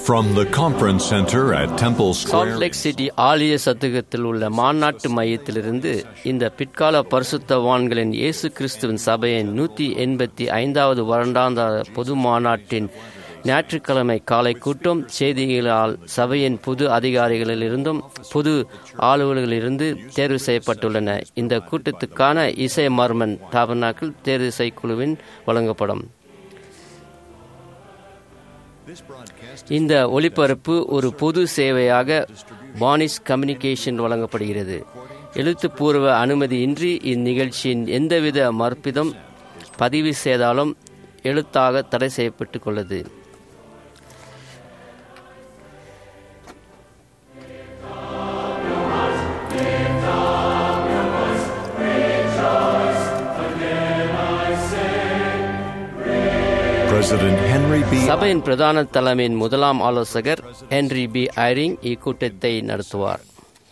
From the conference center at Temple salt Square, lake city ஆலய சதுக்கத்தில் உள்ள மாநாட்டு மையத்திலிருந்து இந்த பிற்கால பரிசுத்தவான்களின் இயேசு கிறிஸ்துவின் சபையின் நூற்றி எண்பத்தி ஐந்தாவது வருடாந்த பொது மாநாட்டின் ஞாயிற்றுக்கிழமை காலை கூட்டம் செய்திகளால் சபையின் புது அதிகாரிகளிலிருந்தும் புது ஆளுநர்களிலிருந்து தேர்வு செய்யப்பட்டுள்ளன இந்த கூட்டத்துக்கான இசை மர்மன் டாபர்னாக்கிள் தேர்வு செய்குழுவின் வழங்கப்படும் இந்த ஒளிபரப்பு ஒரு பொது சேவையாக பானிஸ் கம்யூனிகேஷன் வழங்கப்படுகிறது எழுத்துப்பூர்வ அனுமதியின்றி இந்நிகழ்ச்சியின் எந்தவித மறுப்பிதம் பதிவு செய்தாலும் எழுத்தாக தடை செய்யப்பட்டுக் கொள்ளது President Henry B. சபையின் பிரதான தலைமையின் முதலாம் ஆலோசகர் ஹென்ரி பி ஐரிங் இக்கூட்டத்தை நடத்துவார்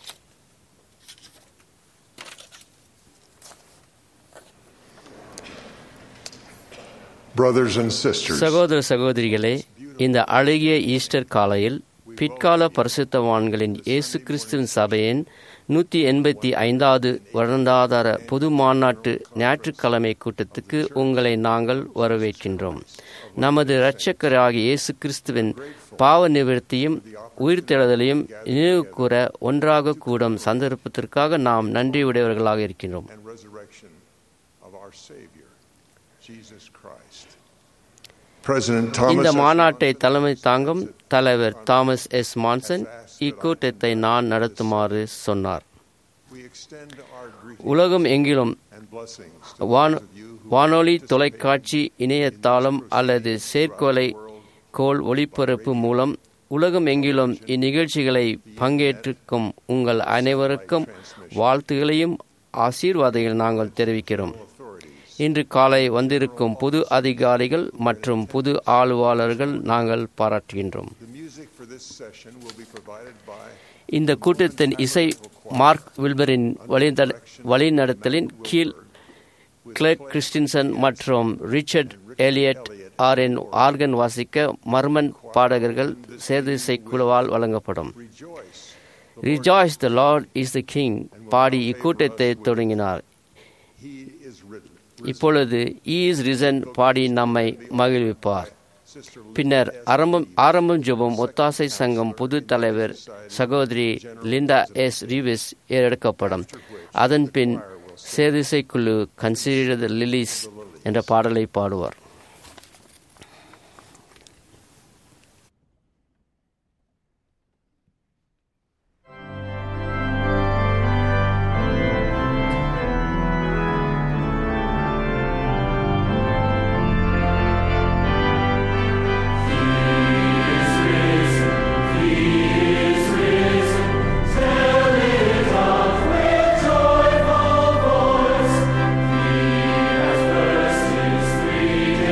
Brothers and sisters, சகோதர சகோதரிகளே இந்த அழகிய ஈஸ்டர் காலையில் பிற்கால பரிசுத்தவான்களின் இயேசு கிறிஸ்துவின் சபையின் நூற்றி எண்பத்தி ஐந்தாவது வருடாதார பொது மாநாட்டு ஞாயிற்றுக்கிழமை கூட்டத்துக்கு உங்களை நாங்கள் வரவேற்கின்றோம் நமது இரட்சகராகிய இயேசு கிறிஸ்துவின் பாவ நிவர்த்தியும் உயிர்த்தெழுதலையும் நினைவு கூற ஒன்றாக கூடும் சந்தர்ப்பத்திற்காக நாம் நன்றியுடையவர்களாக இருக்கின்றோம் and resurrection of our Savior, Jesus Christ. President இந்த Thomas S. மாநாட்டை தலைமை தாங்கும் தலைவர் தாமஸ் எஸ் மான்சன் இக்கூட்டத்தை நான் நடத்துமாறு சொன்னார் we extend our greeting உலகம் எங்கிலும் and blessings to வான those of you who வானொலி தொலைக்காட்சி இணையத்தாளம் அல்லது செயற்கொலை கோள் ஒளிபரப்பு மூலம் உலகம் எங்கிலும் இந்நிகழ்ச்சிகளை பங்கேற்றிருக்கும் உங்கள் அனைவருக்கும் வாழ்த்துகளையும் ஆசீர்வாதங்கள் நாங்கள் தெரிவிக்கிறோம் இன்று காலை வந்திருக்கும் புது அதிகாரிகள் மற்றும் புது ஆளுவாளர்கள் நாங்கள் பாராட்டுகின்றோம் the music for this session will be provided by இந்த கூட்டத்தின் இசை மார்க் வில்பரின் வழிநட- வழிநடத்தலின் கீழ் கிளர்க் கிறிஸ்டின்சன் மற்றும் ரிச்சர்ட் எலியட் ஆரின் ஆர்கன் வாசிக்க மர்மன் பாடகர்கள் சேர்திசை குழுவால் வழங்கப்படும் Rejoice. Rejoice the Lord is the King பாடி இக்கூட்டத்தை தொடங்கினார் He is risen. இப்பொழுது ஈ இஸ் ரிசன் பாடி நம்மை மகிழ்விப்பார் Sister பின்னர் ஆரம்பம் ஆரம்பம் ஜெபம் ஒத்தாசை சங்கம் பொது தலைவர் சகோதரி லிண்டா எஸ் ரீவிஸ் ஏறெடுக்கப்படும் அதன் பின் சேதிசை குழு கன்சிடர் த லிலிஸ் என்ற பாடலை பாடுவார் Joyful voice, he has burst his three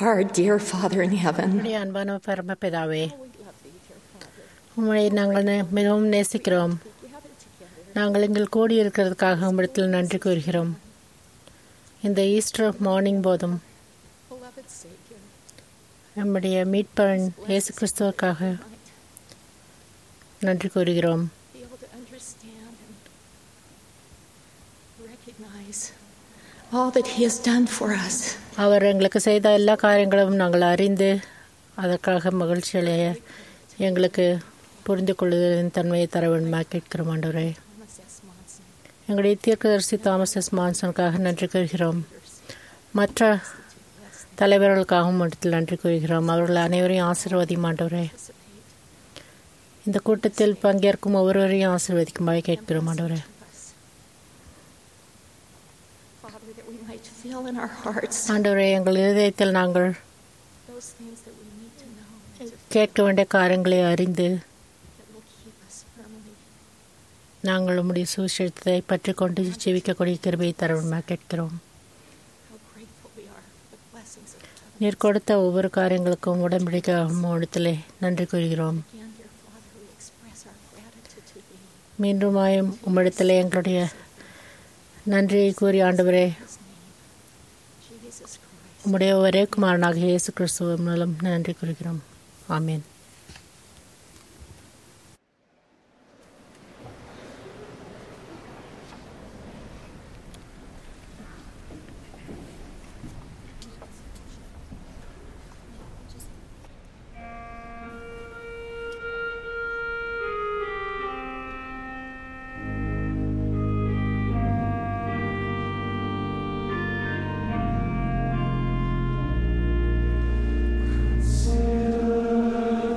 Our dear Father in heaven, உம்முடைய அன்பான பரமபிதாவே உம்முடைய நாங்கள் நே- மிகவும் நேசிக்கிறோம் நாங்கள் எங்கள் கூடி இருக்கிறதுக்காக உம்மிடத்தில் நன்றி கூறுகிறோம் இந்த ஈஸ்டர் மார்னிங் போதும் நம்முடைய மீட்பன் இயேசு கிறிஸ்துவுக்காக நன்றி கூறுகிறோம் be able to understand and recognize all that He has done for us. அவர் எங்களுக்கு செய்த எல்லா காரியங்களும் நாங்கள் அறிந்து அதற்காக மகிழ்ச்சியடைய எங்களுக்கு புரிந்து கொள்வதின் தன்மையை தர வேண்டுமா கேட்கிறோம் ஆண்டவரே எங்களுடைய தீர்க்கதரிசி தாமஸ் எஸ் மான்சனுக்காக நன்றி கூறுகிறோம் மற்ற தலைவர்களுக்காகவும் இடத்தில் நன்றி கூறுகிறோம் அவர்கள் அனைவரையும் ஆசீர்வதியும் ஆண்டவரே இந்த கூட்டத்தில் பங்கேற்கும் ஒவ்வொருவரையும் ஆசீர்வதிக்குமாய் கேட்கிறோம் ஆண்டவரே Father, that we might feel in our hearts ஆண்டவரே எங்கள் இருதயத்தில் நாங்கள் those things that we need to know கேட்க வேண்டிய காரியங்களை அறிந்து that will keep us firmly. நாங்கள் உம்முடைய சுவிசேஷத்தை பற்றி கொண்டு ஜீவிக்கக்கூடிய கிருபையை தரவுமா கேட்கிறோம் How grateful we are for the blessings of heaven. நீர் கொடுத்த ஒவ்வொரு காரியங்களுக்கும் உடன்படிக்கை இடத்திலே நன்றி கூறுகிறோம் Again, dear Father, we express our gratitude to Thee. மீண்டுமாயும் உம்மிடத்திலே எங்களுடைய நன்றியை கூறி ஆண்டவரே Jesus Christ. உம்முடைய ஒரே குமாரனாக இயேசு கிறிஸ்துவ மூலம் நன்றி கூறுகிறோம் ஆமீன் Sing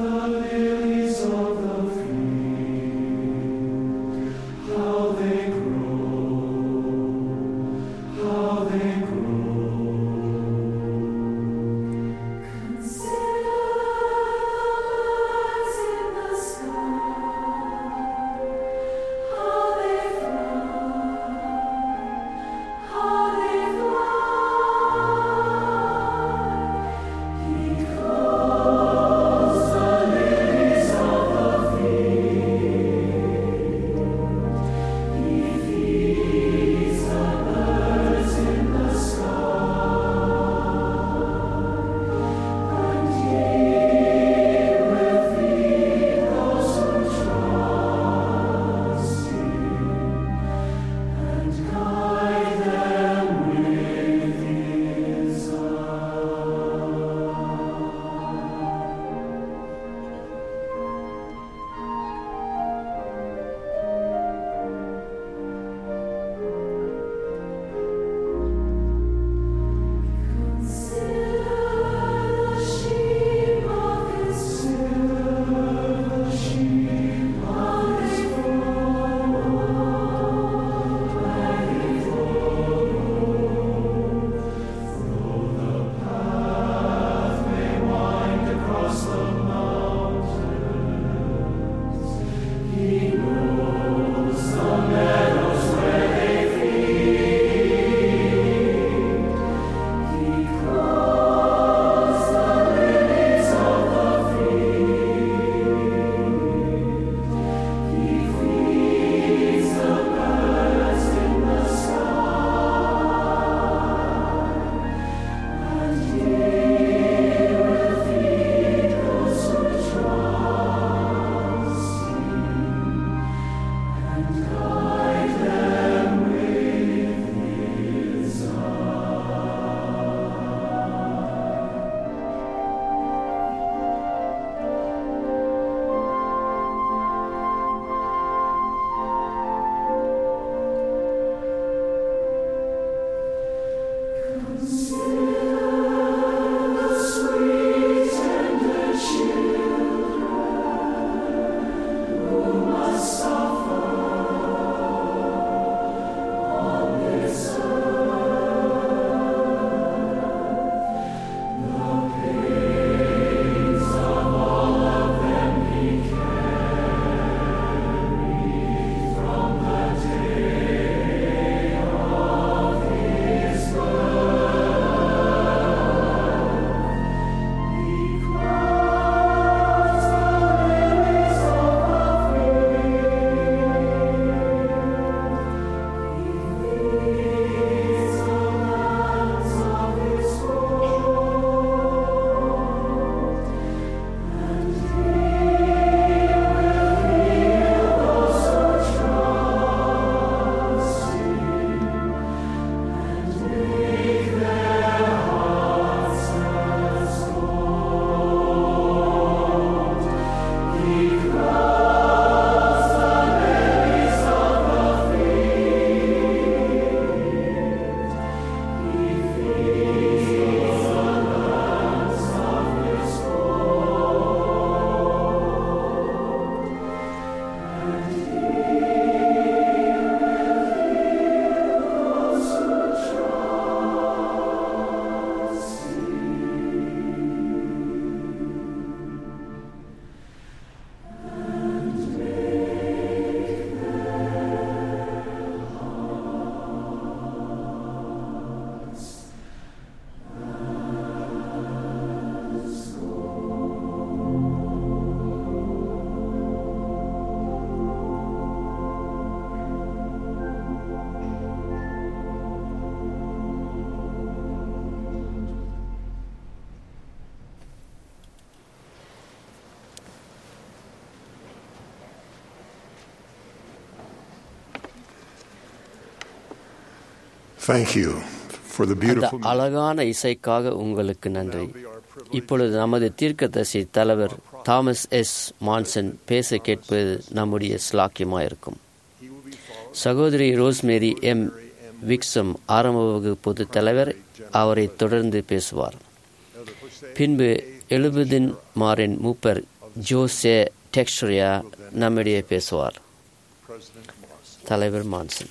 Thank you for the அந்த beautiful அழகான இசைக்காக உங்களுக்கு நன்றி இப்பொழுது நமது தீர்க்கதரிசி தலைவர் தாமஸ் எஸ் மான்சன் பேச கேட்பது நம்முடைய ஸ்லாக்கியமாயிருக்கும் சகோதரி ரோஸ்மேரி எம் விக்சம் ஆரம்ப வகுப்பு தலைவர் அவரை தொடர்ந்து பேசுவார் பின்பு எழுபதின் மாறின் மூப்பர் ஜோசே டெக்ஸ்டரியா நம்மிடையே பேசுவார் தலைவர் Monson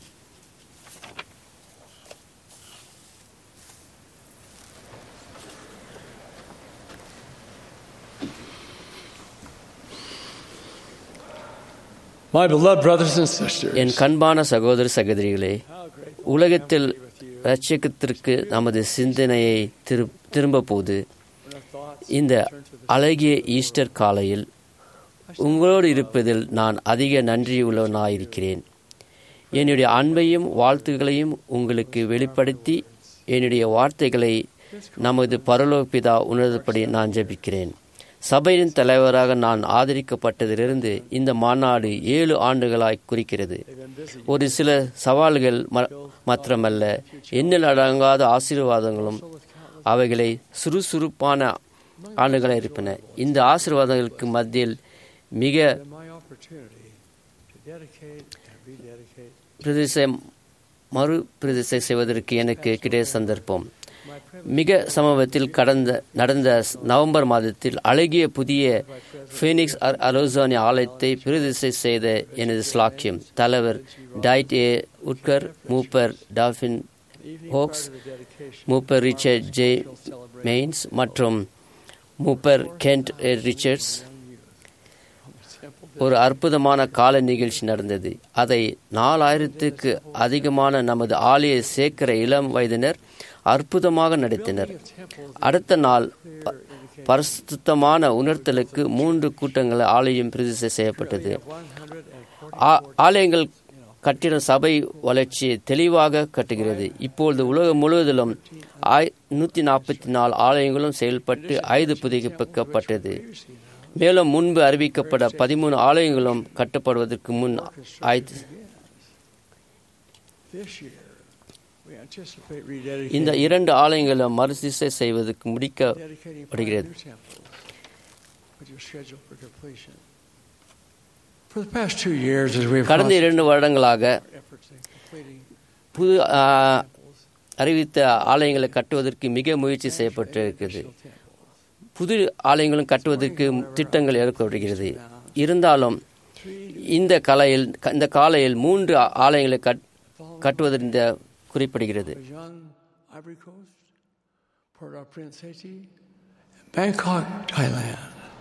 My beloved brothers and sisters, என் கண்பான சகோதர சகோதரிகளே உலகத்தில் ரட்சகத்திற்கு நமது சிந்தனையை திரு திரும்ப போது இந்த அழகிய ஈஸ்டர் காலையில் உங்களோடு இருப்பதில் நான் அதிக நன்றியுள்ளவனாயிருக்கிறேன் என்னுடைய அன்பையும் வாழ்த்துகளையும் உங்களுக்கு வெளிப்படுத்தி என்னுடைய வார்த்தைகளை நமது பரலோபிதா உணர்ந்தபடி நான் ஜெபிக்கிறேன் சபையின் தலைவராக நான் ஆதரிக்கப்பட்டதிலிருந்து இந்த மாநாடு ஏழு ஆண்டுகளாய் குறிக்கிறது ஒரு சில சவால்கள் ம- மாத்திரமல்ல எண்ணில் அடங்காத ஆசீர்வாதங்களும் அவைகளை சுறுசுறுப்பான ஆண்டுகளாக இருப்பன இந்த ஆசீர்வாதங்களுக்கு மத்தியில் மிக my opportunity to dedicate and rededicate பிரதிசை மறு பிரதிசை செய்வதற்கு எனக்கு கிடைத்த சந்தர்ப்பம் மிக சமீபத்தில் கடந்த நடந்த நவம்பர் மாதத்தில் அழகிய புதிய ஃபீனிக்ஸ் அ- அலோசானி ஆலயத்தை பிரதிசை செய்த எனது ஸ்லாக்கியம் தலைவர் டைட் ஏ உட்கர் மூப்பர் டால்பின் ஹோக்ஸ் மூப்பர் ரிச்சர்ட் ஜே மெயின்ஸ் மற்றும் மூப்பர் கென்ட் ஏ ரிச்சர்ட்ஸ் ஒரு அற்புதமான கால நிகழ்ச்சி நடந்தது அதை நாலாயிரத்துக்கு அதிகமான நமது ஆலய சேக்கர இளம் வயதினர் அற்புதமாக நடத்தினர் அடுத்த நாள் ப- பரிசுத்தமான உணர்த்தலுக்கு மூன்று கூட்டங்கள் ஆலயம் பிரதிஷ்டை செய்யப்பட்டது ஆ- ஆலயங்கள் கட்டிட சபை வளர்ச்சியை தெளிவாக கட்டுகிறது இப்பொழுது உலகம் முழுவதிலும் ஆய் நூற்றி நாற்பத்தி நாலு ஆலயங்களும் செயல்பட்டு ஐந்து புதுப்பிக்கப்பட்டது மேலும் முன்பு அறிவிக்கப்பட்ட பதிமூணு ஆலயங்களும் கட்டப்படுவதற்கு முன் ஆய்த்து this year. We anticipate இந்த rededicating இரண்டு ஆலயங்களும் மறுசிசை செய்வதற்கு முடிக்கப்படுகிறது dedicating five new temples, which are scheduled for completion. For the past two years, as we've கடந்த lost இரண்டு வருடங்களாக efforts in completing புது ஆ, அறிவித்த ஆலயங்களை கட்டுவதற்கு மிக முயற்சி செய்யப்பட்டிருக்கிறது additional temples, புது ஆலயங்களும் கட்டுவதற்கு திட்டங்கள் ஏற்படுகிறது இருந்தாலும் இந்த கலையில் இந்த காலையில் மூன்று ஆலயங்களை கட் கட்டுவதென்ற குறிப்பிடுகிறது was young Ivory Coast, Port-au-Prince, Haiti, and Bangkok, Thailand.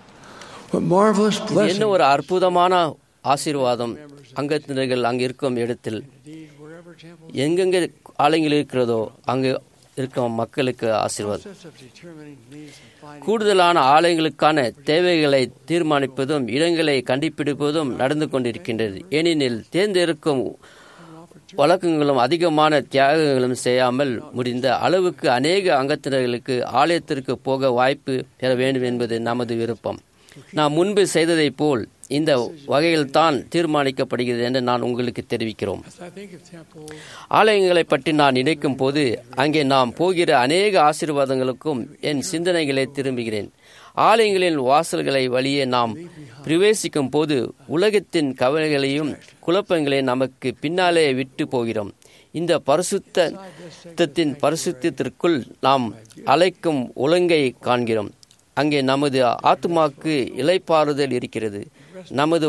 What marvelous என்ன blessing! ஒரு அற்புதமான ஆசீர்வாதம் அங்கத்தினர்கள் அங்கு இருக்கும் இடத்தில் Indeed, wherever temples எங்கெங்கே ஆலயங்கள் இருக்கிறதோ அங்கு இருக்கும் மக்களுக்கு ஆசீர்வாதம் process of determining needs and finding கூடுதலான ஆலயங்களுக்கான தேவைகளை தீர்மானிப்பதும் இடங்களை கண்டுபிடிப்பதும் நடந்து கொண்டிருக்கின்றது ஏனெனில் தேர்ந்தெடுக்கும் வழக்கங்களும் அதிகமான தியாகங்களும் செய்யாமல் முடிந்த அளவுக்கு அநேக அங்கத்தினர்களுக்கு ஆலயத்திற்கு போக வாய்ப்பு பெற வேண்டும் என்பது நமது விருப்பம் நாம் முன்பு செய்ததைப் போல் இந்த வகையில்தான் தீர்மானிக்கப்படுகிறது என்று நான் உங்களுக்கு தெரிவிக்கிறோம் As I think of temples, ஆலயங்களை பற்றி நான் நினைக்கும் போது அங்கே நாம் போகிற அநேக ஆசீர்வாதங்களுக்கும் என் சிந்தனைகளை திரும்புகிறேன் ஆலயங்களின் வாசல்களை வழியே நாம் பிரவேசிக்கும் போது உலகத்தின் கவலைகளையும் குழப்பங்களையும் நமக்கு பின்னாலே விட்டு போகிறோம் இந்த பரிசுத்தத்தின் பரிசுத்தத்திற்குள் நாம் அழைக்கும் ஒழுங்கை காண்கிறோம் அங்கே நமது ஆத்மாக்கு இலைப்பாறுதல் இருக்கிறது நமது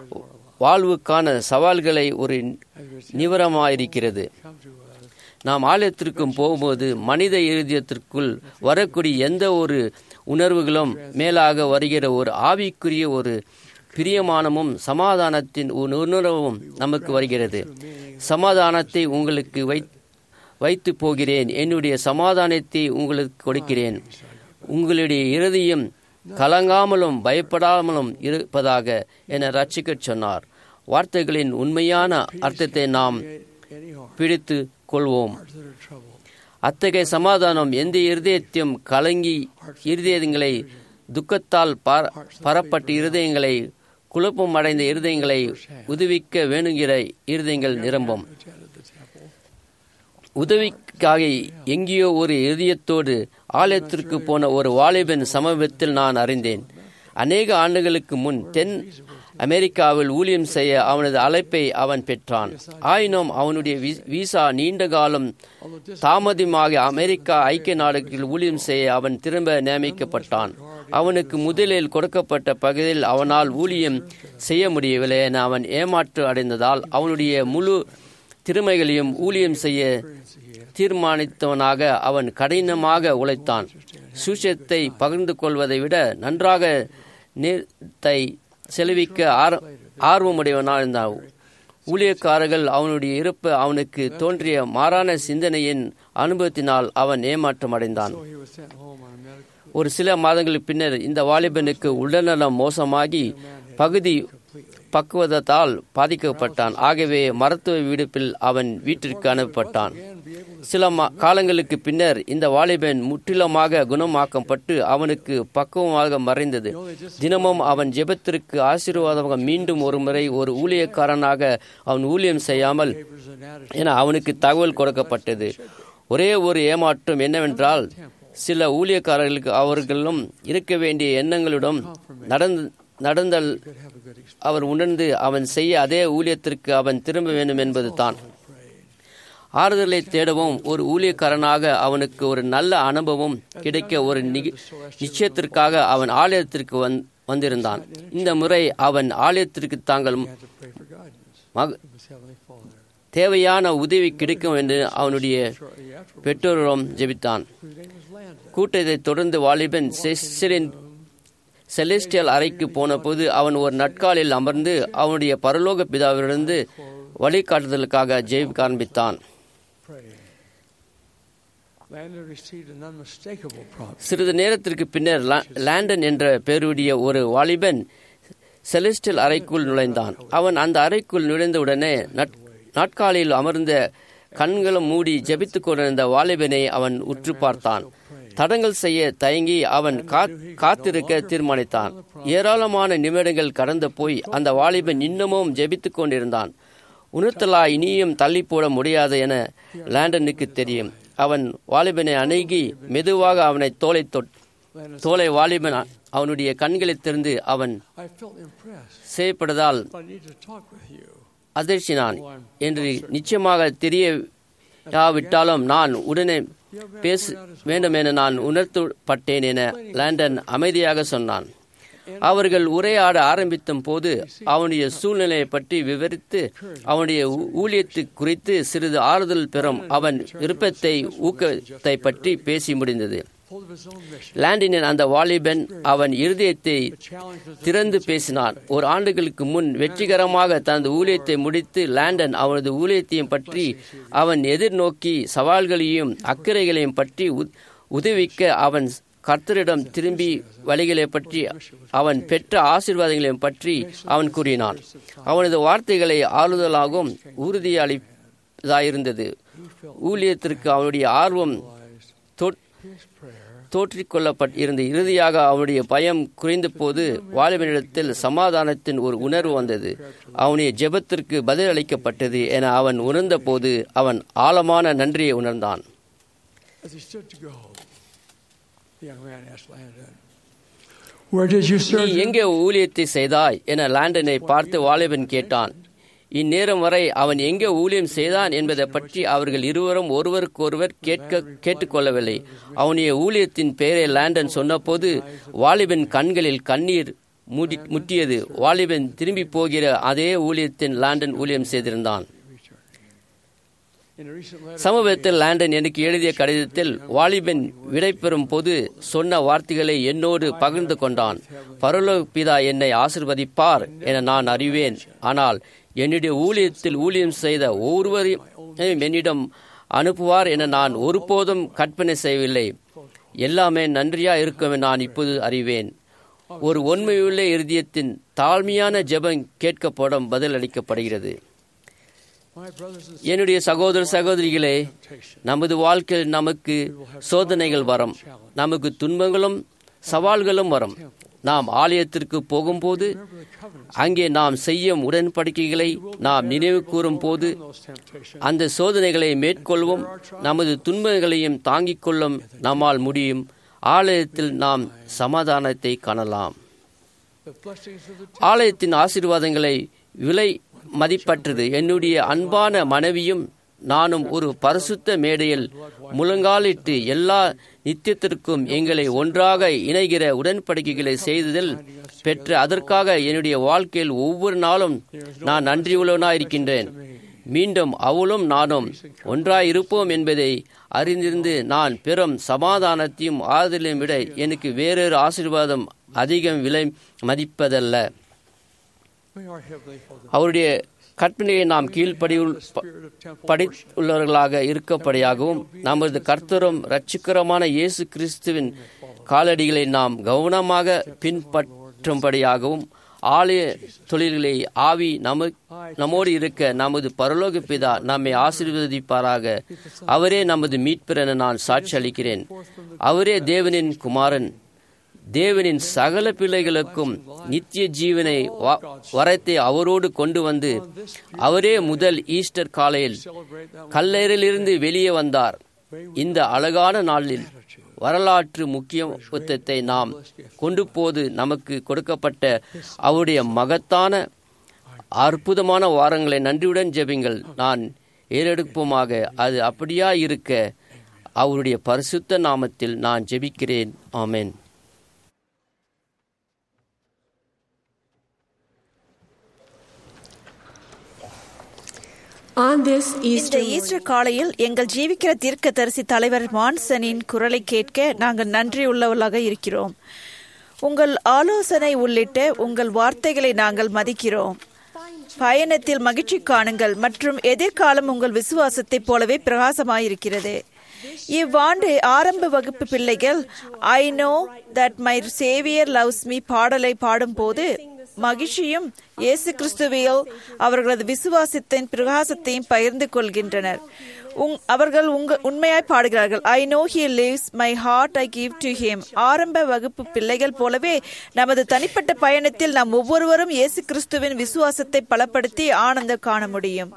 வாழ்வுக்கான சவால்களை ஒரு நிவரமாயிருக்கிறது come to us. நாம் ஆலயத்திற்கும் போகும்போது மனித இருதயத்திற்குள் வரக்கூடிய எந்த ஒரு உணர்வுகளும் மேலாக வருகிற ஒரு ஆவிக்குரிய ஒரு பிரியமானமும் சமாதானத்தின் ஒரு உணர்வும் நமக்கு வருகிறது சமாதானத்தை உங்களுக்கு வை வைத்து போகிறேன் என்னுடைய சமாதானத்தை உங்களுக்கு கொடுக்கிறேன் உங்களுடைய இருதயம் கலங்காமலும் பயப்படாமலும் இருப்பதாக என ரட்சிக்கச் சொன்னார் வார்த்தைகளின் உண்மையான அர்த்தத்தை நாம் Any heart பிடித்து கொள்வோம் that are troubled, அத்தகைய சமாதானம் எந்த இருதயத்தையும் கலங்கி இருதயங்களை துக்கத்தால் பர- பரப்பட்ட இருதயங்களை குழப்பம் அடைந்த இருதயங்களை உதவிக்க வேணுங்கிற இருதயங்கள் நிரம்பும் attended the temple. உதவிக்காக எங்கேயோ ஒரு இதயத்தோடு ஆலயத்திற்கு போன ஒரு வாலிபன் சமீபத்தில் நான் அறிந்தேன் அநேக ஆண்டுகளுக்கு முன் தென் அமெரிக்காவில் ஊழியம் செய்ய அவனது அழைப்பை அவன் பெற்றான் ஆயினும் அவனுடைய வி- விசா நீண்ட காலம் தாமதமாக அமெரிக்கா ஐக்கிய நாடுகளில் ஊழியம் செய்ய அவன் திரும்ப நியமிக்கப்பட்டான் அவனுக்கு முதலில் கொடுக்கப்பட்ட பகுதியில் அவனால் ஊழியம் செய்ய முடியவில்லை என அவன் ஏமாற்று அடைந்ததால் அவனுடைய முழு திறமைகளையும் ஊழியம் செய்ய தீர்மானித்தவனாக அவன் கடினமாக உழைத்தான் சுஷத்தை பகிர்ந்து கொள்வதை விட நன்றாக நேரத்தை செலவிக்க ஆர- ஆர்வமுடையவனாக இருந்தான் ஊழியக்காரர்கள் அவனுடைய இருப்பு அவனுக்கு தோன்றிய மாறான சிந்தனையின் அனுபவத்தினால் அவன் ஏமாற்றம் அடைந்தான் So he was sent home on a medical ஒரு சில மாதங்களுக்கு பின்னர் இந்த வாலிபனுக்கு உடல்நலம் மோசமாகி பகுதி பக்குவதத்தால் பாதிக்கப்பட்டான் ஆகவே மருத்துவ விடுப்பில் அவன் வீட்டிற்கு அனுப்பப்பட்டான் சில மா- காலங்களுக்கு பின்னர் இந்த வாலிபன் முற்றிலுமாக குணமாக்கப்பட்டு அவனுக்கு பக்குவமாக மறைந்தது தினமும் அவன் ஜெபத்திற்கு ஆசீர்வாதமாக மீண்டும் ஒரு முறை ஒரு ஊழியக்காரனாக அவன் ஊழியம் செய்யாமல் papers and attitude. என அவனுக்கு தகவல் கொடுக்கப்பட்டது ஒரே ஒரு ஏமாற்றம் என்னவென்றால் சில ஊழியக்காரர்களுக்கு அவர்களும் இருக்க வேண்டிய எண்ணங்களுடன் நடந்து நடந்தல் Could have a good experience. அவர் உணர்ந்து அவன் செய்ய அதே ஊழியத்திற்கு அவன் திரும்ப வேண்டும் என்பது தான் ஆறுதலை தேடவும் ஒரு ஊழியக்காரனாக அவனுக்கு ஒரு நல்ல அனுபவம் கிடைக்க ஒரு நிக- நிச்சயத்திற்காக அவன் ஆலயத்திற்கு வந் வந்திருந்தான் இந்த முறை அவன் ஆலயத்திற்கு தாங்கள் Had to pray for guidance மக- from his heavenly Father. தேவையான உதவி கிடைக்கும் என்று அவனுடைய Shortly afterwards, பெற்றோரிடம் ஜெபித்தான் whose name was Landon. கூட்டத்தைத் தொடர்ந்து வாலிபன் செஸ்ஸரின் செலஸ்டியல் அறைக்கு போனபோது அவன் ஒரு நட்காலில் அமர்ந்து அவனுடைய பரலோக பிதாவிலிருந்து வழிகாட்டுதலுக்காக ஜெயிக்க ஆரம்பித்தான் Praying. Landon received an unmistakable promise. சிறிது நேரத்திற்கு பின்னர் லா- லாண்டன் என்ற பெயருடைய ஒரு வாலிபன் செலஸ்டியல் அறைக்குள் நுழைந்தான் அவன் அந்த அறைக்குள் நுழைந்தவுடனே நட்- நாட்காலியில் அமர்ந்த கண்களும் மூடி ஜெபித்துக் கொண்டிருந்த வாலிபனை அவன் உற்று பார்த்தான் தடங்கள் செய்ய தயங்கி அவன் காத்- காத்திருக்க தீர்மானித்தான் ஏராளமான நிமிடங்கள் கடந்து போய் அந்த வாலிபன் இன்னமும் ஜெபித்துக் கொண்டிருந்தான் உணர்த்தலா இனியும் தள்ளி போட முடியாது என லாண்டனுக்கு தெரியும் அவன் வாலிபனை அணுகி மெதுவாக அவனை தோலை தொட் Landon தோலை வாலிபன் அ- அவனுடைய கண்களை திறந்து அவன் I felt impressed. செய்யப்பட்டதால் I need to talk with you. அதிர்ச்சினான் என்று நிச்சயமாக தெரியவிட்டாலும் நான் உடனே பேச வேண்டும் என நான் உணர்த்தப்பட்டேன் என லாண்டன் அமைதியாக சொன்னான் அவர்கள் உரையாட ஆரம்பித்த போது அவனுடைய சூழ்நிலையை பற்றி விவரித்து அவனுடைய ஊ- ஊழியத்தை குறித்து சிறிது ஆறுதல் பெறும் அவன் விருப்பத்தை ஊக்கத்தை பற்றி பேசி முடிந்தது Full of his own mission. லாண்டினின் அந்த வாலிபன் அவன் இருதயத்தை The challenge was திறந்து பேசினான் ஒரு ஆண்டுகளுக்கு முன் வெற்றிகரமாக தனது ஊழியத்தை முடித்து லாண்டன் அவனது ஊழியத்தையும் பற்றி அவன் எதிர்நோக்கி சவால்களையும் அக்கறைகளையும் பற்றி உ- உதவிக்க அவன் கர்த்தரிடம் திரும்பி வழிகளை பற்றி அவன் பெற்ற ஆசீர்வாதங்களையும் பற்றி அவன் கூறினான் அவனது வார்த்தைகளை ஆறுதலாகவும் உறுதியளிப்பதாயிருந்தது ஊழியத்திற்கு அவனுடைய ஆர்வம் தோற்- his prayer. தோற்றிக்கொள்ளப்பட் இருந்த இறுதியாக அவனுடைய பயம் குறைந்த போது வாலிபனிடத்தில் சமாதானத்தின் ஒரு உணர்வு வந்தது அவனுடைய ஜெபத்திற்கு பதில் அளிக்கப்பட்டது என அவன் உணர்ந்தபோது அவன் ஆழமான நன்றியை உணர்ந்தான் As he stood to go, the young man asked Landon, Where did you நீ serve? எங்கே ஊழியத்தை செய்தாய் என லாண்டனை பார்த்து வாலிபன் கேட்டான் இந்நேரம் வரை அவன் எங்கே ஊழியம் செய்தான் என்பதை பற்றி அவர்கள் இருவரும் ஒருவருக்கொருவர் கேட்க கேட்டுக்கொள்ளவில்லை அவனுடைய ஊழியத்தின் பெயரை லாண்டன் சொன்னபோது வாலிபன் கண்களில் கண்ணீர் மூடி முட்டியது வாலிபன் திரும்பி போகிற அதே ஊழியத்தின் லாண்டன் ஊழியம் செய்திருந்தான் In a recent letter, சமீபத்தில் லாண்டன் எனக்கு எழுதிய கடிதத்தில் வாலிபன் விடைபெறும் போது சொன்ன வார்த்தைகளை என்னோடு பகிர்ந்து கொண்டான் பரலோக பிதா என்னை ஆசிர்வதிப்பார் என நான் அறிவேன் ஆனால் என்னுடைய ஊழியத்தில் ஊழியம் செய்த ஒவ்வொருவரையும் என்னிடம் அனுப்புவார் என நான் ஒருபோதும் கற்பனை செய்யவில்லை எல்லாமே நன்றியா இருக்கும் என நான் இப்போது அறிவேன் ஒரு உண்மையுள்ள இருதயத்தின் தாழ்மையான ஜெபம் கேட்கப்படும் பதில் அளிக்கப்படுகிறது my brothers and என்னுடைய சகோதர சகோதரிகளே temptation, நமது வாழ்க்கையில் நமக்கு சோதனைகள் வரும் நமக்கு துன்பங்களும் சவால்களும் வரும் நாம் ஆலயத்திற்கு போகும்போது அங்கே நாம் செய்யும் உடன்படிக்கைகளை நாம் நினைவு கூறும் போது those temptations. அந்த சோதனைகளை மேற்கொள்வோம் நமது துன்பங்களையும் தாங்கிக் கொள்ளும் நம்மால் முடியும் ஆலயத்தில் நாம் சமாதானத்தை காணலாம் The blessings of the ஆலயத்தின் ஆசீர்வாதங்களை விலை மதிப்பற்றது என்னுடைய அன்பான மனைவியும் நானும் ஒரு பரிசுத்த மேடையில் முழங்காலிட்டு எல்லா நித்தியத்திற்கும் எங்களை ஒன்றாக இணைகிற உடன்படிக்கைகளை செய்ததில் பெற்ற அதற்காக என்னுடைய வாழ்க்கையில் ஒவ்வொரு நாளும் நான் நன்றியுள்ளவனாயிருக்கின்றேன் மீண்டும் அவளும் நானும் ஒன்றாயிருப்போம் என்பதை அறிந்திருந்து நான் பெறும் சமாதானத்தையும் ஆறுதலையும் விட எனக்கு வேறொரு ஆசீர்வாதம் அதிகம் விலை மதிப்பதல்ல May our Heavenly Father, அவருடைய கற்பனையை நாம் கீழ்ப்படியுள் Spirit of temple படித்துள்ளவர்களாக இருக்கப்படியாகவும் நமது கர்த்தரும் இரட்சகரமான இயேசு கிறிஸ்துவின் காலடிகளை நாம் கவனமாக பின்பற்றும்படியாகவும் ஆலய தொழில்களை ஆவி நம நம்மோடு இருக்க நமது பரலோக பிதா நம்மை ஆசீர்வதிப்பாராக அவரே நமது மீட்பர் என நான் சாட்சி அளிக்கிறேன் அவரே தேவனின் குமாரன் தேவனின் சகல பிள்ளைகளுக்கும் நித்திய ஜீவனை வ- வரத்தை அவரோடு கொண்டு வந்து அவரே முதல் ஈஸ்டர் காலையில் celebrate that கல்லறையிலிருந்து வெளியே வந்தார் இந்த அழகான நாளில் வரலாற்று முக்கியத்துவத்தை நாம் கொண்டு போது நமக்கு கொடுக்கப்பட்ட அவருடைய மகத்தான அற்புதமான வாரங்களை நன்றியுடன் ஜெபிங்கள் நான் ஏறெடுப்போமாக அது அப்படியா இருக்க அவருடைய பரிசுத்த நாமத்தில் நான் ஜெபிக்கிறேன் ஆமென் On this இந்த Easter ஈஸ்டர் காலையில் எங்கள் ஜீவிக்கிற தீர்க்கதரிசி தலைவர் மான்சனின் குரலை கேட்க நாங்கள் நன்றியுள்ளவர்களாக இருக்கிறோம் உங்கள் ஆலோசனை உள்ளிட்ட உங்கள் வார்த்தைகளை நாங்கள் மதிக்கிறோம் பயணத்தில் மகிழ்ச்சி காணுங்கள் மற்றும் எதிர்காலம் உங்கள் விசுவாசத்தைப் போலவே பிரகாசமாயிருக்கிறது இவ்வாண்டு ஆரம்ப வகுப்பு பிள்ளைகள் I know that my Saviour loves me பாடலை பாடும்போது மகிழ்ச்சியும் இயேசு கிறிஸ்துவையோ அவர்களது விசுவாசத்தின் பிரகாசத்தையும் பகிர்ந்து கொள்கின்றனர் உங் அவர்கள் உங்க உண்மையாய் பாடுகிறார்கள் I know he lives my heart I give to him ஆரம்ப வகுப்பு பிள்ளைகள் போலவே நமது தனிப்பட்ட பயணத்தில் நாம் ஒவ்வொருவரும் இயேசு கிறிஸ்துவின் விசுவாசத்தை பலப்படுத்தி ஆனந்தம் காண முடியும்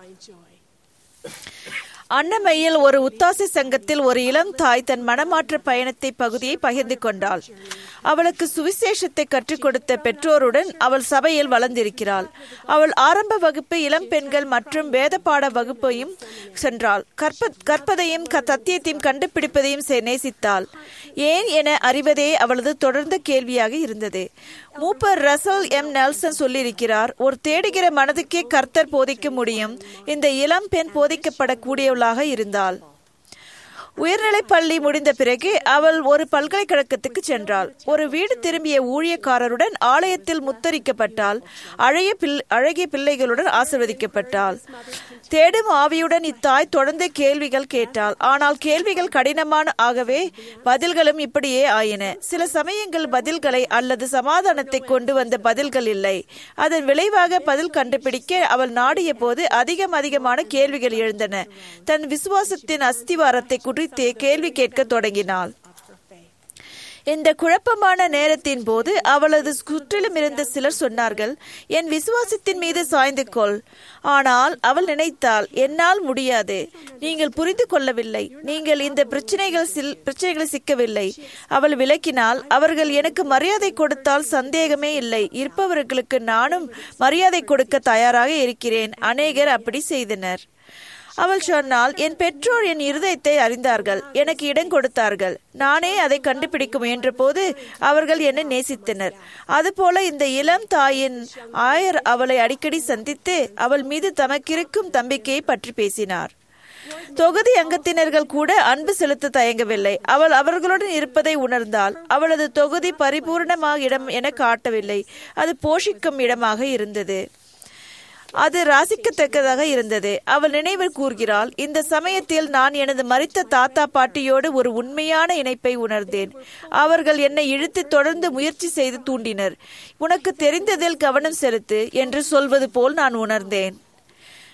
அன்னமையில் ஒரு உத்தாசி சங்கத்தில் ஒரு இளம் தாய் தன் மனமாற்ற பயணத்தை பகுதியை பகிர்ந்து கொண்டாள் அவளுக்கு சுவிசேஷத்தை கற்றுக் கொடுத்த பெற்றோருடன் அவள் சபையில் வளர்ந்திருக்கிறாள் அவள் ஆரம்ப வகுப்பு இளம் பெண்கள் மற்றும் வேதப்பாட வகுப்பையும் சென்றாள் கற்ப கற்பதையும் க- சத்தியத்தையும் கண்டுபிடிப்பதையும் செ- நேசித்தாள் ஏன் என அறிவதே அவளது தொடர்ந்த கேள்வியாக இருந்தது மூப்பர் ரசல் எம் நெல்சன் சொல்லியிருக்கிறார் ஒரு தேடுகிற மனதுக்கே கர்த்தர் போதிக்க முடியும் இந்த இளம் பெண் போதிக்கப்படக்கூடியவளாக இருந்தாள் உயர்நிலைப் பள்ளி முடிந்த பிறகு அவள் ஒரு பல்கலைக்கழகத்துக்கு சென்றாள் ஒரு வீடு திரும்பிய ஊழியக்காரருடன் ஆலயத்தில் முத்தரிக்கப்பட்டாள் அழகிய பிள் அழகிய பிள்ளைகளுடன் ஆசிர்வதிக்கப்பட்டாள் தேடும் ஆவியுடன் இத்தாய் தொடர்ந்து கேள்விகள் கேட்டாள் ஆனால் கேள்விகள் கடினமான ஆகவே பதில்களும் இப்படியே ஆயின சில சமயங்கள் பதில்களை அல்லது சமாதானத்தை கொண்டு வந்த பதில்கள் இல்லை அதன் விளைவாக பதில் கண்டுபிடிக்க அவள் நாடிய போது அதிகம் அதிகமான கேள்விகள் எழுந்தன தன் விசுவாசத்தின் அஸ்திவாரத்தை குறித்து கேள்வி கேட்க தொடங்கினாள் இந்த குழப்பமான நேரத்தின் போது அவளது சுற்றிலும் இருந்த சிலர் சொன்னார்கள் என் விசுவாசத்தின் மீது சாய்ந்து கொள் ஆனால் அவள் நினைத்தாள் என்னால் முடியாது நீங்கள் புரிந்து கொள்ளவில்லை நீங்கள் இந்த பிரச்சனைகள் சில் பிரச்சனைகளை சிக்கவில்லை அவள் விளக்கினால் அவர்கள் எனக்கு மரியாதை கொடுத்தால் சந்தேகமே இல்லை இருப்பவர்களுக்கு நானும் மரியாதை கொடுக்க தயாராக இருக்கிறேன் அநேகர் அப்படி செய்தனர் அவள் சொன்னால் என் பெற்றோர் என் இருதயத்தை அறிந்தார்கள் எனக்கு இடம் கொடுத்தார்கள் நானே அதை கண்டுபிடிக்க முயன்றபோது அவர்கள் என்னை நேசித்தனர் அதுபோல இந்த இளம் தாயின் ஆயர் அவளை அடிக்கடி சந்தித்து அவள் மீது தமக்கிருக்கும் தம்பிக்கையை பற்றி பேசினார் தொகுதி அங்கத்தினர்கள் கூட அன்பு செலுத்த தயங்கவில்லை அவள் அவர்களுடன் இருப்பதை உணர்ந்தால் அவளது தொகுதி பரிபூர்ணமாக இடம் என காட்டவில்லை அது போஷிக்கும் இடமாக இருந்தது அது ராசிக்கத்தக்கதாக இருந்தது அவள் நினைவில் கூறுகிறாள் இந்த சமயத்தில் நான் எனது மரித்த தாத்தா பாட்டியோடு ஒரு உண்மையான இணைப்பை உணர்ந்தேன் அவர்கள் என்னை இழுத்து தொடர்ந்து முயற்சி செய்து தூண்டினர் உனக்கு தெரிந்ததில் கவனம் செலுத்து என்று சொல்வது போல் நான் உணர்ந்தேன்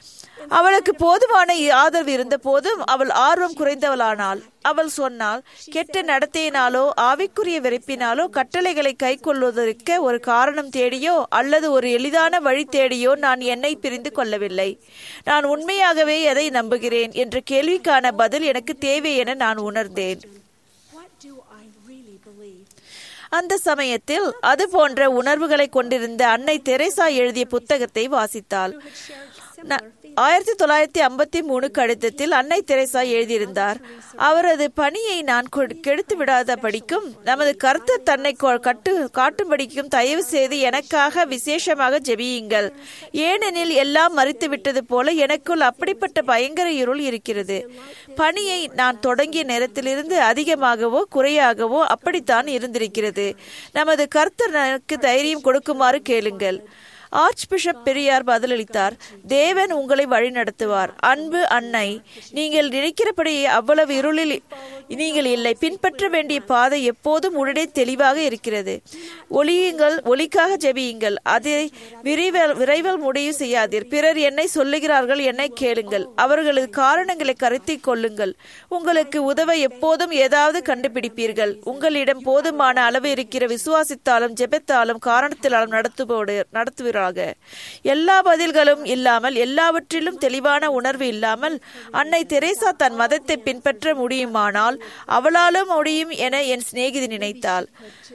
அவளுக்கு போதுமான ஆதரவு இருந்த போதும் அவள் ஆர்வம் குறைந்தவளானாள் அவள் சொன்னால் கெட்ட நடத்தையினாலோ ஆவிக்குரிய வெறுப்பினாலோ கட்டளைகளை கை கொள்வதற்கு ஒரு காரணம் தேடியோ அல்லது ஒரு எளிதான வழி தேடியோ நான் என்னை பிரிந்து கொள்ளவில்லை நான் உண்மையாகவே எதை நம்புகிறேன் என்ற கேள்விக்கான பதில் எனக்கு தேவை என நான் உணர்ந்தேன் What do I really believe? அந்த சமயத்தில் அது போன்ற உணர்வுகளை கொண்டிருந்த அன்னை தெரேசா எழுதிய புத்தகத்தை வாசித்தாள் ந- ஆயிரத்தி தொள்ளாயிரத்தி ஐம்பத்தி மூணு கடிதத்தில் அன்னை தெரேசா எழுதியிருந்தார் அவரது பணியை நான் கொடு- கெடுத்து விடாத படிக்கும் நமது கருத்தர் தன்னை கொ- கட்டு காட்டும்படிக்கும் தயவு செய்து எனக்காக விசேஷமாக ஜெபியுங்கள் ஏனெனில் எல்லாம் மறித்து விட்டது போல எனக்குள் அப்படிப்பட்ட பயங்கர இருள் இருக்கிறது பணியை நான் தொடங்கிய நேரத்திலிருந்து அதிகமாகவோ குறையாகவோ அப்படித்தான் இருந்திருக்கிறது நமது கர்த்தர் எனக்கு தைரியம் கொடுக்குமாறு கேளுங்கள் ஆர்ச் பிஷப் பெரியார் பதிலளித்தார் தேவன் உங்களை வழிநடத்துவார் அன்பு அன்னை நீங்கள் நினைக்கிறபடி அவ்வளவு இருளில் நீங்கள் இல்லை பின்பற்ற வேண்டிய பாதை எப்போதும் உடனே தெளிவாக இருக்கிறது ஒளியுங்கள் ஒளிக்காக ஜெபியுங்கள் அதை விரைவில் விரைவில் முடிவு செய்யாதீர் பிறர் என்னை சொல்லுகிறார்கள் என்னை கேளுங்கள் அவர்களது காரணங்களை கருத்தில் கொள்ளுங்கள் உங்களுக்கு உதவ எப்போதும் ஏதாவது கண்டுபிடிப்பீர்கள் உங்களிடம் போதுமான அளவு இருக்கிற விசுவாசித்தாலும் ஜெபத்தாலும் காரணத்தினாலும் நடத்துவோடு நடத்துவீராக எல்லா பதில்களும் இல்லாமல் எல்லாவற்றிலும் தெளிவான உணர்வு இல்லாமல் அன்னை தெரேசா தன் மதத்தை பின்பற்ற முடியுமானால் அவளாலும் முடியும் என என் சிநேகிதி நினைத்தாள்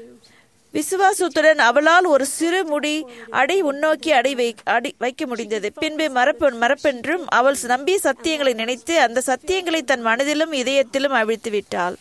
விசுவாசத்துடன் அவளால் ஒரு சிறு முடி அடை உன்னோக்கி அடை வை அடி வைக்க முடிந்தது பின்பு மரப்பு மரப்பென்றும் அவள் நம்பிய சத்தியங்களை நினைத்து அந்த சத்தியங்களை தன் மனதிலும் இதயத்திலும் அவிழ்த்து விட்டாள்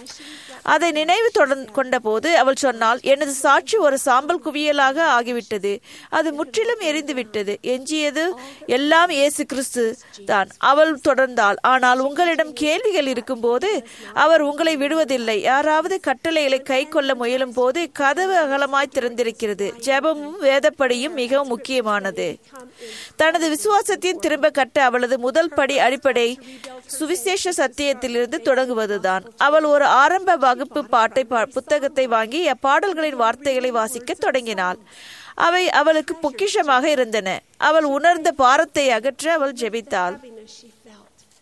அதை நினைவு தொடர்ந்து கொண்டபோது அவள் சொன்னாள் எனது சாட்சி ஒரு சாம்பல் குவியலாக ஆகிவிட்டது அது முற்றிலும் எரிந்து விட்டது எஞ்சியது எல்லாம் இயேசு கிறிஸ்து தான் அவள் தொடர்ந்தாள் ஆனால் உங்களிடம் கேள்விகள் இருக்கும்போது அவர் உங்களை விடுவதில்லை யாராவது கட்டளைகளை கை கொள்ள முயலும் போது கதவு அகலமாய் திறந்திருக்கிறது ஜெபமும் வேதப்படியும் மிகவும் முக்கியமானது தனது விசுவாசத்தையும் திரும்ப கட்ட அவளது முதல் படி அடிப்படை சுவிசேஷ சத்தியத்திலிருந்து தொடங்குவதுதான் அவள் ஒரு ஆரம்ப வகுப்பு பாட்டை பா- புத்தகத்தை வாங்கி அப்பாடல்களின் வார்த்தைகளை வாசிக்க தொடங்கினாள் அவை அவளுக்கு பொக்கிஷமாக இருந்தன அவள் உணர்ந்த பாரத்தை அகற்ற அவள் ஜெபித்தாள் Happiness she felt.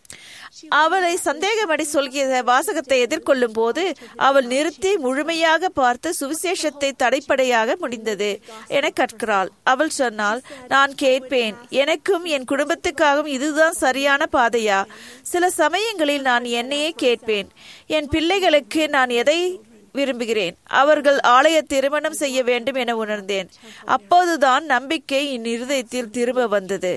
அவளை சந்தேகமடி சொல்கிற வாசகத்தை எதிர்கொள்ளும் போது அவள் நிறுத்தி முழுமையாக பார்த்து சுவிசேஷத்தை தடைப்படையாக முடிந்தது என கற்கிறாள் அவள் சொன்னால் நான் கேட்பேன் எனக்கும் என் குடும்பத்துக்காகவும் இதுதான் சரியான பாதையா சில சமயங்களில் நான் என்னையே கேட்பேன் என் பிள்ளைகளுக்கு நான் எதை விரும்புகிறேன் அவர்கள் ஆலய திருமணம் செய்ய வேண்டும் என உணர்ந்தேன் அப்போதுதான் நம்பிக்கை என் இருதயத்தில் திரும்ப வந்தது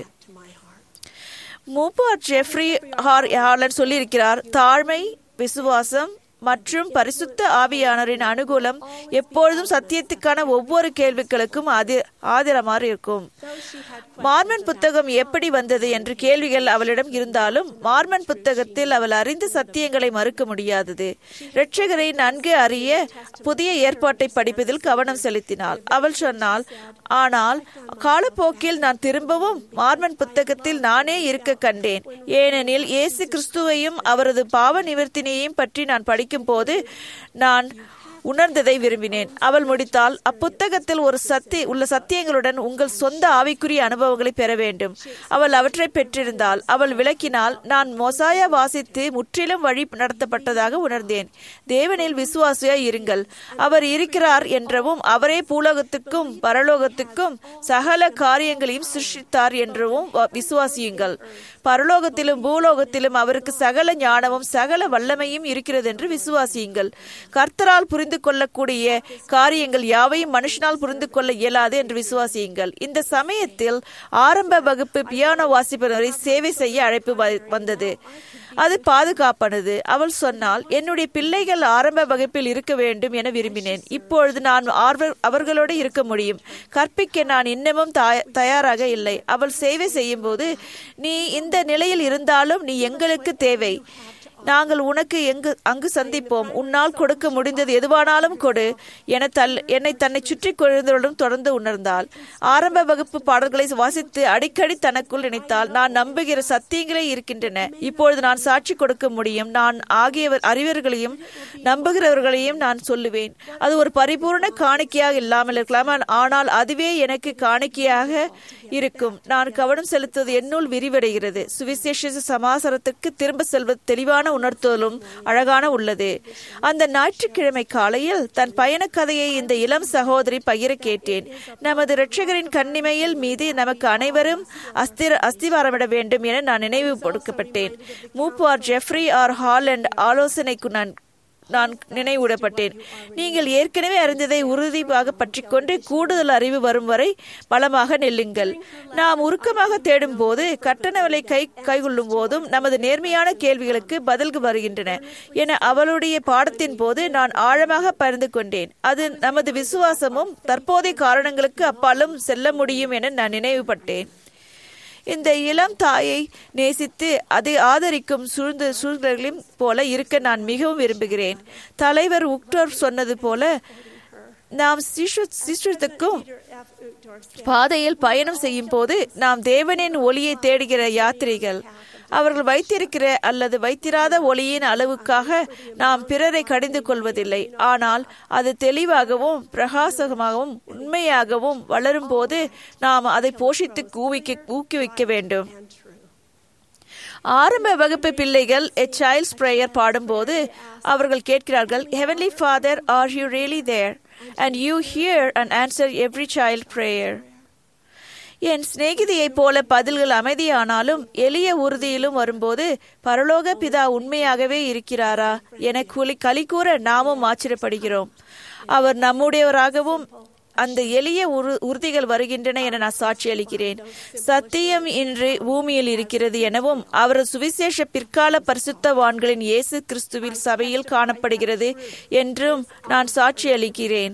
மூப்பார் ஜெஃப்ரி ஹார் ஹாலன் சொல்லியிருக்கிறார் தாழ்மை விசுவாசம் மற்றும் பரிசுத்த ஆவியானரின் அனுகூலம் எப்பொழுதும் சத்தியத்துக்கான ஒவ்வொரு கேள்விகளுக்கும் ஆதி ஆதிரமாக இருக்கும் மார்மன் புத்தகம் எப்படி வந்தது என்ற கேள்விகள் அவளிடம் இருந்தாலும் மார்மன் புத்தகத்தில் அவள் அறிந்த சத்தியங்களை மறுக்க முடியாதது இரட்சகரை நன்கு அறிய புதிய ஏற்பாட்டை படிப்பதில் கவனம் செலுத்தினாள் அவள் சொன்னாள் ஆனால் காலப்போக்கில் நான் திரும்பவும் மார்மன் புத்தகத்தில் நானே இருக்க கண்டேன் ஏனெனில் இயேசு கிறிஸ்துவையும் அவரது பாவ நிவர்த்தினையும் பற்றி நான் படிக்கும் போது நான் உணர்ந்ததை விரும்பினேன் அவள் முடித்தால் அப்புத்தகத்தில் ஒரு சத்தி உள்ள சத்தியங்களுடன் உங்கள் சொந்த ஆவிக்குரிய அனுபவங்களை பெற வேண்டும் அவள் அவற்றை பெற்றிருந்தாள் அவள் விளக்கினால் நான் மொசாயா வாசித்து முற்றிலும் வழி நடத்தப்பட்டதாக உணர்ந்தேன் தேவனில் விசுவாசியாய் இருங்கள் அவர் இருக்கிறார் என்றவும் அவரே பூலோகத்துக்கும் பரலோகத்துக்கும் சகல காரியங்களையும் சிருஷ்டித்தார் என்றவும் வ- விசுவாசியுங்கள் பரலோகத்திலும் பூலோகத்திலும் அவருக்கு சகல ஞானமும் சகல வல்லமையும் இருக்கிறது என்று விசுவாசியுங்கள் கர்த்தரால் புரிந்து கொள்ளக்கூடிய காரியங்கள் யாவையும் மனுஷனால் புரிந்து கொள்ள இயலாது என்று விசுவாசியுங்கள் இந்த சமயத்தில் ஆரம்ப வகுப்பு பியானோ வாசிப்பவரை சேவை செய்ய அழைப்பு வ- வந்தது அது பாதுகாப்பானது அவள் சொன்னால் என்னுடைய பிள்ளைகள் ஆரம்ப வகுப்பில் இருக்க வேண்டும் என விரும்பினேன் இப்பொழுது நான் ஆர்வ அவர்களோடு இருக்க முடியும் கற்பிக்க நான் இன்னமும் தாய- தயாராக இல்லை அவள் சேவை செய்யும் போது நீ இந்த நிலையில் இருந்தாலும் நீ எங்களுக்கு தேவை நாங்கள் உனக்கு எங்கு அங்கு சந்திப்போம் உன்னால் கொடுக்க முடிந்தது எதுவானாலும் கொடு என தல் என்னை தன்னை சுற்றி கொழுந்தருடன் தொடர்ந்து உணர்ந்தாள் ஆரம்ப வகுப்பு பாடல்களை வாசித்து அடிக்கடி தனக்குள் நினைத்தால் நான் நம்புகிற சத்தியங்களே இருக்கின்றன இப்பொழுது நான் சாட்சி கொடுக்க முடியும் நான் ஆகியவர் அறிவர்களையும் நம்புகிறவர்களையும் நான் சொல்லுவேன் அது ஒரு பரிபூர்ண காணிக்கையாக இல்லாமல் இருக்கலாம் ஆனால் அதுவே எனக்கு காணிக்கையாக இருக்கும் நான் கவனம் செலுத்துவது என்னுள் விரிவடைகிறது சுவிசேஷ சமாசாரத்திற்கு திரும்ப செல்வது தெளிவான உணர்த்துதலும் அழகான உள்ளது அந்த ஞாயிற்றுக்கிழமை காலையில் தன் பயண கதையை இந்த இளம் சகோதரி பகிர கேட்டேன் நமது இரட்சகரின் கண்ணிமையில் மீது நமக்கு அனைவரும் அஸ்திர அஸ்திவாரமிட வேண்டும் என நான் நினைவு கொடுக்கப்பட்டேன் மூப்பார் ஜெஃப்ரி ஆர் ஹாலண்ட் ஆலோசனைக்கு நான் நான் நினைவூடப்பட்டேன் நீங்கள் ஏற்கனவே அறிந்ததை உறுதியாக பற்றிக்கொண்டு கூடுதல் அறிவு வரும் வரை பலமாக நெல்லுங்கள் நாம் உருக்கமாக தேடும் போது கட்டணவலை கை கைகொள்ளும் போதும் நமது நேர்மையான கேள்விகளுக்கு பதில்கள் வருகின்றன என அவளுடைய பாடத்தின் போது நான் ஆழமாக பரிந்து கொண்டேன் அது நமது விசுவாசமும் தற்போதைய காரணங்களுக்கு அப்பாலும் செல்ல முடியும் என நான் நினைவுபட்டேன் இந்த இளம் தாயை நேசித்து அதை ஆதரிக்கும் சூழ்ந்த சூழ்நிலைகளையும் போல இருக்க நான் மிகவும் விரும்புகிறேன் தலைவர் உக்டோர் சொன்னது போல நாம் சிசுத்துக்கும் பாதையில் பயணம் செய்யும் போது நாம் தேவனின் ஒளியை தேடுகிற யாத்திரிகள் அவர்கள் வைத்திருக்கிற அல்லது வைத்திராத ஒளியின் அளவுக்காக நாம் பிறரை கடிந்து கொள்வதில்லை ஆனால் அது தெளிவாகவும் பிரகாசமாகவும் உண்மையாகவும் வளரும் போது நாம் அதை போஷித்து ஊவிக்க ஊக்குவிக்க வேண்டும் ஆரம்ப வகுப்பு பிள்ளைகள் எ சைல்ட்ஸ் பிரேயர் பாடும்போது அவர்கள் கேட்கிறார்கள் Heavenly Father are you really there and you hear and answer every child prayer என் சிநேகிதியைப் போல பதில்கள் அமைதியானாலும் எளிய உறுதியிலும் வரும்போது பரலோக பிதா உண்மையாகவே இருக்கிறாரா என குலி களி கூற நாமும் ஆச்சரியப்படுகிறோம் அவர் நம்முடையவராகவும் அந்த எளிய உறு உறுதிகள் வருகின்றன என நான் சாட்சி அளிக்கிறேன் சத்தியம் இன்று பூமியில் இருக்கிறது எனவும் அவர் சுவிசேஷ பிற்கால பரிசுத்தவான்களின் இயேசு கிறிஸ்துவில் சபையில் காணப்படுகிறது என்றும் நான் சாட்சி அளிக்கிறேன்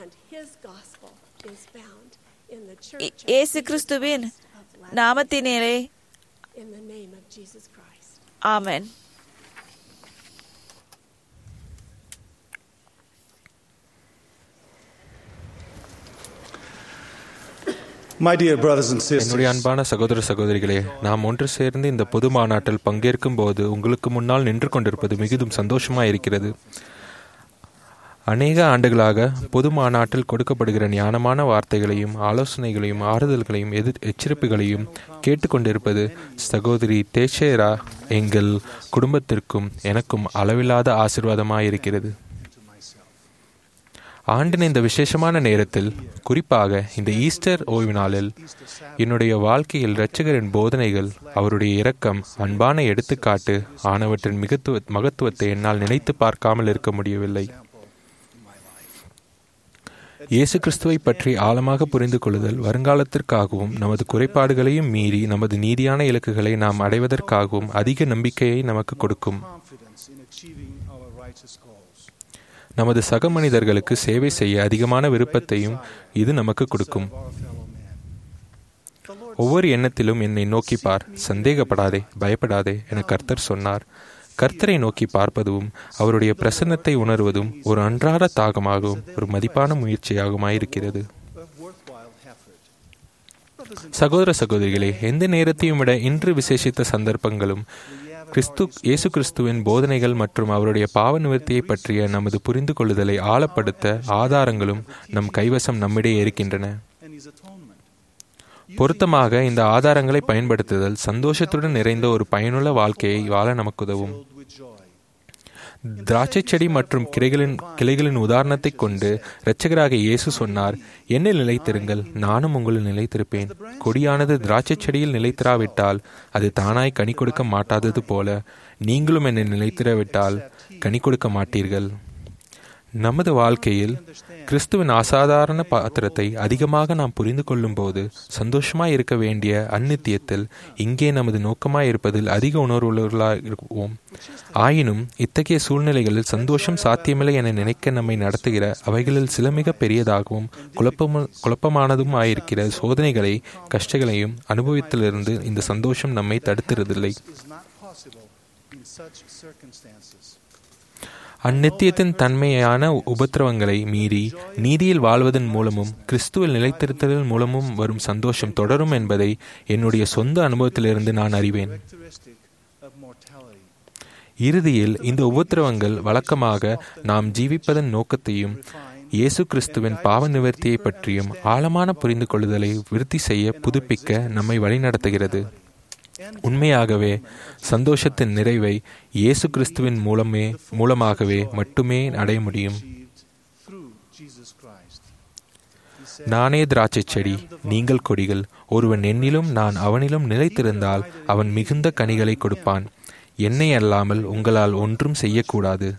இயேசு கிறிஸ்துவின் நாமத்தினே ஆமென் My dear brothers and sisters, என்னுடைய அன்பான சகோதர சகோதரிகளே நாம் ஒன்று சேர்ந்து இந்த பொது மாநாட்டில் பங்கேற்கும் போது உங்களுக்கு முன்னால் நின்று கொண்டிருப்பது மிகுதும் சந்தோஷமாக இருக்கிறது அநேக ஆண்டுகளாக பொது மாநாட்டில் கொடுக்கப்படுகிற ஞானமான வார்த்தைகளையும் ஆலோசனைகளையும் ஆறுதல்களையும் எதிர் எச்சரிப்புகளையும் கேட்டுக்கொண்டிருப்பது சகோதரி தேஷேரா எங்கள் குடும்பத்திற்கும் எனக்கும் அளவில்லாத ஆசிர்வாதமாயிருக்கிறது ஆண்டின் இந்த விசேஷமான நேரத்தில் குறிப்பாக இந்த ஈஸ்டர் ஓய்வு நாளில் என்னுடைய வாழ்க்கையில் இரட்சகரின் போதனைகள் அவருடைய இரக்கம் அன்பான எடுத்துக்காட்டு ஆனவற்றின் மிகத்துவ மகத்துவத்தை என்னால் நினைத்து பார்க்காமல் இருக்க முடியவில்லை இயேசு கிறிஸ்துவை பற்றி ஆழமாக புரிந்து கொள்ளுதல் வருங்காலத்திற்காகவும் நமது குறைபாடுகளையும் மீறி நமது நீதியான இலக்குகளை நாம் அடைவதற்காகவும் அதிக நம்பிக்கையை நமக்கு கொடுக்கும் நமது சக மனிதர்களுக்கு சேவை செய்ய அதிகமான விருப்பத்தையும் இது நமக்கு கொடுக்கும் ஒவ்வொரு எண்ணத்திலும் என்னை நோக்கி பார் சந்தேகப்படாதே பயப்படாதே என கர்த்தர் சொன்னார் கர்த்தரை நோக்கி பார்ப்பதும் அவருடைய பிரசன்னத்தை உணர்வதும் ஒரு அன்றாட தாகமாகவும் ஒரு மதிப்பான முயற்சியாகுமாயிருக்கிறது சகோதர சகோதரிகளே எந்த நேரத்தையும் விட இன்று விசேஷித்த சந்தர்ப்பங்களும் கிறிஸ்து இயேசு கிறிஸ்துவின் போதனைகள் மற்றும் அவருடைய பாவ நிவர்த்தியை பற்றிய நமது புரிந்து கொள்ளுதலை ஆழப்படுத்த ஆதாரங்களும் நம் கைவசம் நம்மிடையே இருக்கின்றன பொருத்தமாக இந்த ஆதாரங்களை பயன்படுத்துதல் சந்தோஷத்துடன் நிறைந்த ஒரு பயனுள்ள வாழ்க்கையை வாழ நமக்கு உதவும் திராட்சை செடி மற்றும் கிளைகளின் கிளைகளின் உதாரணத்தை கொண்டு இரட்சகராக இயேசு சொன்னார் என்னில் நிலைத்திருங்கள் நானும் உங்களில் நிலைத்திருப்பேன் கொடியானது திராட்சை செடியில் நிலைத்திராவிட்டால் அது தானாய் கனி கொடுக்க மாட்டாதது போல நீங்களும் என்னை நிலைத்திராவிட்டால் கனி கொடுக்க மாட்டீர்கள் நமது வாழ்க்கையில் கிறிஸ்துவின் அசாதாரண பாத்திரத்தை அதிகமாக நாம் புரிந்து கொள்ளும் போது சந்தோஷமாய் இருக்க வேண்டிய அந்நித்தியத்தில் இங்கே நமது நோக்கமாய் இருப்பதில் அதிக உணர்வுள்ளவர்களாக இருப்போம் ஆயினும் இத்தகைய சூழ்நிலைகளில் சந்தோஷம் சாத்தியமில்லை என நினைக்க நம்மை நடத்துகிற அவைகளில் சில மிக பெரியதாகவும் குழப்பம குழப்பமானதும் ஆயிருக்கிற சோதனைகளை கஷ்டங்களையும் அனுபவித்திலிருந்து இந்த சந்தோஷம் நம்மை தடுத்துறதில்லை அந்நித்தியத்தின் தன்மையான உபத்திரவங்களை மீறி நீதியில் வாழ்வதன் மூலமும் கிறிஸ்துவில் நிலைத்திருத்தலின் மூலமும் வரும் சந்தோஷம் தொடரும் என்பதை என்னுடைய சொந்த அனுபவத்திலிருந்து நான் அறிவேன் இறுதியில் இந்த உபத்திரவங்கள் வழக்கமாக நாம் ஜீவிப்பதன் நோக்கத்தையும் இயேசு கிறிஸ்துவின் பாவ நிவர்த்தியை பற்றியும் ஆழமான புரிந்து கொள்ளுதலை விருத்தி செய்ய புதுப்பிக்க நம்மை வழிநடத்துகிறது உண்மையாகவே சந்தோஷத்தின் நிறைவை இயேசு கிறிஸ்துவின் மூலமே மூலமாகவே மட்டுமே அடைய முடியும் நானே திராட்சைச் செடி நீங்கள் கொடிகள் ஒருவன் என்னிலும் நான் அவனிலும் நிலைத்திருந்தால் அவன் மிகுந்த கனிகளை கொடுப்பான் என்னை அல்லாமல் உங்களால் ஒன்றும் செய்யக்கூடாது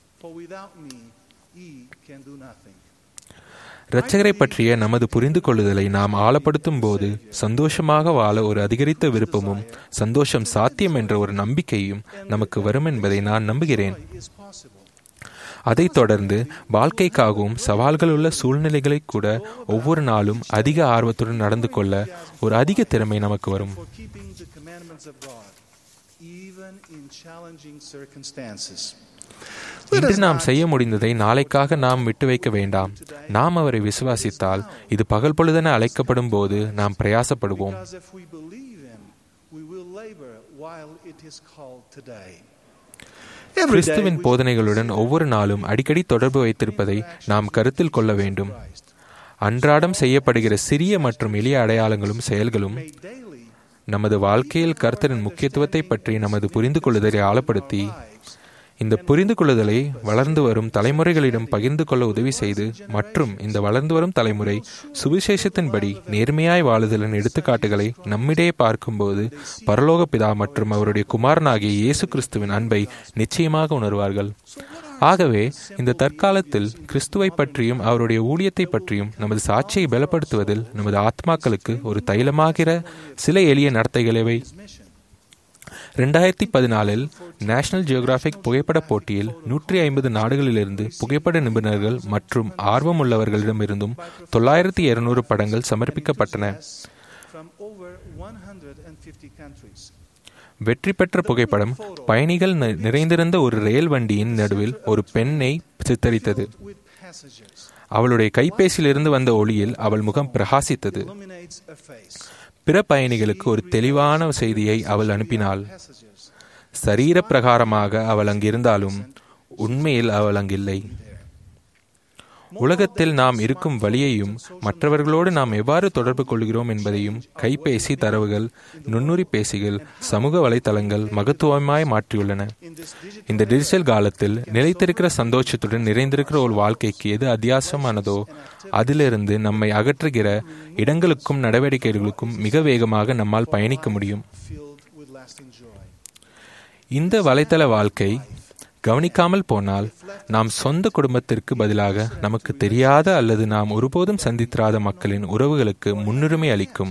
இரட்சகரை பற்றிய நமது புரிந்து கொள்ளுதலை நாம் ஆழப்படுத்தும் போது சந்தோஷமாக வாழ ஒரு அதிகரித்த விருப்பமும் சந்தோஷம் சாத்தியம் என்ற ஒரு நம்பிக்கையும் நமக்கு வரும் என்பதை நான் நம்புகிறேன் அதைத் தொடர்ந்து வாழ்க்கைக்காகவும் சவால்கள் உள்ள சூழ்நிலைகளை கூட ஒவ்வொரு நாளும் அதிக ஆர்வத்துடன் நடந்து கொள்ள ஒரு அதிக திறமை நமக்கு வரும் இன்று நாம் செய்ய முடிந்ததை நாளைக்காக நாம் விட்டு வைக்க வேண்டாம் நாம் அவரை விசுவாசித்தால் இது பகல் பொழுதென அழைக்கப்படும் போது நாம் பிரயாசப்படுவோம் கிறிஸ்துவின் போதனைகளுடன் ஒவ்வொரு நாளும் அடிக்கடி தொடர்பு வைத்திருப்பதை நாம் கருத்தில் கொள்ள வேண்டும் அன்றாடம் செய்யப்படுகிற சிறிய மற்றும் எளிய அடையாளங்களும் செயல்களும் நமது வாழ்க்கையில் கர்த்தரின் முக்கியத்துவத்தை பற்றி நமது புரிந்து கொள்ளுதலை ஆழப்படுத்தி இந்த புரிந்து கொள்ளுதலை வளர்ந்து வரும் தலைமுறைகளிடம் பகிர்ந்து கொள்ள உதவி செய்து மற்றும் இந்த வளர்ந்து வரும் தலைமுறை சுவிசேஷத்தின்படி நேர்மையாய் வாழுதலின் எடுத்துக்காட்டுகளை நம்மிடையே பார்க்கும்போது பரலோக பிதா மற்றும் அவருடைய குமாரனாகிய இயேசு கிறிஸ்துவின் அன்பை நிச்சயமாக உணர்வார்கள் ஆகவே இந்த தற்காலத்தில் கிறிஸ்துவை பற்றியும் அவருடைய ஊழியத்தை பற்றியும் நமது சாட்சியை பலப்படுத்துவதில் நமது ஆத்மாக்களுக்கு ஒரு தைலமாகிற சில எளிய நடத்தைகளவை ரெண்டாயிரத்தி பதினாலில் நேஷனல் ஜியோகிராபிக் புகைப்பட போட்டியில் நூற்றி ஐம்பது நாடுகளிலிருந்து புகைப்பட நிபுணர்கள் மற்றும் ஆர்வமுள்ளவர்களிடமிருந்தும் தொள்ளாயிரத்தி இருநூறு படங்கள் சமர்ப்பிக்கப்பட்டன வெற்றி பெற்ற புகைப்படம் பயணிகள் நிறைந்திருந்த ஒரு ரயில் வண்டியின் நடுவில் ஒரு பெண்ணை சித்தரித்தது அவளுடைய கைபேசியிலிருந்து வந்த ஒளியில் அவள் முகம் பிரகாசித்தது பிற பயணிகளுக்கு ஒரு தெளிவான செய்தியை அவள் அனுப்பினாள் சரீர பிரகாரமாக அவள் அங்கிருந்தாலும் உண்மையில் அவள் அங்கில்லை உலகத்தில் நாம் இருக்கும் வழியையும் மற்றவர்களோடு நாம் எவ்வாறு தொடர்பு கொள்கிறோம் என்பதையும் கைபேசி தரவுகள் நுண்ணுரி பேசிகள் சமூக வலைத்தளங்கள் மகத்துவமாய் மாற்றியுள்ளன இந்த டிஜிட்டல் காலத்தில் நிலைத்திருக்கிற சந்தோஷத்துடன் நிறைந்திருக்கிற ஒரு வாழ்க்கைக்கு எது அத்தியாசமானதோ அதிலிருந்து நம்மை அகற்றுகிற இடங்களுக்கும் நடவடிக்கைகளுக்கும் மிக வேகமாக நம்மால் பயணிக்க முடியும் இந்த வலைத்தள வாழ்க்கை கவனிக்காமல் போனால் நாம் சொந்த குடும்பத்திற்கு பதிலாக நமக்கு தெரியாத அல்லது நாம் ஒருபோதும் சந்தித்திராத மக்களின் உறவுகளுக்கு முன்னுரிமை அளிக்கும்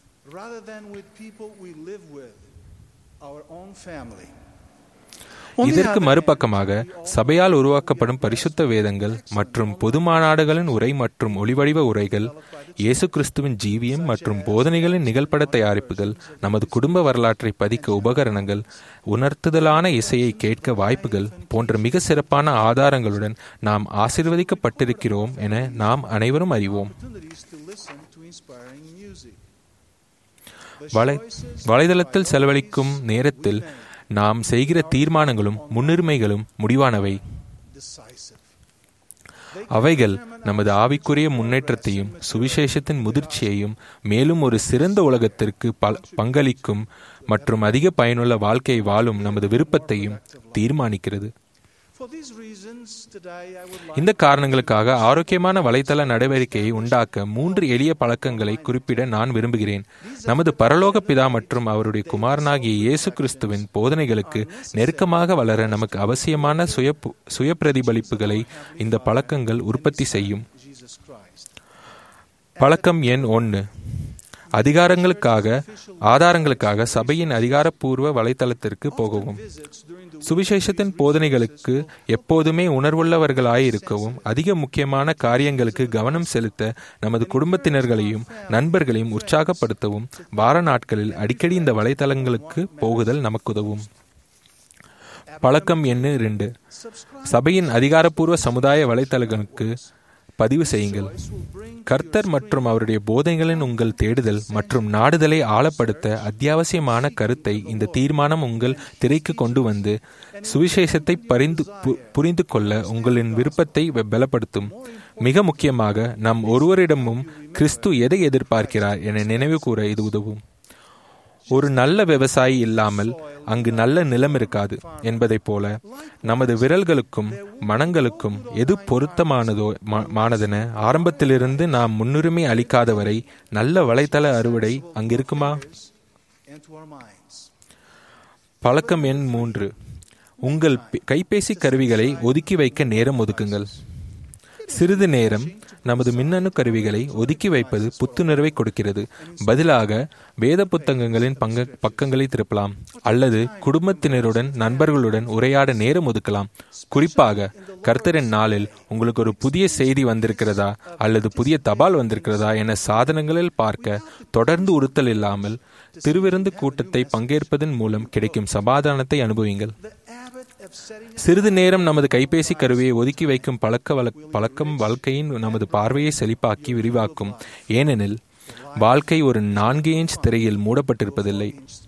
இதற்கு மறுபக்கமாக சபையால் உருவாக்கப்படும் பரிசுத்த வேதங்கள் மற்றும் பொது மாநாடுகளின் உரை மற்றும் ஒளிவடிவ உரைகள் இயேசு கிறிஸ்துவின் ஜீவியம் மற்றும் போதனைகளின் நிகழ்பட தயாரிப்புகள் நமது குடும்ப வரலாற்றை பதிக்க உபகரணங்கள் உணர்த்துதலான இசையை கேட்க வாய்ப்புகள் போன்ற மிக சிறப்பான ஆதாரங்களுடன் நாம் ஆசிர்வதிக்கப்பட்டிருக்கிறோம் என நாம் அனைவரும் அறிவோம் வலை வலைதளத்தில் செலவழிக்கும் நேரத்தில் நாம் செய்கிற தீர்மானங்களும் முன்னுரிமைகளும் முடிவானவை அவைகள் நமது ஆவிக்குரிய முன்னேற்றத்தையும் சுவிசேஷத்தின் முதிர்ச்சியையும் மேலும் ஒரு சிறந்த உலகத்திற்கு பங்களிக்கும் மற்றும் அதிக பயனுள்ள வாழ்க்கையை வாழும் நமது விருப்பத்தையும் தீர்மானிக்கிறது இந்த காரணங்களுக்காக ஆரோக்கியமான வலைத்தள நடவடிக்கையை உண்டாக்க மூன்று எளிய பழக்கங்களை குறிப்பிட நான் விரும்புகிறேன் நமது பரலோக பிதா மற்றும் அவருடைய குமாரனாகிய இயேசு கிறிஸ்துவின் போதனைகளுக்கு நெருக்கமாக வளர நமக்கு அவசியமான சுய சுய பிரதிபலிப்புகளை இந்த பழக்கங்கள் உற்பத்தி செய்யும் பழக்கம் எண் ஒன்று அதிகாரங்களுக்காக ஆதாரங்களுக்காக சபையின் அதிகாரப்பூர்வ வலைத்தளத்திற்கு போகவும் சுவிசேஷத்தின் போதனைகளுக்கு எப்போதுமே உணர்வுள்ளவர்களாயிருக்கவும் அதிக முக்கியமான காரியங்களுக்கு கவனம் செலுத்த நமது குடும்பத்தினர்களையும் நண்பர்களையும் உற்சாகப்படுத்தவும் வார நாட்களில் அடிக்கடி இந்த வலைத்தளங்களுக்கு போகுதல் நமக்கு உதவும் பழக்கம் எண்ணு இரண்டு சபையின் அதிகாரப்பூர்வ சமுதாய வலைத்தளங்களுக்கு பதிவு செய்யுங்கள் கர்த்தர் மற்றும் அவருடைய போதைகளின் உங்கள் தேடுதல் மற்றும் நாடுதலை ஆழப்படுத்த அத்தியாவசியமான கருத்தை இந்த தீர்மானம் உங்கள் திரைக்கு கொண்டு வந்து சுவிசேஷத்தை பரிந்து புரிந்து கொள்ள உங்களின் விருப்பத்தை பலப்படுத்தும் மிக முக்கியமாக நம் ஒருவரிடமும் கிறிஸ்து எதை எதிர்பார்க்கிறார் என நினைவு கூற இது உதவும் ஒரு நல்ல விவசாயி இல்லாமல் அங்கு நல்ல நிலம் இருக்காது என்பதைப் போல நமது விரல்களுக்கும் மனங்களுக்கும் எது பொருத்தமானதோ மா- மானதென ஆரம்பத்திலிருந்து நாம் முன்னுரிமை அளிக்காதவரை நல்ல வலைத்தள அறுவடை அங்கிருக்குமா and to our minds. பழக்கம் எண் மூன்று உங்கள் பி- கைபேசி கருவிகளை ஒதுக்கி வைக்க நேரம் ஒதுக்குங்கள் சிறிது நேரம் நமது மின்னணு கருவிகளை ஒதுக்கி வைப்பது புத்துணர்வை கொடுக்கிறது பதிலாக வேத புத்தகங்களின் பங்க பக்கங்களை திருப்பலாம் அல்லது குடும்பத்தினருடன் நண்பர்களுடன் உரையாட நேரம் ஒதுக்கலாம் குறிப்பாக கர்த்தரின் நாளில் உங்களுக்கு ஒரு புதிய செய்தி வந்திருக்கிறதா அல்லது புதிய தபால் வந்திருக்கிறதா என சாதனங்களில் பார்க்க தொடர்ந்து உறுத்தல் இல்லாமல் திருவிருந்து கூட்டத்தை பங்கேற்பதன் மூலம் கிடைக்கும் சமாதானத்தை அனுபவிங்கள் சிறிது நேரம் நமது கைபேசி கருவியை ஒதுக்கி வைக்கும் பழக்க வழ பழக்கம் வாழ்க்கையின் நமது பார்வையை செழிப்பாக்கி விரிவாக்கும் ஏனெனில் வாழ்க்கை ஒரு நான்கு இன்ச் திரையில் மூடப்பட்டிருப்பதில்லை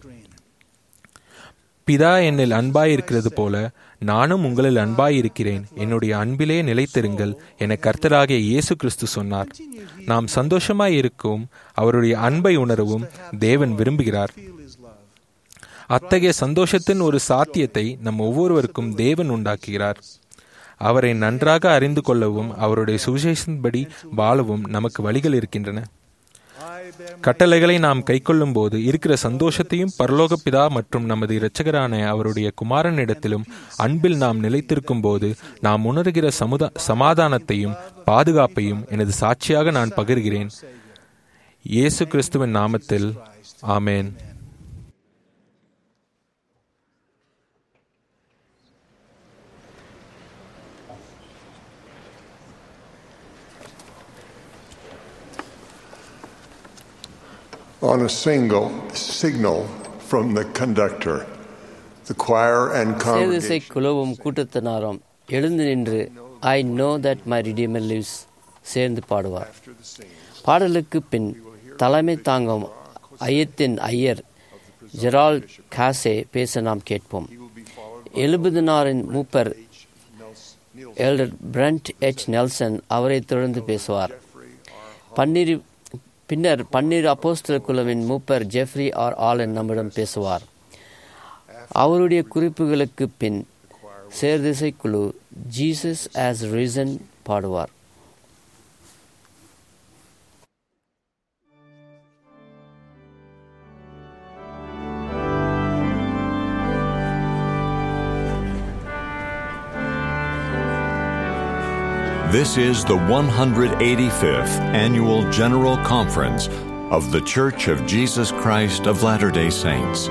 பிதா என்னில் அன்பாயிருக்கிறது போல நானும் உங்களில் அன்பாயிருக்கிறேன் என்னுடைய அன்பிலே நிலைத்திருங்கள் என கர்த்தராகிய இயேசு கிறிஸ்து சொன்னார் நாம் சந்தோஷமாய் இருக்கவும் அவருடைய அன்பை உணரவும் தேவன் விரும்புகிறார் அத்தகைய சந்தோஷத்தின் ஒரு சாத்தியத்தை நம் ஒவ்வொருவருக்கும் தேவன் உண்டாக்குகிறார் அவரை நன்றாக அறிந்து கொள்ளவும் அவருடைய சுவிசேஷன்படி வாழவும் நமக்கு வழிகள் இருக்கின்றன கட்டளைகளை நாம் கைக்கொள்ளும் போது இருக்கிற சந்தோஷத்தையும் பரலோக பிதா மற்றும் நமது இரட்சகரான அவருடைய குமாரனிடத்திலும் அன்பில் நாம் நிலைத்திருக்கும் போது நாம் உணர்கிற சமுதா சமாதானத்தையும் பாதுகாப்பையும் எனது சாட்சியாக நான் பகிர்கிறேன் இயேசு கிறிஸ்துவின் நாமத்தில் ஆமேன் On a single signal from the conductor, the choir and சேதிசை congregation குலவும் கூட்டத்தினாரும் எழுந்து நின்று I know that my Redeemer lives சேர்ந்து பாடுவார் பாடலுக்கு பின் தலைமை தாங்கும் ஐயத்தின் ஐயர் ஜெரால் காசே பேச நாம் கேட்போம் எழுபதினாரின் மூப்பர் எல்டர் பிரண்ட் எச் நெல்சன் அவரை தொடர்ந்து பேசுவார் பன்னிரு பின்னர் பன்னிரு அப்போஸ்தலர் குழுவின் மூப்பர் ஜெஃப்ரி ஆர் ஆலன் நம்மிடம் பேசுவார் அவருடைய குறிப்புகளுக்கு பின் சேர்திசை குழு ஜீசஸ் ஆஸ் ரீசன் பாடுவார் This is the 185th Annual General Conference of The Church of Jesus Christ of Latter day Saints.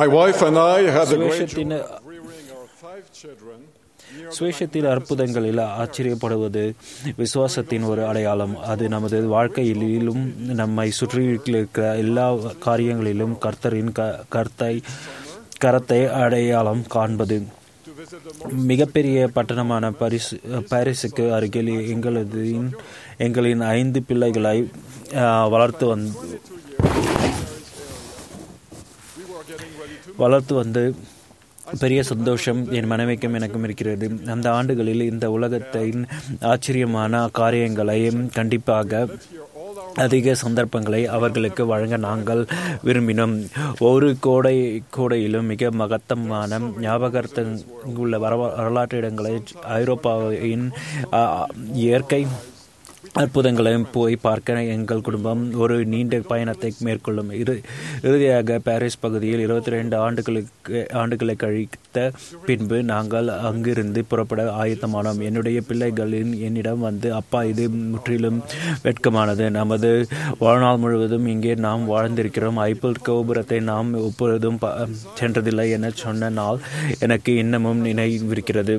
My wife and I had the great சுவேஷத்தின் joy of rearing our five children near சுவேஷத்தின் அற்புதங்களில் ஆச்சரியப்படுவது விசுவாசத்தின் ஒரு அடையாளம் அது நமது வாழ்க்கையிலும் நம்மை சுற்றி இருக்கிற எல்லா காரியங்களிலும் கர்த்தரின் க கர்த்தை கரத்தை அடையாளம் காண்பது மிகப்பெரிய பட்டணமான பரிசு பாரிஸுக்கு அருகில் எங்களது எங்களின் ஐந்து பிள்ளைகளை ஆஹ், வளர்த்து வந் வளர்த்து வந்து பெரிய சந்தோஷம் என் மனைவிக்கும் எனக்கும் இருக்கிறது அந்த ஆண்டுகளில் இந்த உலகத்தின் ஆச்சரியமான காரியங்களையும் கண்டிப்பாக அதிக சந்தர்ப்பங்களை அவர்களுக்கு வழங்க நாங்கள் விரும்பினோம் ஒரு கோடை கோடையிலும் மிக மகத்தமான ஞாபகத்துள்ள வரவ- வரலாற்று இடங்களை ஐரோப்பாவின் ஆ, இயற்கை அற்புதங்களையும் போய் பார்க்க எங்கள் குடும்பம் ஒரு நீண்ட பயணத்தை மேற்கொள்ளும் இறு இறுதியாக பாரிஸ் பகுதியில் இருபத்தி ரெண்டு ஆண்டுகளுக்கு ஆண்டுகளை கழித்த பின்பு நாங்கள் அங்கிருந்து புறப்பட ஆயத்தமானோம் என்னுடைய பிள்ளைகளின் என்னிடம் வந்து அப்பா இது முற்றிலும் வெட்கமானது நமது வாழ்நாள் முழுவதும் இங்கே நாம் வாழ்ந்திருக்கிறோம் ஐபிள் கோபுரத்தை நாம் எப்பொழுதும் ப- சென்றதில்லை என சொன்ன நாள் எனக்கு இன்னமும் நினைவிருக்கிறது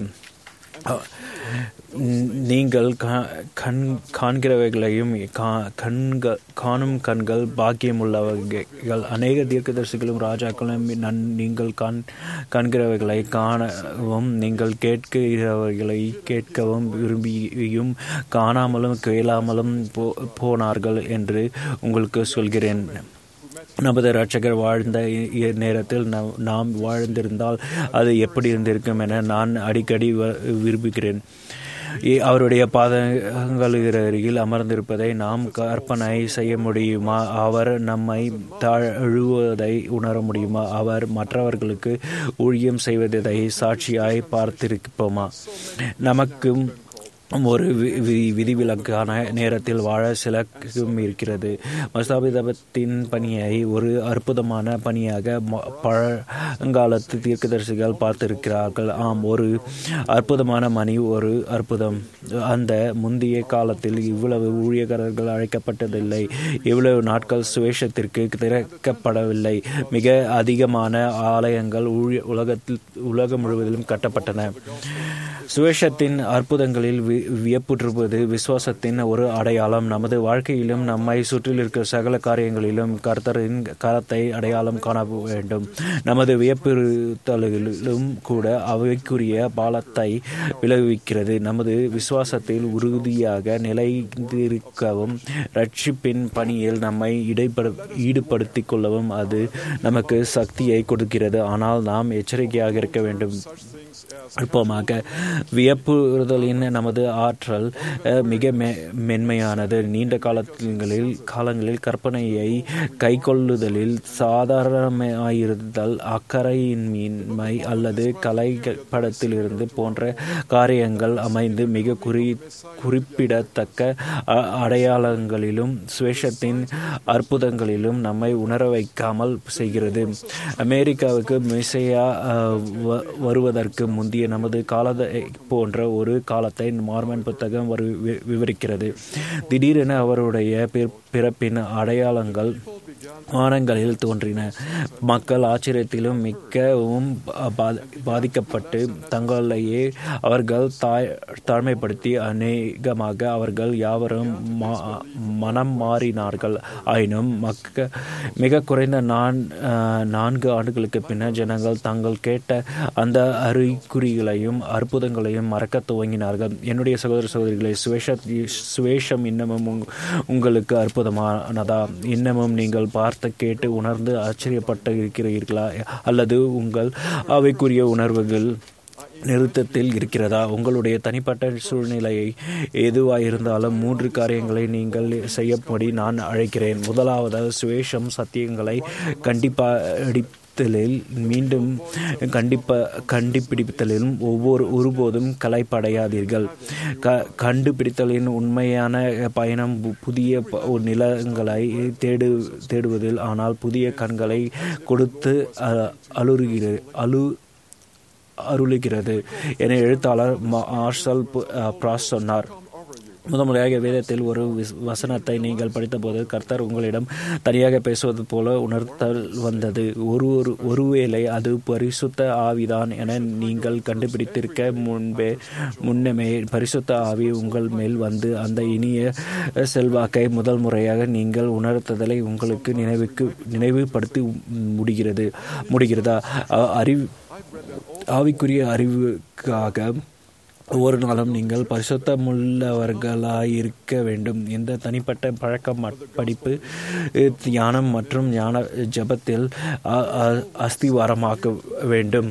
நீங்கள் கா- கண் காண்கிறவைகளையும் கா- கண்கள் காணும் கண்கள் பாக்கியமுள்ளவைகள் அநேக தீர்க்கதரிசிகளும் ராஜாக்களும் நன் நீங்கள் காண் காண்கிறவைகளை காணவும் நீங்கள் கேட்கிறவைகளை கேட்கவும் விரும்பியும் காணாமலும் கேளாமலும் போ போனார்கள் என்று உங்களுக்கு சொல்கிறேன் நமது ரட்சகர் வாழ்ந்த இ- இ- நேரத்தில் நாம் நாம் வாழ்ந்திருந்தால் அது எப்படி இருந்திருக்கும் என நான் அடிக்கடி வ- விரும்புகிறேன் இ- அவருடைய பாதங்கள் அருகில் அமர்ந்திருப்பதை நாம் கற்பனை செய்ய முடியுமா அவர் நம்மை தழுவதை உணர முடியுமா அவர் மற்றவர்களுக்கு ஊழியம் செய்வதை சாட்சியாய் பார்த்திருப்போமா நமக்கும் ஒரு வி- வி- விதிவிலக்கான நேரத்தில் வாழ சிலக்கும் இருக்கிறது மஸ்தாபிதபத்தின் பணியை ஒரு அற்புதமான பணியாக ம- பழங்காலத்து தீர்க்கதரிசிகள் பார்த்திருக்கிறார்கள் ஆம் ஒரு அற்புதமான மணி ஒரு அற்புதம் அந்த முந்தைய காலத்தில் இவ்வளவு ஊழியக்காரர்கள் அழைக்கப்பட்டதில்லை இவ்வளவு நாட்கள் சுவேஷத்திற்கு திறக்கப்படவில்லை மிக அதிகமான ஆலயங்கள் ஊழிய உலகத்தில் உலகம் முழுவதிலும் கட்டப்பட்டன சுவேஷத்தின் அற்புதங்களில் வி- வியப்புற்றுவது விசுவாசத்தின் ஒரு அடையாளம் நமது வாழ்க்கையிலும் நம்மை சுற்றில் இருக்கிற சகல காரியங்களிலும் கர்த்தரின் கரத்தை அடையாளம் காண வேண்டும் நமது வியப்புறுத்தலிலும் கூட அவைக்குரிய பாலத்தை விளைவிக்கிறது நமது விசுவாசத்தில் உறுதியாக நிலைத்திருக்கவும் ரட்சிப்பின் பணியில் நம்மை இடைப்படு ஈடுபடுத்திக் கொள்ளவும் அது நமக்கு சக்தியை கொடுக்கிறது ஆனால் நாம் எச்சரிக்கையாக இருக்க வேண்டும் அற்பமாக வியப்புறுதலின் நமது ஆற்றல் அஹ், மிக மெ- மென்மையானது நீண்ட காலங்களில் காலங்களில் கற்பனையை கைக்கொள்ளுதலில் சாதாரணமாயிருத்தல் அக்கறையின்மை அல்லது கலைப்படத்திலிருந்து போன்ற காரியங்கள் அமைந்து மிக குறி குறிப்பிடத்தக்க அ- அடையாளங்களிலும் சுவேஷத்தின் அற்புதங்களிலும் நம்மை உணர வைக்காமல் செய்கிறது அமெரிக்காவுக்கு மிசையா அஹ், வ- வருவதற்கு முந்தைய நமது காலத்தை போன்ற ஒரு காலத்தை மார்மன் புத்தகம் வரு- வி- விவரிக்கிறது திடீரென அவருடைய பிற்- பிறப்பின் அடையாளங்கள் வானங்களில் தோன்றின மக்கள் ஆச்சரியத்திலும் மிகவும் பா- பாதிக்கப்பட்டு தங்களையே அவர்கள் தாய் தாழ்மைப்படுத்தி அநேகமாக அவர்கள் யாவரும் மா- மனம் மாறினார்கள் ஆயினும் மக்க மிக குறைந்த நான் அஹ், நான்கு ஆண்டுகளுக்கு பின்னர் ஜனங்கள் தாங்கள் கேட்ட அந்த அறிகுறிகளையும் அற்புதங்களையும் மறக்க துவங்கினார்கள் என்னுடைய சகோதர சகோதரிகளை சுவேஷ சுவேஷம் இன்னமும் உங்- உங்களுக்கு அற்புதமானதா இன்னமும் நீங்கள் பார்த்து கேட்டு உணர்ந்து ஆச்சரியப்பட்டு இருக்கிறீர்களா அல்லது உங்கள் அவைக்குரிய உணர்வுகள் நிறுத்தத்தில் இருக்கிறதா உங்களுடைய தனிப்பட்ட சூழ்நிலையை எதுவாயிருந்தாலும் மூன்று காரியங்களை நீங்கள் செய்யப்படி நான் அழைக்கிறேன் முதலாவது சுவேஷம் சத்தியங்களை கண்டிப்பாக மீண்டும் கண்டிப்ப கண்டுபிடித்தலிலும் ஒவ்வொரு ஒருபோதும் கலைப்படையாதீர்கள் க கண்டுபிடித்தலின் உண்மையான பயணம் பு- புதிய ப- நிலங்களை தேடு தேடுவதில் ஆனால் புதிய கண்களை கொடுத்து அ- அலுறுகிறது அலு அருளுகிறது என எழுத்தாளர் மா- மார்ஷல் பு- அ, பிராஸ் சொன்னார் முதல் முறையாக வேதத்தில் ஒரு விஸ்- வசனத்தை நீங்கள் படித்தபோது கர்த்தர் உங்களிடம் தனியாக பேசுவது போல உணர்த்தல் வந்தது ஒரு ஒரு ஒருவேளை அது பரிசுத்த ஆவிதான் என நீங்கள் கண்டுபிடித்திருக்க முன்பே முன்னமே பரிசுத்த ஆவி உங்கள் மேல் வந்து அந்த இனிய செல்வாக்கை முதல் முறையாக நீங்கள் உணர்த்ததலை உங்களுக்கு நினைவுக்கு நினைவுபடுத்தி முடிகிறது முடிகிறதா அ- அறிவு ஆவிக்குரிய அறிவுக்காக ஒவ்வொரு நாளும் நீங்கள் பரிசுத்தமுள்ளவர்களாயிருக்க வேண்டும் இந்த தனிப்பட்ட பழக்கம் மட்- படிப்பு அஹ், தியானம் மற்றும் ஞான ஜபத்தில் அ- அ- அஸ்திவாரமாக்க வேண்டும்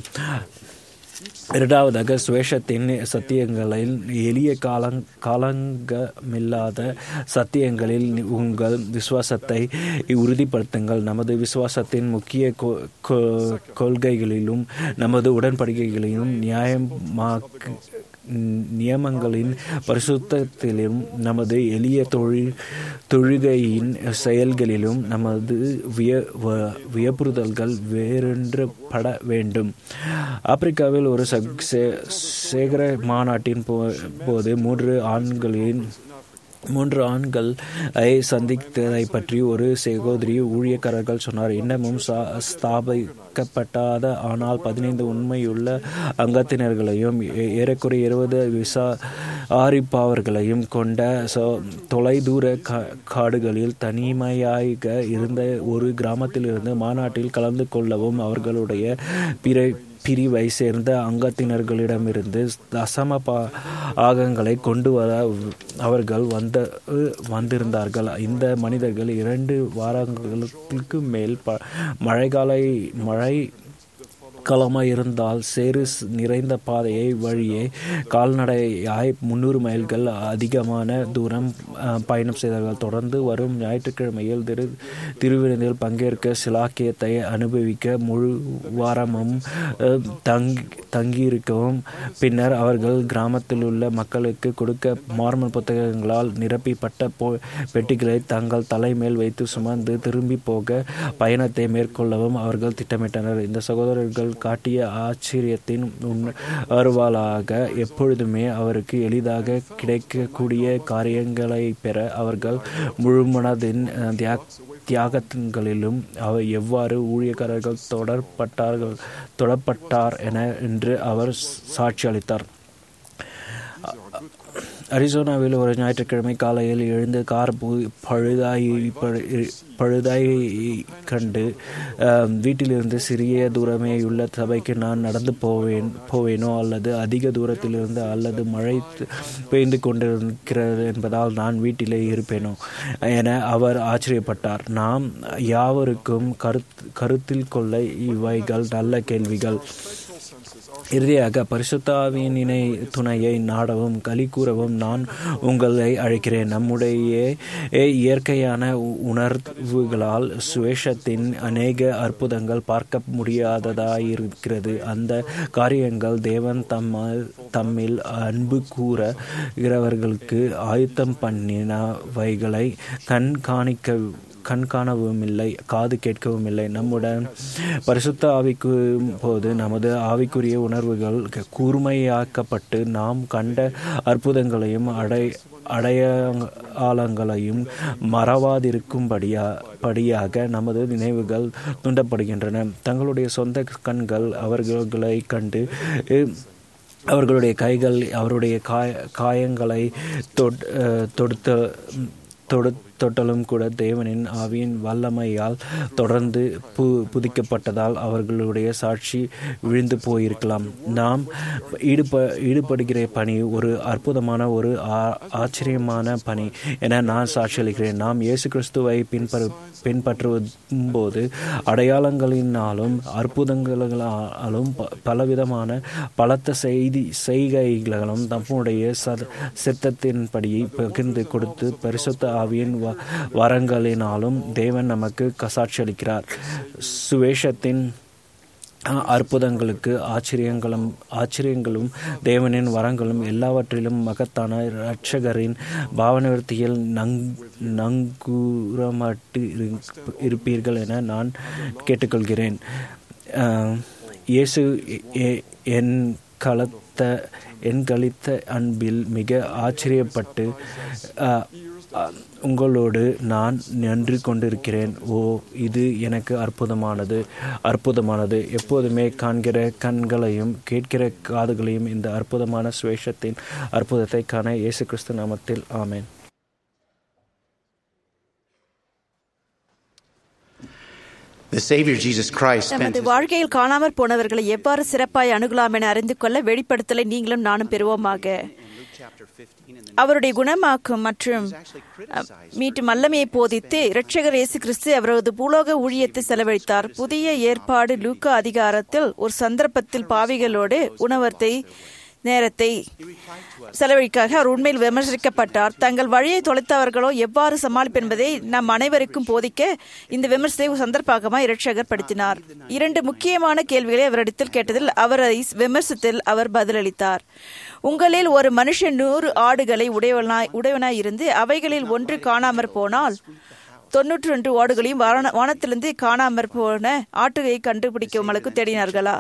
இரண்டாவதாக சுவேஷத்தின் சத்தியங்களில் எளிய காலங் காலங்கமில்லாத சத்தியங்களில் உங்கள் விசுவாசத்தை உறுதிப்படுத்துங்கள் நமது விசுவாசத்தின் முக்கிய கொ- கொ- கொள்கைகளிலும் நமது உடன்படிக்கைகளிலும் நியாயமாக்கு நியமங்களின் பரிசுத்தத்திலும் நமது எளிய தொழில் தொழுகையின் செயல்களிலும் நமது விய வ- வியப்புறுதல்கள் வேறொன்றுபட வேண்டும் ஆப்பிரிக்காவில் ஒரு சக்- சே- சேகர மாநாட்டின் போ- போது மூன்று ஆண்களின் மூன்று ஆண்கள் ஐ சந்தித்ததை பற்றி ஒரு சகோதரி ஊழியக்காரர்கள் சொன்னார் இன்னமும் சா- ஸ்தாபிக்கப்படாத ஆனால் பதினைந்து உண்மையுள்ள அங்கத்தினர்களையும் ஏ- ஏறக்குறைய இருபது விசாரிப்பவர்களையும் கொண்ட சொ- தொலைதூர கா- காடுகளில் தனிமையாக இருந்த ஒரு கிராமத்திலிருந்து மாநாட்டில் கலந்து கொள்ளவும் அவர்களுடைய பிற பிரிவை சேர்ந்த அங்கத்தினர்களிடமிருந்து தசம பாகங்களை கொண்டு வர அவர்கள் வந்த வந்திருந்தார்கள் இந்த மனிதர்கள் இரண்டு வாரங்களுக்கு மேல் ப மழைக்காலை மழை காலமாக இருந்தால் சேறு ஸ்- நிறைந்த பாதையை வழியே கால்நடையாய் முன்னூறு மைல்கள் அதிகமான தூரம் அஹ், பயணம் செய்தார்கள் தொடர்ந்து வரும் ஞாயிற்றுக்கிழமையில் திரு திருவிருந்தில் பங்கேற்க சிலாக்கியத்தை அனுபவிக்க முழு வாரமும் அஹ், தங்கி தங்கியிருக்கவும் பின்னர் அவர்கள் கிராமத்தில் உள்ள மக்களுக்கு கொடுக்க மார்மல் புத்தகங்களால் நிரப்பிப்பட்ட போ பெட்டிகளை தங்கள் தலைமேல் வைத்து சுமந்து திரும்பி போக பயணத்தை மேற்கொள்ளவும் அவர்கள் திட்டமிட்டனர் இந்த சகோதரர்கள் காட்டிய ஆச்சரியத்தின் உணர்வாளாக எப்பொழுதுமே அவருக்கு எளிதாக கிடைக்கக்கூடிய காரியங்களை பெற அவர்கள் முழுமனதின் அஹ், தியாக தியாகங்களிலும் அவர் எவ்வாறு ஊழியக்காரர்கள் தொடர்பட்டார்கள் தொடப்பட்டார் என என்று அவர் சாட்சி அளித்தார் அரிசோனாவில் ஒரு ஞாயிற்றுக்கிழமை காலையில் எழுந்து கார் பு- பழுதாய் பழு- பழுதாய் கண்டு ஆம், வீட்டிலிருந்து சிறிய தூரமேயுள்ள சபைக்கு நான் நடந்து போவேன் போவேனோ அல்லது அதிக தூரத்திலிருந்து அல்லது மழை பெய்து கொண்டிருக்கிறது என்பதால் நான் வீட்டிலே இருப்பேனோ என அவர் ஆச்சரியப்பட்டார் நாம் யாவருக்கும் கருத் கருத்தில் கொள்ள இவைகள் நல்ல கேள்விகள் இறுதியாக பரிசுத்தாவின் இணை துணையை நாடவும் களி கூறவும் நான் உங்களை அழைக்கிறேன் நம்முடைய இயற்கையான உ- உணர்வுகளால் சுவேஷத்தின் அநேக அற்புதங்கள் பார்க்க முடியாததாயிருக்கிறது அந்த காரியங்கள் தேவன் தம்மால் தம்மில் அன்பு கூறுகிறவர்களுக்கு ஆயத்தம் பண்ணினவைகளை கண்காணிக்க கண்காணவும் இல்லை காது கேட்கவும் இல்லை நம்முடன் பரிசுத்த ஆவிக்கு போது நமது ஆவிக்குரிய உணர்வுகள் கூர்மையாக்கப்பட்டு நாம் கண்ட அற்புதங்களையும் அடை அடையாளங்களையும் மறவாதிருக்கும்படியா படியாக நமது நினைவுகள் தூண்டப்படுகின்றன தங்களுடைய சொந்த கண்கள் அவர்களை கண்டு அவர்களுடைய கைகள் அவருடைய காய காயங்களை தொட் தொடுத்த தொடு தொட்டலும் கூட தேவனின் ஆவியின் வல்லமையால் தொடர்ந்து பு புதிக்கப்பட்டதால் அவர்களுடைய சாட்சி விழுந்து போயிருக்கலாம் நாம் ஈடுப ஈடுபடுகிற பணி ஒரு அற்புதமான ஒரு ஆ- ஆச்சரியமான பணி என நான் சாட்சியளிக்கிறேன் நாம் இயேசு கிறிஸ்துவை பின்பற்ற பின்பற்றும்போது போது அடையாளங்களினாலும் அற்புதங்களாலும் ப- பலவிதமான பலத்த செய்தி செய்கைகளும் தம்முடைய சத சித்தத்தின்படி பகிர்ந்து கொடுத்து பரிசுத்த ஆவியின் வ- வரங்களினாலும் தேவன் நமக்கு கசாட்சி அளிக்கிறார் சுவேஷத்தின் அஹ், அற்புதங்களுக்கு ஆச்சரியங்களும் ஆச்சரியங்களும் தேவனின் வரங்களும் எல்லாவற்றிலும் மகத்தான இரட்சகரின் பாவனவர்த்தியில் நங் நங்கூரமட்டு இருப்- இருப்பீர்கள் என நான் கேட்டுக்கொள்கிறேன் அஹ், இயேசு எ- என் கலத்த என் கழித்த அன்பில் மிக ஆச்சரியப்பட்டு அஹ், அஹ், உங்களோடு நான் நன்றி கொண்டிருக்கிறேன் ஓ இது எனக்கு அற்புதமானது அற்புதமானது எப்போதுமே காண்கிற கண்களையும் கேட்கிற காதுகளையும் இந்த அற்புதமான சுவேஷத்தின் அற்புதத்தை காண இயேசு கிறிஸ்து நாமத்தில் ஆமென் The Savior Jesus Christ spent நமது his வாழ்க்கையில் காணாமற் போனவர்களை எவ்வாறு சிறப்பாய் அணுகலாம் என அறிந்து கொள்ள வெளிப்படுத்தலை நீங்களும் நானும் பெறுவோமாக அவருடைய குணமாக்கும் மற்றும் அஹ், மீட்டும் வல்லமையை போதித்து இரட்சகர் இயேசு கிறிஸ்து அவரது பூலோக ஊழியத்தை செலவழித்தார் புதிய ஏற்பாடு லூக்கா அதிகாரத்தில் ஒரு சந்தர்ப்பத்தில் பாவிகளோடு உணவத்தை நேரத்தை செலவழிக்காக அவர் உண்மையில் விமர்சிக்கப்பட்டார் தங்கள் வழியை தொலைத்தவர்களோ எவ்வாறு சமாளிப்பு என்பதை நம் அனைவருக்கும் போதிக்க இந்த விமர்சனத்தை ஒரு சந்தர்ப்பமாக இரட்சகர் படுத்தினார் இரண்டு முக்கியமான கேள்விகளை அவரிடத்தில் கேட்டதில் அவரை விமர்சத்தில் அவர் பதிலளித்தார் உங்களில் ஒரு மனுஷன் நூறு ஆடுகளை உடையவனாய் உடையவனாய் இருந்து அவைகளில் ஒன்று காணாமற் போனால் தொன்னூற்றி ரெண்டு ஆடுகளையும் வான- வானத்திலிருந்து காணாமற் போன ஆட்டுகையை கண்டுபிடிக்க உங்களுக்கு தேடினார்களா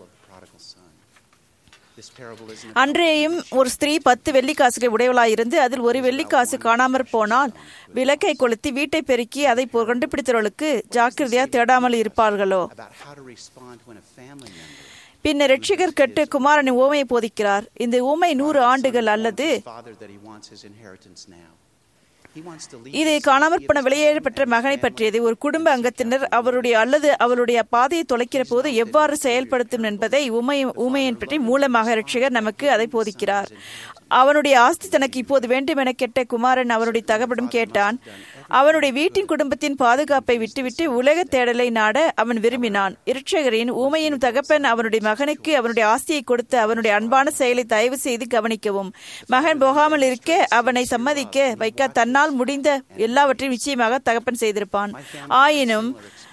This parable is அன்றையும் ஒரு ஸ்திரீ பத்து வெள்ளிக்காசுகளை உடையவளாயிருந்து அதில் ஒரு வெள்ளிக்காசு காணாமற் போனால் விளக்கை கொளுத்தி வீட்டை பெருக்கி அதை பொ- கண்டுபிடித்தவர்களுக்கு ஜாக்கிரதையா தேடாமல் இருப்பார்களோ about how to respond when a family member பின்னர் ரட்சிகர் கெட்டு குமாரனின் ஊமையை போதிக்கிறார் இந்த ஊமை நூறு ஆண்டுகள் அல்லது father that he wants his inheritance now. He wants to leave இது காணாமற் போன வெளியேற பெற்ற மகனை பற்றியது ஒரு குடும்ப அங்கத்தினர் அவருடைய அல்லது அவருடைய பாதையை தொலைக்கிற போது எவ்வாறு செயல்படுத்தும் என்பதை உமை ஊமையின் பற்றி மூலமாக ரட்சிகர் நமக்கு அதை போதிக்கிறார் அவனுடைய ஆஸ்தி தனக்கு இப்போது வேண்டும் என கேட்ட குமாரன் அவனுடைய தகப்படும் கேட்டான் அவனுடைய வீட்டின் குடும்பத்தின் பாதுகாப்பை விட்டுவிட்டு உலக தேடலை நாட அவன் விரும்பினான் இரட்சகரின் ஊமையின் தகப்பன் அவனுடைய மகனுக்கு அவனுடைய ஆஸ்தியை கொடுத்து அவனுடைய அன்பான செயலை தயவு செய்து கவனிக்கவும் மகன் போகாமல் இருக்க அவனை சம்மதிக்க வைக்க தன்னால் முடிந்த எல்லாவற்றையும் நிச்சயமாக தகப்பன் செய்திருப்பான் ஆயினும்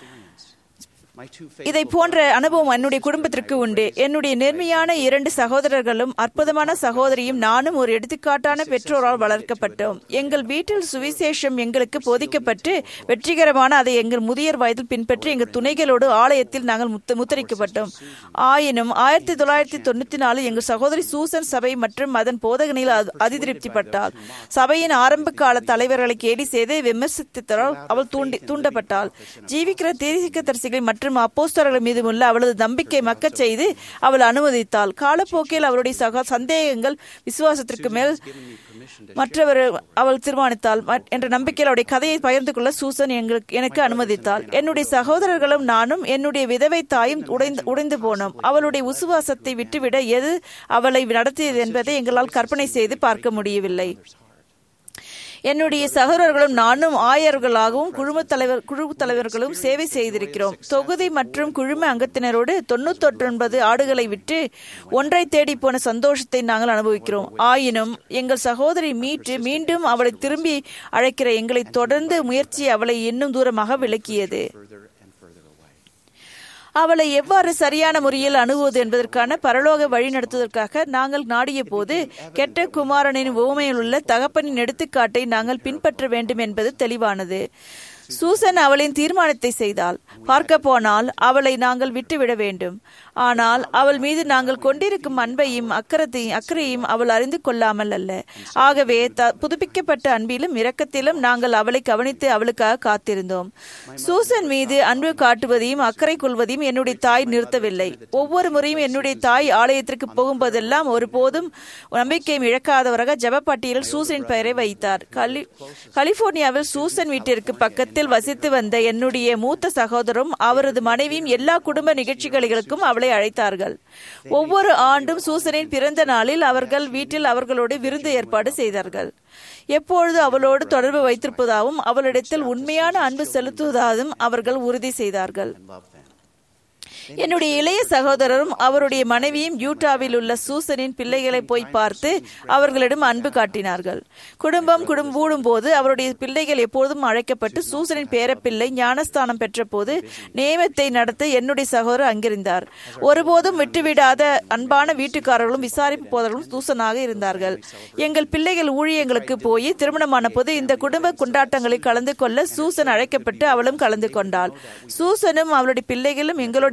my two இதை போன்ற அனுபவம் என்னுடைய குடும்பத்திற்கு உண்டு என்னுடைய நேர்மையான இரண்டு சகோதரர்களும் அற்புதமான சகோதரியும் நானும் ஒரு எடுத்துக்காட்டான பெற்றோரால் வளர்க்கப்பட்டோம் எங்கள் வீட்டில் சுவிசேஷம் எங்களுக்கு போதிக்கப்பட்டு வெற்றிகரமான அதை எங்கள் முதியர் வயதில் பின்பற்றி எங்கள் துணைகளோடு ஆலயத்தில் நாங்கள் முத்த முத்தரிக்கப்பட்டோம் ஆயினும் ஆயிரத்தி தொள்ளாயிரத்தி தொண்ணூத்தி நாலு எங்கள் சகோதரி சூசன் சபை மற்றும் அதன் போதகனில் அது- அதிருப்திப்பட்டாள் சபையின் ஆரம்ப கால தலைவர்களை கேலி செய்து விமர்சித்ததால் அவள் தூண்டி தூண்டப்பட்டாள் ஜீவிக்கிற தீர்க்கதரிசிகள் மற்றும் அப்போஸ்தலர்கள் மீது உள்ள அவளது நம்பிக்கை மக்கச் செய்து அவள் அனுமதித்தாள் காலப்போக்கில் அவருடைய சக சந்தேகங்கள் விசுவாசத்திற்கு மேல் மற்றவர் அவள் தீர்மானித்தாள் மற்- என்ற நம்பிக்கையில் அவருடைய கதையை பகிர்ந்து கொள்ள சூசன் எங்களுக்கு எனக்கு அனுமதித்தாள் என்னுடைய சகோதரர்களும் நானும் என்னுடைய விதவை தாயும் உடைந்து உடைந்து போனோம் அவளுடைய விசுவாசத்தை விட்டுவிட எது அவளை நடத்தியது என்பதை எங்களால் கற்பனை செய்து பார்க்க முடியவில்லை என்னுடைய சகோதரர்களும் நானும் ஆயர்களாகவும் குழும தலைவர் குழு தலைவர்களும் சேவை செய்திருக்கிறோம் தொகுதி மற்றும் குழும அங்கத்தினரோடு தொண்ணூத்தொன்பது ஆடுகளை விட்டு ஒன்றை தேடி போன சந்தோஷத்தை நாங்கள் அனுபவிக்கிறோம் ஆயினும் எங்கள் சகோதரி மீட்டு மீண்டும் அவளை திரும்பி அழைக்கிற எங்களை தொடர்ந்து முயற்சி அவளை இன்னும் தூரமாக விலக்கியது அவளை எவ்வாறு சரியான முறையில் அணுகுவது என்பதற்கான பரலோக வழி நடத்துவதற்காக நாங்கள் நாடிய போது கெட்ட குமாரனின் உவமையில் உள்ள தகப்பனின் எடுத்துக்காட்டை நாங்கள் பின்பற்ற வேண்டும் என்பது தெளிவானது சூசன் அவளின் தீர்மானத்தை செய்தாள் பார்க்க போனால் அவளை நாங்கள் விட்டுவிட வேண்டும் ஆனால் அவள் மீது நாங்கள் கொண்டிருக்கும் அன்பையும் அக்கறத்தையும் அக்கறையும் அவள் அறிந்து கொள்ளாமல் அல்ல ஆகவே த புதுப்பிக்கப்பட்ட அன்பிலும் இரக்கத்திலும் நாங்கள் அவளை கவனித்து அவளுக்காக காத்திருந்தோம் சூசன் மீது அன்பு காட்டுவதையும் அக்கறை கொள்வதையும் என்னுடைய தாய் நிறுத்தவில்லை ஒவ்வொரு முறையும் என்னுடைய தாய் ஆலயத்திற்கு போகும்போதெல்லாம் ஒருபோதும் நம்பிக்கையும் இழக்காதவராக ஜெபப்பட்டியலில் சூசனின் பெயரை வைத்தார் கலி கலிபோர்னியாவில் சூசன் வீட்டிற்கு பக்கத்தில் வசித்து வந்த என்னுடைய மூத்த சகோதரரும் அவரது மனைவியும் எல்லா குடும்ப நிகழ்ச்சிகளுக்கும் அவளை அழைத்தார்கள் ஒவ்வொரு ஆண்டும் சூசனின் பிறந்த நாளில் அவர்கள் வீட்டில் அவர்களோடு விருந்து ஏற்பாடு செய்தார்கள் எப்பொழுது அவளோடு தொடர்பு வைத்திருப்பதாகவும் அவளிடத்தில் உண்மையான அன்பு செலுத்துவதாகவும் அவர்கள் உறுதி செய்தார்கள் என்னுடைய இளைய சகோதரரும் அவருடைய மனைவியும் யூட்டாவில் உள்ள சூசனின் பிள்ளைகளை போய் பார்த்து அவர்களிடம் அன்பு காட்டினார்கள் குடும்பம் குடும்பம் கூடும் போது அவருடைய பிள்ளைகள் எப்போதும் அழைக்கப்பட்டு சூசனின் பேரப்பிள்ளை ஞானஸ்தானம் பெற்ற போது நியமத்தை நடத்த என்னுடைய சகோதரர் அங்கிருந்தார் ஒருபோதும் விட்டுவிடாத அன்பான வீட்டுக்காரர்களும் விசாரிப்பு போதர்களும் சூசனாக இருந்தார்கள் எங்கள் பிள்ளைகள் ஊழியங்களுக்கு போய் திருமணமான போது இந்த குடும்ப கொண்டாட்டங்களில் கலந்து கொள்ள சூசன் அழைக்கப்பட்டு அவளும் கலந்து கொண்டாள் சூசனும் அவளுடைய பிள்ளைகளும் எங்களோடு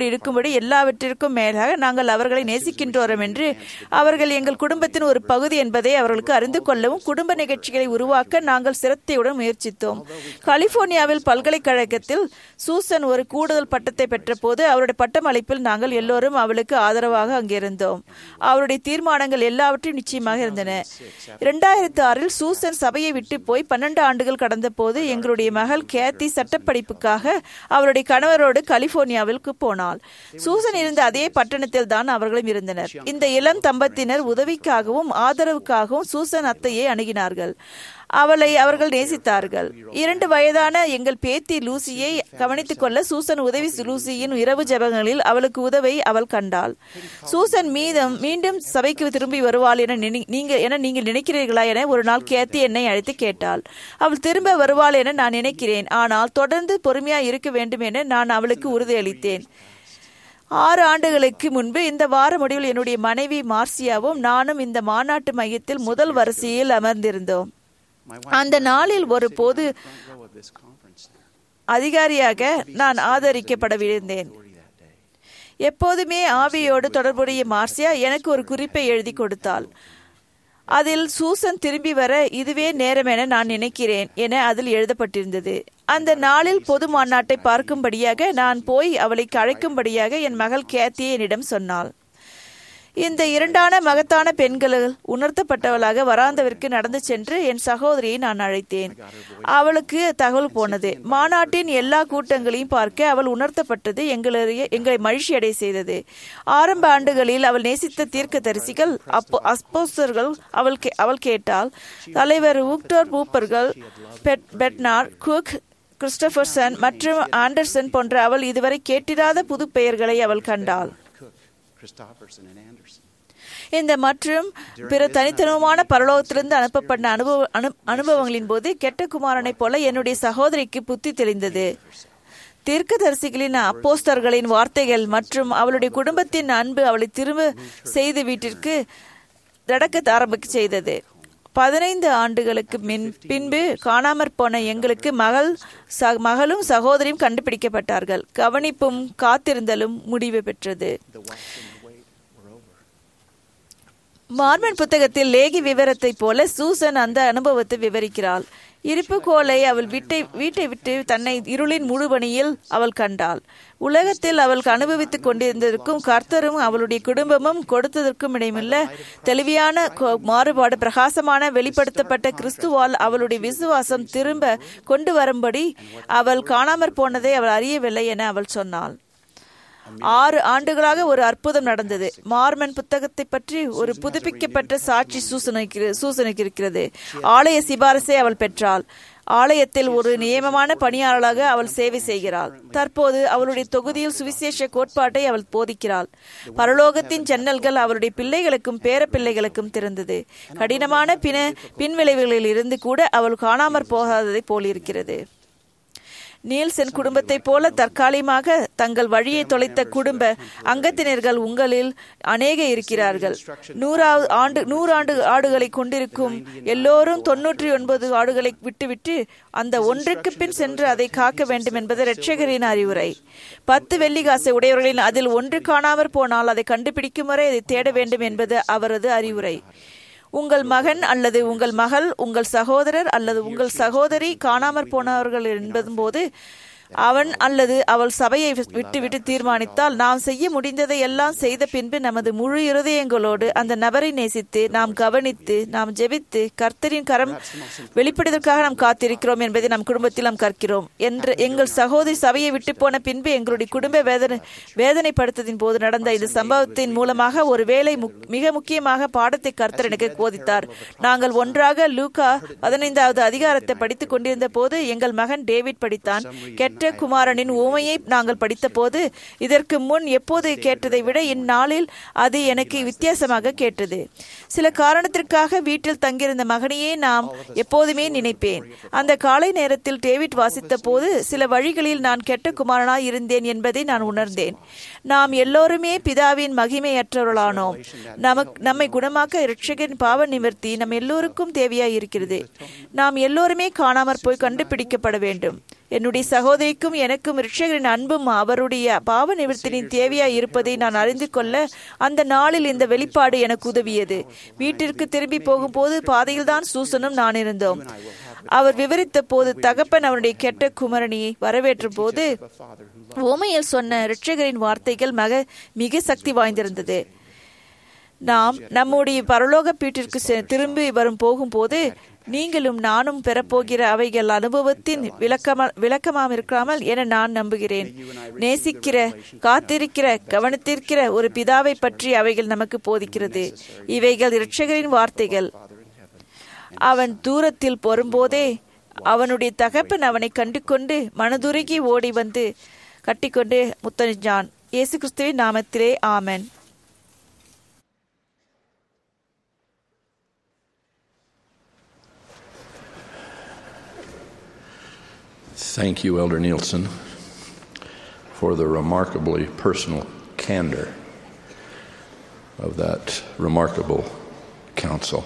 இருக்கும்படி எல்லாவற்றிற்கும் மேலாக நாங்கள் அவர்களை நேசிக்கின்றோம் என்று அவர்கள் எங்கள் குடும்பத்தின் ஒரு பகுதி என்பதை அவர்களுக்கு அறிந்து கொள்ளவும் குடும்ப நிகழ்ச்சிகளை உருவாக்க நாங்கள் சிரத்தையுடன் முயற்சித்தோம் கலிபோர்னியாவில் பல்கலைக்கழகத்தில் சூசன் ஒரு கூடுதல் பட்டத்தை பெற்றபோது அவருடைய பட்டமளிப்பில் நாங்கள் எல்லோரும் அவளுக்கு ஆதரவாக அங்கிருந்தோம் அவருடைய தீர்மானங்கள் எல்லாவற்றையும் நிச்சயமாக இருந்தன இரண்டாயிரத்தி ஆறில் சூசன் சபையை விட்டு போய் பன்னெண்டு ஆண்டுகள் கடந்த போது எங்களுடைய மகள் கேத்தி சட்டப்படிப்புக்காக அவருடைய கணவரோடு கலிபோர்னியாவிற்கு போனாள் சூசன் இருந்த அதே பட்டணத்தில் தான் அவர்களும் இருந்தனர் இந்த இளம் தம்பத்தினர் உதவிக்காகவும் ஆதரவுக்காகவும் சூசன் அத்தையை அணுகினார்கள் அவளை அவர்கள் நேசித்தார்கள் இரண்டு வயதான எங்கள் பேத்தி லூசியை கவனித்துக் கொள்ள சூசன் உதவி லூசியின் இரவு ஜபங்களில் அவளுக்கு உதவை அவள் கண்டாள் சூசன் மீதம் மீண்டும் சபைக்கு திரும்பி வருவாள் என நினை- நீங்க என நீங்கள் நினைக்கிறீர்களா என ஒரு நாள் கேத்தி என்னை அழைத்து கேட்டாள் அவள் திரும்ப வருவாள் என நான் நினைக்கிறேன் ஆனால் தொடர்ந்து பொறுமையா இருக்க வேண்டும் என நான் அவளுக்கு உறுதியளித்தேன் ஆறு ஆண்டுகளுக்கு முன்பு இந்த வார முடிவில் என்னுடைய மனைவி மார்சியாவும் நானும் இந்த மாநாட்டு மையத்தில் முதல் வரிசையில் அமர்ந்திருந்தோம் அந்த நாளில் ஒரு பொது அதிகாரியாக நான் ஆதரிக்கப்படவிருந்தேன் எப்போதுமே ஆவியோடு தொடர்புடைய மார்சியா எனக்கு ஒரு குறிப்பை எழுதி கொடுத்தாள் அதில் சூசன் திரும்பி வர இதுவே நேரம் என நான் நினைக்கிறேன் என அதில் எழுதப்பட்டிருந்தது அந்த நாளில் பொது மாநாட்டை பார்க்கும்படியாக நான் போய் அவளை அழைக்கும்படியாக என் மகள் கேத்தியை என்னிடம் சொன்னாள் இந்த இரண்டான மகத்தான பெண்கள் உணர்த்தப்பட்டவளாக வராந்தவிற்கு நடந்து சென்று என் சகோதரியை நான் அழைத்தேன் அவளுக்கு தகவல் போனது மாநாட்டின் எல்லா கூட்டங்களையும் பார்க்க அவள் உணர்த்தப்பட்டது எங்களுடைய எங்களை மகிழ்ச்சியடை செய்தது ஆரம்ப ஆண்டுகளில் அவள் நேசித்த தீர்க்க தரிசிகள் அப்போ அஸ்போசர்கள் அவள் கே- அவள் கேட்டால் தலைவர் ஊக்டர் பூப்பர்கள் பெட் பெட்னார் குக் கிறிஸ்டபர்சன் மற்றும் ஆண்டர்சன் போன்ற அவள் இதுவரை கேட்டிராத புது பெயர்களை அவள் கண்டாள் Christopherson and Anderson. இந்த மற்றும் பிற தனித்தனமான பரலோகத்திலிருந்து அனுப்பப்பட்ட அனுபவ அனு- அனுபவங்களின் போது கெட்ட குமாரனைப் போல என்னுடைய சகோதரிக்கு புத்தி தெளிந்தது தீர்க்கதரிசிகளின் அப்போஸ்தர்களின் வார்த்தைகள் மற்றும் அவளுடைய குடும்பத்தின் அன்பு அவளை திரும்ப செய்து வீட்டிற்கு நடக்க ஆரம்பிக்க செய்தது பதினைந்து ஆண்டுகளுக்கு மின் பின்பு காணாமற் போன எங்களுக்கு மகள் ச மகளும் சகோதரியும் கண்டுபிடிக்கப்பட்டார்கள் கவனிப்பும் காத்திருந்தலும் முடிவு பெற்றது மார்மன் புத்தகத்தில் லேகி விவரத்தைப் போல சூசன் அந்த அனுபவத்தை விவரிக்கிறாள் இருப்புக்கோலை அவள் வீட்டை வீட்டை விட்டு தன்னை இருளின் முழுபணியில் அவள் கண்டாள் உலகத்தில் அவள் அனுபவித்துக் கொண்டிருந்ததற்கும் கர்த்தரும் அவளுடைய குடும்பமும் கொடுத்ததற்கும் இடையுள்ள தெளிவியான கொ- மாறுபாடு பிரகாசமான வெளிப்படுத்தப்பட்ட கிறிஸ்துவால் அவளுடைய விசுவாசம் திரும்ப கொண்டு வரும்படி அவள் காணாமற் போனதை அவள் அறியவில்லை என அவள் சொன்னாள் ஆறு ஆண்டுகளாக ஒரு அற்புதம் நடந்தது மார்மன் புத்தகத்தை பற்றி ஒரு புதுப்பிக்கப்பட்ட சாட்சி சூசனைக்கு சூசனைக்கு இருக்கிறது ஆலய சிபாரசை அவள் பெற்றாள் ஆலயத்தில் ஒரு நியமமான பணியாளராக அவள் சேவை செய்கிறாள் தற்போது அவளுடைய தொகுதியில் சுவிசேஷ கோட்பாட்டை அவள் போதிக்கிறாள் பரலோகத்தின் ஜன்னல்கள் அவளுடைய பிள்ளைகளுக்கும் பேர பிள்ளைகளுக்கும் திறந்தது கடினமான பின பின்விளைவுகளில் இருந்து கூட அவள் காணாமற் போகாததை போலிருக்கிறது நீல்சன் குடும்பத்தைப் போல தற்காலிகமாக தங்கள் வழியை தொலைத்த குடும்ப அங்கத்தினர்கள் உங்களில் அநேக இருக்கிறார்கள் நூறாவது ஆண்டு நூறாண்டு ஆடுகளை கொண்டிருக்கும் எல்லோரும் தொன்னூற்றி ஒன்பது ஆடுகளை விட்டுவிட்டு அந்த ஒன்றுக்கு பின் சென்று அதை காக்க வேண்டும் என்பது இரட்சகரின் அறிவுரை பத்து வெள்ளிக்காசை உடையவர்களின் அதில் ஒன்று காணாமற் போனால் அதை கண்டுபிடிக்கும் வரை அதை தேட வேண்டும் என்பது அவரது அறிவுரை உங்கள் மகன் அல்லது உங்கள் மகள் உங்கள் சகோதரர் அல்லது உங்கள் சகோதரி காணாமற் போனவர்கள் என்பதும்போது அவன் அல்லது அவள் சபையை விட்டுவிட்டு தீர்மானித்தால் நாம் செய்ய முடிந்ததை எல்லாம் செய்த பின்பு நமது முழு இருதயங்களோடு அந்த நபரை நேசித்து நாம் கவனித்து நாம் ஜெபித்து கர்த்தரின் கரம் வெளிப்படுவதற்காக நாம் காத்திருக்கிறோம் என்பதை நம் குடும்பத்தில் நாம் கற்கிறோம் என்று எங்கள் சகோதரி சபையை விட்டு போன பின்பு எங்களுடைய குடும்ப வேதனை வேதனைப்படுத்ததின் போது நடந்த இந்த சம்பவத்தின் மூலமாக ஒரு வேலை முக்- மிக முக்கியமாக பாடத்தை கர்த்தர் எனக்கு போதித்தார் நாங்கள் ஒன்றாக லூகா பதினைந்தாவது அதிகாரத்தை படித்துக் கொண்டிருந்த போது எங்கள் மகன் டேவிட் படித்தான் கெட்ட குமாரனின் ஊமையை நாங்கள் படித்தபோது இதற்கு முன் எப்போது கேட்டதை விட இந்நாளில் அது எனக்கு வித்தியாசமாக கேட்டது சில காரணத்திற்காக வீட்டில் தங்கியிருந்த மகனையே நாம் எப்போதுமே நினைப்பேன் அந்த காலை நேரத்தில் டேவிட் வாசித்த போது சில வழிகளில் நான் கெட்ட குமாரனாய் இருந்தேன் என்பதை நான் உணர்ந்தேன் நாம் எல்லோருமே பிதாவின் மகிமையற்றவர்களானோம் நமக்கு நம்மை குணமாக்க இரட்சகரின் பாவ நிவர்த்தி நம் எல்லோருக்கும் தேவையாய் இருக்கிறது நாம் எல்லோருமே காணாமற் போய் கண்டுபிடிக்கப்பட வேண்டும் என்னுடைய சகோதரிக்கும் எனக்கும் ரிட்சகரின் அன்பும் அவருடைய பாவ நிவர்த்தியின் தேவையாய் இருப்பதை நான் அறிந்து கொள்ள அந்த நாளில் இந்த வெளிப்பாடு எனக்கு உதவியது வீட்டிற்கு திரும்பி போகும்போது பாதையில்தான் சூசனும் நான் இருந்தோம் அவர் விவரித்த போது தகப்பன் அவருடைய கெட்ட குமரணியை வரவேற்ற போது ஓமையில் சொன்ன ரிட்சகரின் வார்த்தைகள் மக மிக சக்தி வாய்ந்திருந்தது நாம் நம்முடைய பரலோக வீட்டிற்கு செ- திரும்பி வரும் போகும்போது நீங்களும் நானும் பெறப்போகிற அவைகள் அனுபவத்தின் விளக்கமா விளக்கமாம் இருக்காமல் என நான் நம்புகிறேன் நேசிக்கிற காத்திருக்கிற கவனித்திருக்கிற ஒரு பிதாவை பற்றி அவைகள் நமக்கு போதிக்கிறது இவைகள் இரட்சகரின் வார்த்தைகள் அவன் தூரத்தில் வரும்போதே அவனுடைய தகப்பன் அவனை கண்டு கொண்டு மனதுருகி ஓடி வந்து கட்டிக்கொண்டு முத்தனிச்சான் இயேசு கிறிஸ்துவின் நாமத்திலே ஆமென் Thank you, Elder Nielsen, for the remarkably personal candor of that remarkable counsel.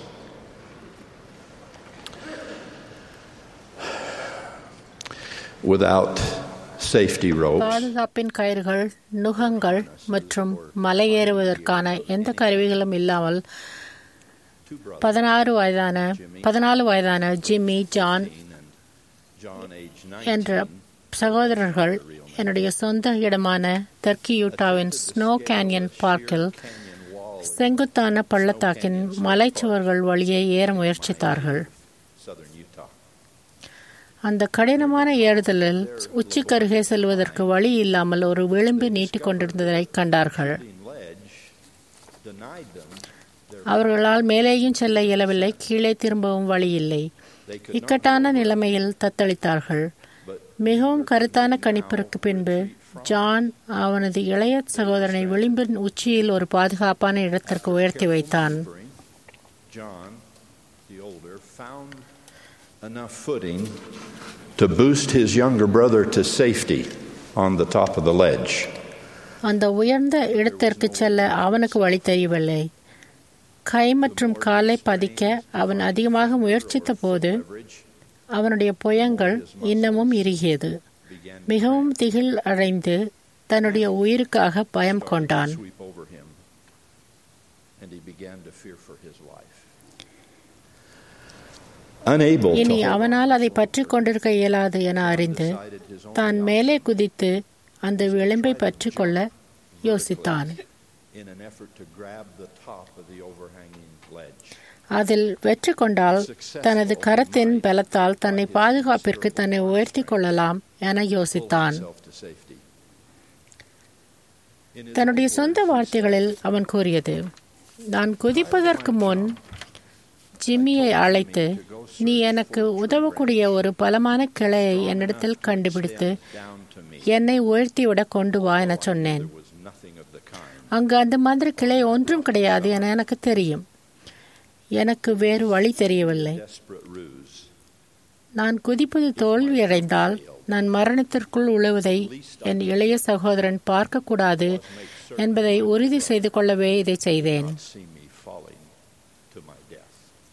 Without safety ropes, பாதுகாப்பின் கயிறுகள் நுகங்கள் மற்றும் மலையேறுவதற்கான எந்த கருவிகளும் இல்லாமல் பதினாறு வயதான பதினாலு வயதான ஜிம்மி ஜான் John, age என்ற சகோதரர்கள் என்னுடைய சொந்த இடமான தெற்கு யூட்டாவின் ஸ்னோ கேன்யன் பார்க்கில் செங்குத்தான பள்ளத்தாக்கின் மலைச்சுவர்கள் வழியே ஏற முயற்சித்தார்கள் southern Utah. அந்த கடினமான ஏறுதலில் உச்சிக்கருகே செல்வதற்கு வழி இல்லாமல் ஒரு விளிம்பு நீட்டிக் கொண்டிருந்ததை கண்டார்கள் Ledge denied them அவர்களால் மேலேயும் செல்ல இயலவில்லை கீழே திரும்பவும் வழி இல்லை இக்கட்டான நிலைமையில் தத்தளித்தார்கள் மிகவும் கருத்தான கணிப்பிற்கு பின்பு ஜான் அவனது இளைய சகோதரனை விளிம்பின் உச்சியில் ஒரு பாதுகாப்பான இடத்திற்கு உயர்த்தி வைத்தான் John, the older, found enough footing to boost his younger brother to safety on the top of the ledge. அந்த உயர்ந்த இடத்திற்கு செல்ல அவனுக்கு வழி தெரியவில்லை கை மற்றும் காலை பதிக்க அவன் அதிகமாக முயற்சித்த போது அவனுடைய புயங்கள் இன்னமும் இறுகியது மிகவும் திகில் அடைந்து தன்னுடைய உயிருக்காக பயம் கொண்டான் Sweep over him, and he began to fear for his life. Unable இனி to hold அவனால் அதை பற்றி கொண்டிருக்க இயலாது என அறிந்து தான் மேலே குதித்து அந்த விளிம்பை பற்றி கொள்ள யோசித்தான் in an effort to grab the top of the overhanging ledge. அதில் வெற்றி கொண்டால் தனது கரத்தின் பலத்தால் தன்னை பாதுகாப்பிற்கு தன்னை உயர்த்தி கொள்ளலாம் என யோசித்தான் Self to safety. தன்னுடைய சொந்த வார்த்தைகளில் அவன் கூறியது நான் குதிப்பதற்கு முன் ஜிம்மியை அழைத்து நீ எனக்கு உதவக்கூடிய ஒரு பலமான கிளையை என்னிடத்தில் கண்டுபிடித்து என்னை உயர்த்திவிட கொண்டு வா என சொன்னேன் Nothing of the kind. அங்கு அந்த மாதிரி கிளை ஒன்றும் கிடையாது என எனக்கு தெரியும் எனக்கு வேறு வழி தெரியவில்லை Desperate ruse. நான் குதிப்பது தோல்வியடைந்தால் நான் மரணத்திற்குள் உழுவதை என் இளைய சகோதரன் பார்க்கக்கூடாது என்பதை உறுதி செய்து கொள்ளவே இதை செய்தேன் See me falling to my death.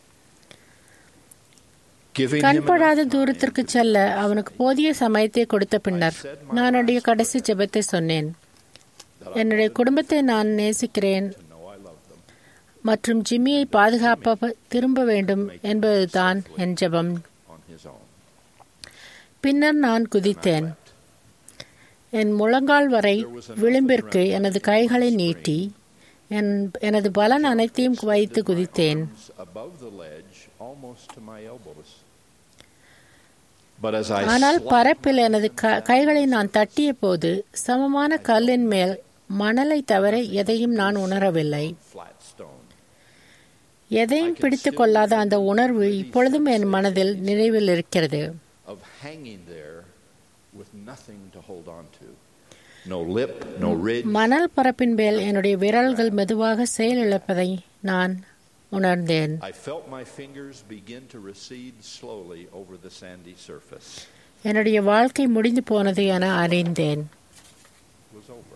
Giving him கண்படாத தூரத்திற்கு செல்ல அவனுக்கு போதிய சமயத்தை கொடுத்த பின்னர் நான் என்னுடைய கடைசி ஜெபத்தை சொன்னேன் என்னுடைய குடும்பத்தை நான் நேசிக்கிறேன் மற்றும் ஜிம்மியை பாதுகாப்ப திரும்ப வேண்டும் என்பதுதான் என் ஜெபம் on his own. பின்னர் நான் குதித்தேன் என் முழங்கால் வரை விளிம்பிற்கு எனது கைகளை நீட்டி என் எனது பலன் அனைத்தையும் வைத்து குதித்தேன் Above the ledge, almost to my elbows. But as I ஆனால் slapped பரப்பில் எனது க- கைகளை நான் தட்டிய போது சமமான கல்லின் மேல் மணலை தவிர எதையும் நான் உணரவில்லை flat stone, எதையும் பிடித்துக் கொள்ளாத அந்த உணர்வு இப்பொழுதும் என் மனதில் நினைவில் இருக்கிறது of hanging there with nothing to hold on to. No lip, no ridge. மணல் பரப்பின் மேல் என்னுடைய விரல்கள் மெதுவாக செயலிழப்பதை நான் உணர்ந்தேன் I felt my fingers begin to recede slowly over the sandy surface. என்னுடைய வாழ்க்கை முடிந்து போனது என அறிந்தேன் It was over.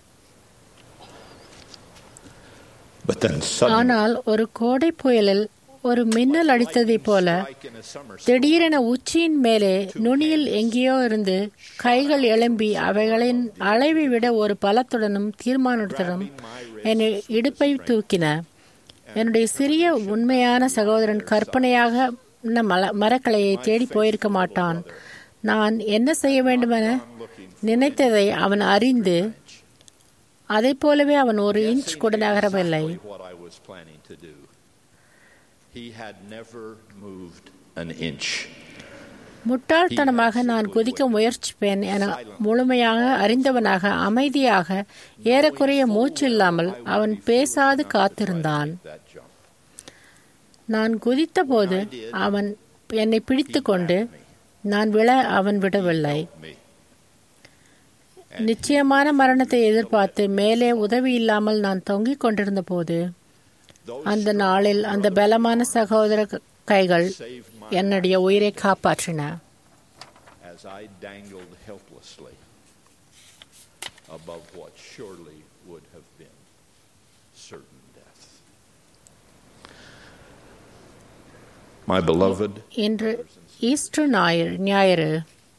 But then suddenly, ஆனால் ஒரு கோடை புயலில் ஒரு மின்னல் அடித்ததைப் போல திடீரென உச்சியின் மேலே நுனியில் எங்கேயோ இருந்து கைகள் எழும்பி அவைகளின் அளவை விட ஒரு பலத்துடனும் தீர்மானத்துடனும் என் இடுப்பை தூக்கின என்னுடைய சிறிய உண்மையான சகோதரன் கற்பனையாக மல மரக்கலையை தேடி போயிருக்க மாட்டான் நான் என்ன செய்ய வேண்டுமென நினைத்ததை அவன் அறிந்து அதை போலவே அவன் ஒரு இன்ச் கூட நகரவில்லை what I was planning to do. He had never moved an inch. முட்டாள்தனமாக நான் குதிக்க முயற்சிப்பேன் என முழுமையாக அறிந்தவனாக அமைதியாக ஏறக்குறைய மூச்சு இல்லாமல் அவன் பேசாது காத்திருந்தான் நான் குதித்தபோது அவன் என்னை பிடித்துக்கொண்டு நான் விழ அவன் விடவில்லை நிச்சயமான மரணத்தை எதிர்பார்த்து மேலே உதவி இல்லாமல் நான் தொங்கிக் கொண்டிருந்த போது அந்த நாளில் அந்த பலமான சகோதர கைகள் என்னுடைய உயிரை காப்பாற்றின As I dangled helplessly above what surely would have been certain death. My beloved, இன்று ஈஸ்டர் ஞாயிறு ஞாயிறு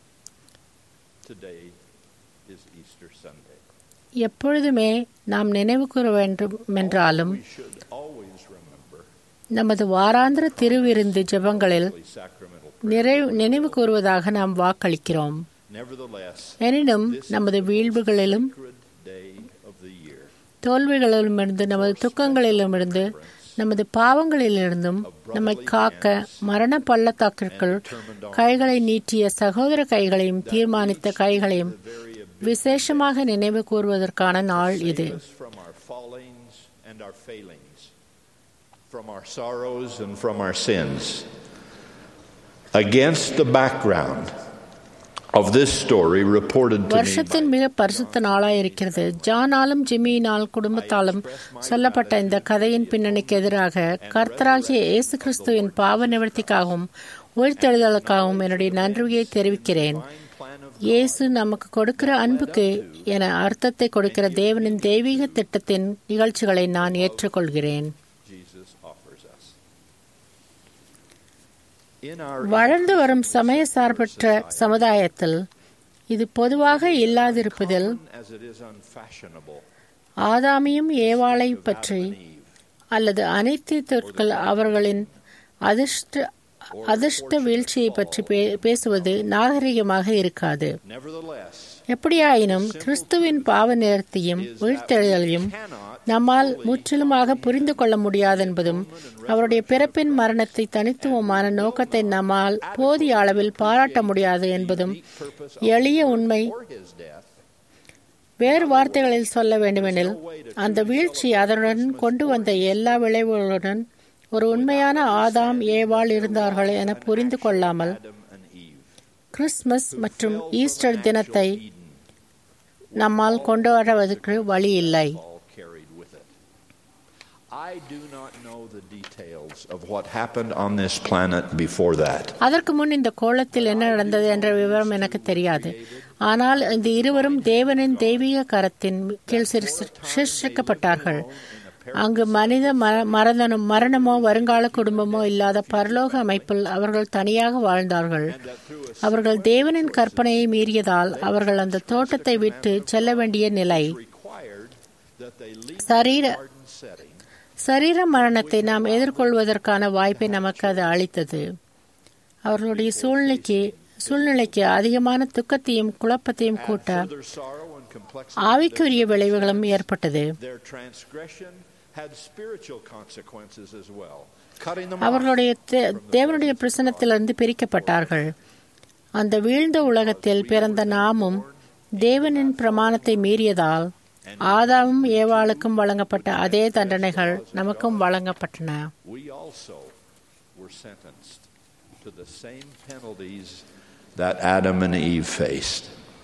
today is Easter Sunday. எப்பொழுதுமே நாம் நினைவு கூற வேண்டும் என்றாலும் We should always remember நமது வாராந்திர திருவிருந்து ஜெபங்களில் the sacramental. நிறைவு நினைவு கூறுவதாக நாம் வாக்களிக்கிறோம் Nevertheless, எனினும் நமது வீழ்வுகளிலும் sacred day of the year தோல்விகளிலுமிருந்து நமது துக்கங்களிலுமிருந்து நமது பாவங்களிலிருந்தும் நம்மை காக்க மரண பள்ளத்தாக்கிற்குள் கைகளை நீட்டிய சகோதர கைகளையும் தீர்மானித்த கைகளையும் விசேஷமாக நினைவு கூறுவதற்கான நாள் இது us from our fallings and our failings, from our sorrows and from our sins. Against the background of this story reported to me வருஷத்தின் மிக பரிசுத்த நாளாய் இருக்கிறது ஜானாலும் ஜிம்மியினால் குடும்பத்தாலும் சொல்லப்பட்ட இந்த கதையின் பின்னணிக்கு எதிராக கர்த்தராகிய இயேசு கிறிஸ்துவின் பாவ நிவர்த்திக்காகவும் உயிர்த்தெழுதலுக்காகவும் என்னுடைய நன்றியை தெரிவிக்கிறேன் இயேசு நமக்கு கொடுக்கிற அன்புக்கு என அர்த்தத்தை கொடுக்கிற தேவனின் தெய்வீக திட்டத்தின் நிகழ்ச்சிகளை நான் ஏற்றுக்கொள்கிறேன் Jesus offers us. In our வளர்ந்து வரும் சமய சார்பற்ற சமுதாயத்தில் இது பொதுவாக இல்லாதிருப்பதில் as it is unfashionable, ஆதாமியும் ஏவாளை பற்றி அல்லது அனைத்து தொற்கள் அவர்களின் அதிர்ஷ்ட அதிர்ஷ்ட வீழ்ச்சியை பற்றி பே- பேசுவது நாகரிகமாக இருக்காது nevertheless, எப்படியாயினும் கிறிஸ்துவின் பாவ நேரத்தையும் உயிர்த்தெழுதலையும் நம்மால் முற்றிலுமாக புரிந்து கொள்ள முடியாதென்பதும் அவருடைய பிறப்பின் மரணத்தை தனித்துவமான நோக்கத்தை நம்மால் போதிய அளவில் பாராட்ட முடியாது என்பதும் எளிய உண்மை his death, வேறு வார்த்தைகளில் சொல்ல வேண்டுமெனில் அந்த வீழ்ச்சி அதனுடன் கொண்டு வந்த எல்லா விளைவுகளுடன் ஒரு உண்மையான ஆதாம் ஏவாள் இருந்தார்கள் என புரிந்து கொள்ளாமல் கிறிஸ்துமஸ் மற்றும் ஈஸ்டர் தினத்தை நம்மால் கொண்டாடுவதற்கு வழி இல்லை all carried with it. I do not know the details of what happened on this planet before that. அதற்கு முன் இந்த கோலத்தில் என்ன நடந்தது என்ற விவரம் எனக்கு தெரியாது ஆனால் இந்த இருவரும் தேவனின் தெய்வீக கரத்தின் கீழ் சிருஷ்டி- சிருஷ்டிக்கப்பட்டார்கள் அங்கு மனித மர- மரணம் மரணமோ வருங்கால குடும்பமோ இல்லாத பரலோக அமைப்பில் அவர்கள் தனியாக வாழ்ந்தார்கள் அவர்கள் தேவனின் கற்பனையை மீறியதால் அவர்கள் அந்த தோட்டத்தை விட்டு செல்ல வேண்டிய நிலை Required that they leave சரீர the garden setting சரீர மரணத்தை நாம் எதிர்கொள்வதற்கான வாய்ப்பை நமக்கு அது அளித்தது அவர்களுடைய சூழ்நிலைக்கு சூழ்நிலைக்கு அதிகமான துக்கத்தையும் குழப்பத்தையும் கூட்ட further sorrow and complexity. ஆவிக்குரிய விளைவுகளும் ஏற்பட்டது Their transgression had spiritual consequences as well, cutting them off அவர்களுடைய தே- தேவனுடைய பிரசனத்திலிருந்து பிரிக்கப்பட்டார்கள் அந்த வீழ்ந்த உலகத்தில் பிறந்த நாமும் தேவனின் பிரமாணத்தை மீறியதால் ஆதாமும் ஏவாளுக்கும் வழங்கப்பட்ட அதே தண்டனைகள் நமக்கும் வழங்கப்பட்டன we also were sentenced to the same penalties that Adam and Eve faced.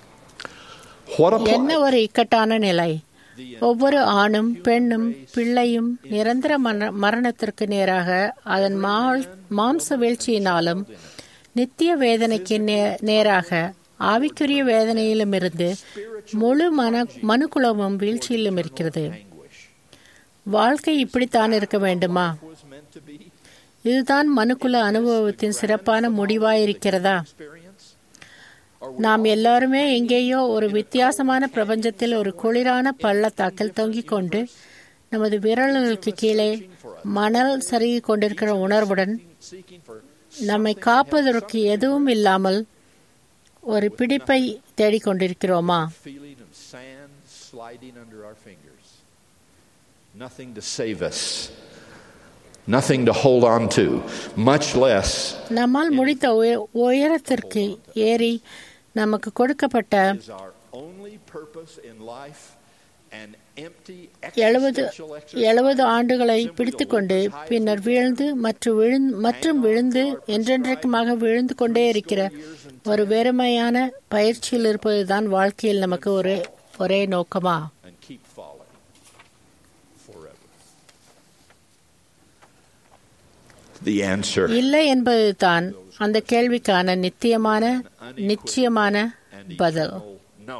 What என்ன applied? ஒரு இக்கட்டான நிலை ஒவ்வொரு ஆணும் பெண்ணும் பிள்ளையும் நிரந்தர மரண- மரணத்திற்கு நேராக அதன் மா- மாம்ச வீழ்ச்சியினாலும் நித்திய வேதனைக்கு நே- நேராக ஆவிக்குரிய வேதனையிலுமிருந்து முழு மன மனுக்குலமும் வீழ்ச்சியிலும் இருக்கிறது வாழ்க்கை இப்படித்தான் இருக்க வேண்டுமா was meant to be. இதுதான் மனுக்குல அனுபவத்தின் சிறப்பான முடிவாயிருக்கிறதா நாம் எல்லாருமே எங்கேயோ ஒரு வித்தியாசமான பிரபஞ்சத்தில் ஒரு குளிரான பள்ளத்தாக்கில் தொங்கிக் கொண்டு நமது விரல்களுக்கு கீழே மணல் சருகி கொண்டிருக்கிற உணர்வுடன் நம்மை காப்பதற்கு எதுவும் இல்லாமல் ஒரு பிடிப்பை தேடிக்கொண்டிருக்கிறோமா feeling of sand sliding under our fingers. Nothing to save us, nothing to hold on to, much less நம்மால் முடித்த உய- உயரத்திற்கு ஏறி நமக்கு கொடுக்கப்பட்ட is our only purpose in life an empty எழுபது existential exercise. எழுபது ஆண்டுகளை பிடித்துக்கொண்டு பின்னர் வீழ்ந்து மற்றும் விழுந்து மற்றும் விழுந்து என்றென்றைக்குமாக விழுந்து கொண்டே இருக்கிற ஒரு வெறுமையான பயிற்சியில் இருப்பதுதான் வாழ்க்கையில் நமக்கு ஒரு ஒரே நோக்கமா and keep falling forever. The answer இல்லை என்பதுதான் அந்த கேள்விக்கான நித்தியமான நிச்சயமான பதில் no.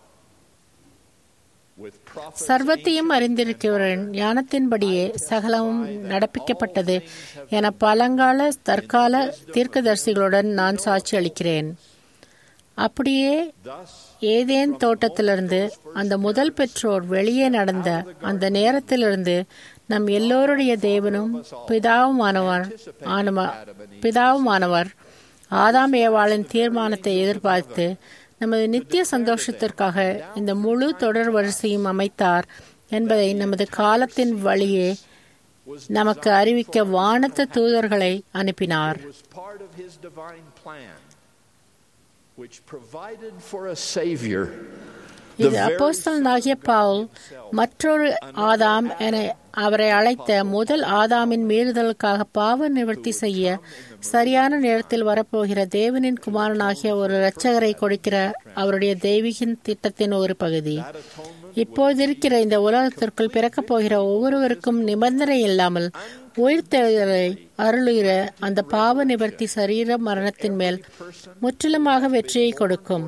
With prophecy, சர்வத்தையும் அறிந்திருக்கிறவரின் ஞானத்தின்படியே சகலமும் நடப்பிக்கப்பட்டது என பழங்கால தற்கால தீர்க்கதரிசிகளுடன் நான் சாட்சி அளிக்கிறேன் அப்படியே ஏதேன் தோட்டத்திலிருந்து அந்த முதல் பெற்றோர் வெளியே நடந்த அந்த நேரத்திலிருந்து நம் எல்லோருடைய தேவனும் பிதாவுமானவர் ஆனவ- பிதாவுமானவர் ஆதாம் ஏவாளின் தீர்மானத்தை எதிர்பார்த்து நமது நித்திய சந்தோஷத்திற்காக இந்த முழு தொடர் வரிசையும் அமைத்தார் என்பதை நமது காலத்தின் வழியே நமக்கு அறிவிக்க வானத்த தூதர்களை அனுப்பினார் It was part of his divine plan, which provided for a Savior. the இது very அப்போஸ்தலனாகிய பவுல் மற்றொரு ஆதாம் என அவரை அழைத்த முதல் ஆதாமின் மீறுதலுக்காக பாவ நிவர்த்தி செய்ய சரியான நேரத்தில் வரப்போகிற தேவனின் குமாரனாகிய ஒரு இரட்சகரை கொடுக்கிற அவருடைய தெய்வீகின் திட்டத்தின் ஒரு பகுதி இப்போதிருக்கிற இந்த உலகத்திற்குள் பிறக்கப் போகிற ஒவ்வொருவருக்கும் நிபந்தனை இல்லாமல் உயிர்த்தெழுதலை அருளுகிற அந்த பாவ நிவர்த்தி சரீர மரணத்தின் மேல் முற்றிலுமாக வெற்றியை கொடுக்கும்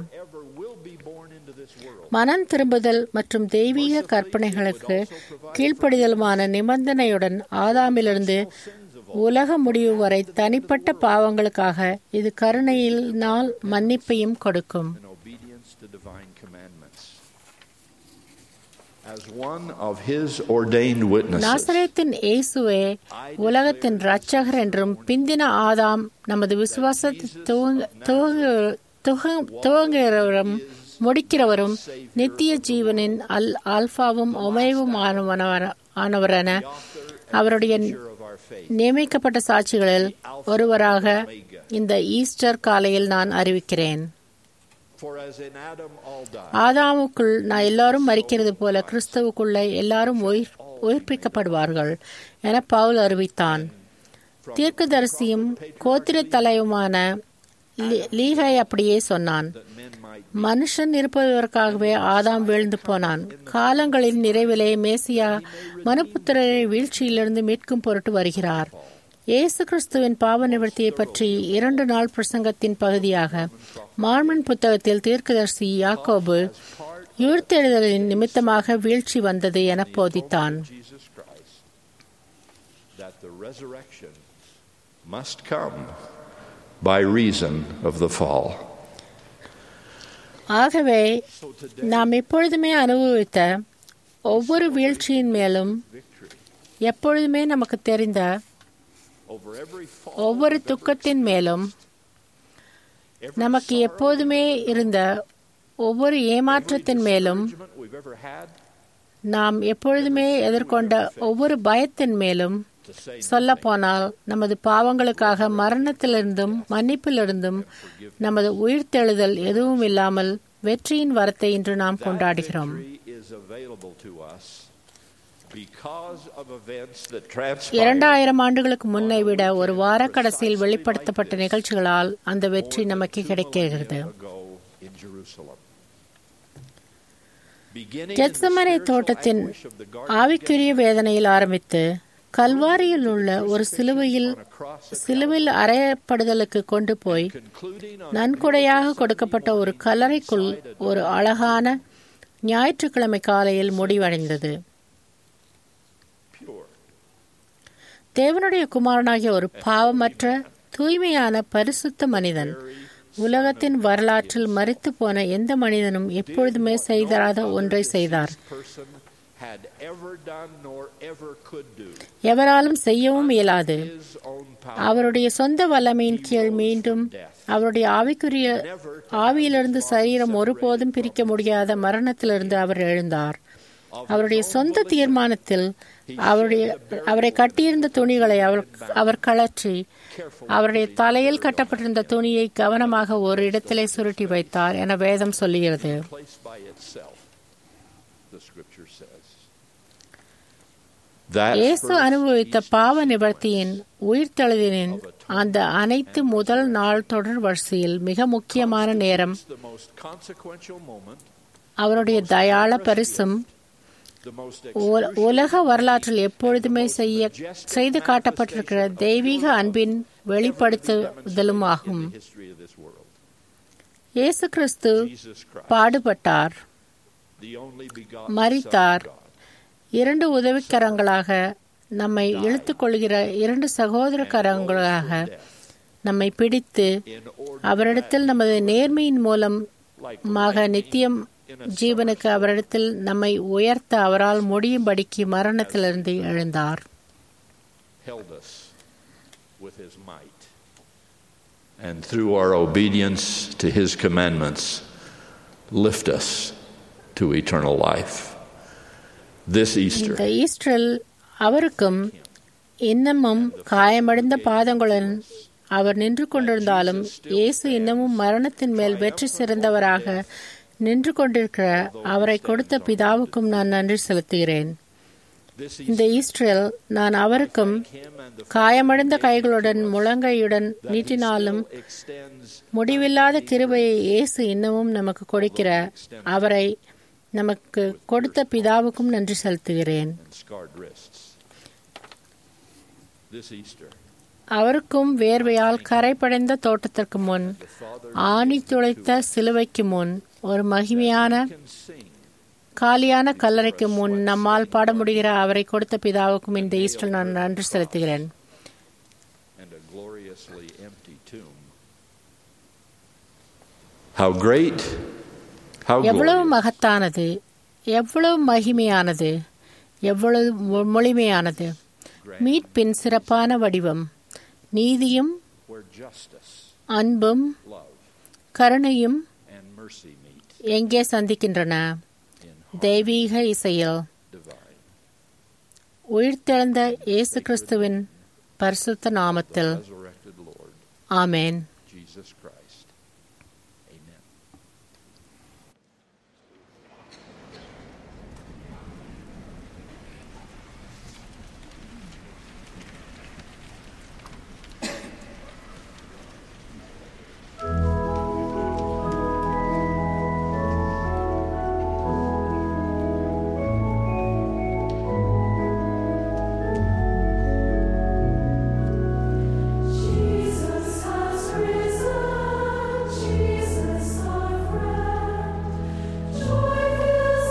மனம் திரும்புதல் மற்றும் தெய்வீக கற்பனைகளுக்கு கீழ்ப்படிதலுமான நிபந்தனையுடன் ஆதாமிலிருந்து உலக முடிவு வரை தனிப்பட்ட பாவங்களுக்காக இது கருணையினால் மன்னிப்பையும் கொடுக்கும் in obedience to divine commandments. As one of his ordained witnesses, நாசரேத்தின் இயேசுவே உலகத்தின் இரட்சகர் என்றும் பிந்தின ஆதாம் நமது விசுவாசத்தை துவங்க- துவங்க- துவங்க- துவங்குகிறவரும் முடிக்கிறவரும் நித்திய ஜீவனின் அல் ஆல்பாவும் ஒமேவும் ஆனவனவர- ஆனவரென அவருடைய நியமிக்கப்பட்ட சாட்சிகளில் ஒருவராக இந்த ஈஸ்டர் காலையில் நான் அறிவிக்கிறேன் for as in Adam all die, ஆதாமுக்குள் நான் எல்லாரும் மறிக்கிறது போல கிறிஸ்துவுக்குள்ள எல்லாரும் உயிர் உயிர்ப்பிக்கப்படுவார்கள் என பவுல் அறிவித்தான் தீர்க்கதரிசியும் கோத்திர தலைவுமான லீ- லீகை அப்படியே சொன்னான் மனுஷன் இருப்பதற்காகவே ஆதாம் வீழ்ந்து போனான் காலங்களின் நிறைவிலே மேசியா மனுப்புத்திரரை வீழ்ச்சியிலிருந்து மீட்கும் பொருட்டு வருகிறார் இயேசு கிறிஸ்துவின் பாவ நிவர்த்தியை பற்றி இரண்டு நாள் பிரசங்கத்தின் பகுதியாக மார்மன் புத்தகத்தில் தீர்க்கதரிசி யாக்கோபு உயிர்த்தெழுதலின் நிமித்தமாக வீழ்ச்சி வந்தது என போதித்தான் Jesus Christ, that the resurrection must come by reason of the fall. ஆகவே நாம் எப்பொழுதுமே அனுபவித்த ஒவ்வொரு வீழ்ச்சியின் மேலும் எப்பொழுதுமே நமக்கு தெரிந்த Over every fall, ஒவ்வொரு துக்கத்தின் மேலும் நமக்கு எப்போதுமே இருந்த ஒவ்வொரு ஏமாற்றத்தின் மேலும் judgment we've ever had, நாம் எப்பொழுதுமே எதிர்கொண்ட ஒவ்வொரு பயத்தின் மேலும் சொல்லப்போனால் நமது பாவங்களுக்காக மரணத்திலிருந்தும் மன்னிப்பிலிருந்தும் நமது உயிர்த்தெழுதல் எதுவும் இல்லாமல் வெற்றியின் வரத்தை இன்று நாம் கொண்டாடுகிறோம் victory is available to us because of events that transpired இரண்டாயிரம் ஆண்டுகளுக்கு முன்னை விட ஒரு வார கடைசியில் வெளிப்படுத்தப்பட்ட நிகழ்ச்சிகளால் அந்த வெற்றி நமக்கு கிடைக்கிறது ago in Jerusalem. Beginning in the கெத்சமனை spiritual தோட்டத்தின் anguish of the Garden ஆவிக்குரிய வேதனையில் ஆரம்பித்து கல்வாரியில் உள்ள ஒரு சிலுவையில் சிலுவையில் அறையப்படுதலுக்கு கொண்டு போய் நன்கொடையாக கொடுக்கப்பட்ட ஒரு கல்லறைக்குள் ஒரு அழகான ஞாயிற்றுக்கிழமை காலையில் முடிவடைந்தது தேவனுடைய குமாரனாகிய ஒரு பாவமற்ற தூய்மையான பரிசுத்த மனிதன் உலகத்தின் வரலாற்றில் மறித்து போன எந்த மனிதனும் எப்பொழுதுமே செய்தாராத ஒன்றை செய்தார் had ever done nor ever could do. எவராலும் செய்யவும் இயலாது அவருடைய சொந்த வல்லமையின் கீழ் மீண்டும் அவருடைய ஆவிக்குரிய ஆவியிலிருந்து சரீரம் ஒருபோதும் பிரிக்க முடியாத மரணத்திலிருந்து அவர் எழுந்தார் அவருடைய சொந்த தீர்மானத்தில் அவருடைய அவரை கட்டியிருந்த துணிகளை அவர் அவர் கழற்றி அவருடைய தலையில் கட்டப்பட்டிருந்த துணியை கவனமாக ஒரு இடத்திலே சுருட்டி வைத்தார் என வேதம் சொல்லுகிறது Placed by itself, the scripture says. இயேசு அனுபவித்த பாவ நிவர்த்தியின் உயிர்த்தெழுதலின் அந்த அனைத்து முதல் நாள் தொடர் வரிசையில் மிக முக்கியமான நேரம் the most consequential moment, அவருடைய தயாள பரிசும் the most உல- உலக வரலாற்றில் எப்பொழுதுமே செய்ய செய்து காட்டப்பட்டிருக்கிற தெய்வீக அன்பின் வெளிப்படுத்துதலும் ஆகும் history of this world. இயேசு கிறிஸ்து பாடுபட்டார் The only begotten மரித்தார் இரண்டு உதவிக்கரங்களாக நம்மை இழுத்துக் கொள்கிற இரண்டு சகோதர கரங்களாக நம்மை பிடித்து அவரிடத்தில் நமது நேர்மையின் மூலமாக நித்தியம் ஜீவனுக்கு அவரிடத்தில் நம்மை உயர்த்த அவரால் முடியும்படிக்கு மரணத்திலிருந்து எழுந்தார் held us with his might. And through our obedience to his commandments, lift us to eternal life. This Easter, இந்த ஈஸ்டரில் அவருக்கும் இன்னமும் காயமடைந்த பாதங்களுடன் அவர் நின்று கொண்டிருந்தாலும் இயேசு இன்னமும் மரணத்தின் மேல் வெற்றி சிறந்தவராக நின்று கொண்டிருக்கிற அவரை கொடுத்த பிதாவுக்கும் நான் நன்றி செலுத்துகிறேன் இந்த ஈஸ்டரில் நான் அவருக்கும் காயமடைந்த கைகளுடன் முழங்கையுடன் நீட்டினாலும் முடிவில்லாத கிருபையை இயேசு இன்னமும் நமக்கு கொடுக்கிற அவரை நமக்கு கொடுத்த பிதாவுக்கும் நன்றி செலுத்துகிறேன் and scarred wrists. This Easter, அவருக்கும் வேர்வையால் கரைப்படைந்த தோட்டத்திற்கு முன் ஆணி துளைத்த சிலுவைக்கு முன் ஒரு மகிமையான காலியான கல்லறைக்கு முன் நம்மால் பாட முடிகிற அவரை கொடுத்த பிதாவுக்கும் இந்த ஈஸ்டர் நான் நன்றி செலுத்துகிறேன் and a gloriously empty tomb. How great, how எவ்வளவு glorious. மகத்தானது எவ்வளவு மகிமையானது எவ்வளவு மொ- மொழிமையானது மீட்பின் சிறப்பான வடிவம் நீதியும் where justice, அன்பும் love, கருணையும் and mercy meet. எங்கே சந்திக்கின்றன தெய்வீக இசையில் Divine. உயிர்த்தெழுந்த இயேசு கிறிஸ்துவின் பரிசுத்த நாமத்தில் Resurrected Lord, amen Jesus Christ. Amen. Jesus has risen, Jesus our friend. Joy fills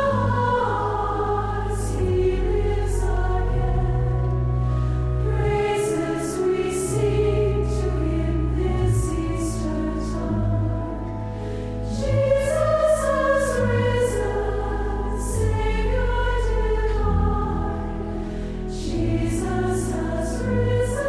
our hearts, He lives again. Praises we sing to Him this Easter time. Jesus has risen, Savior divine. Jesus has risen.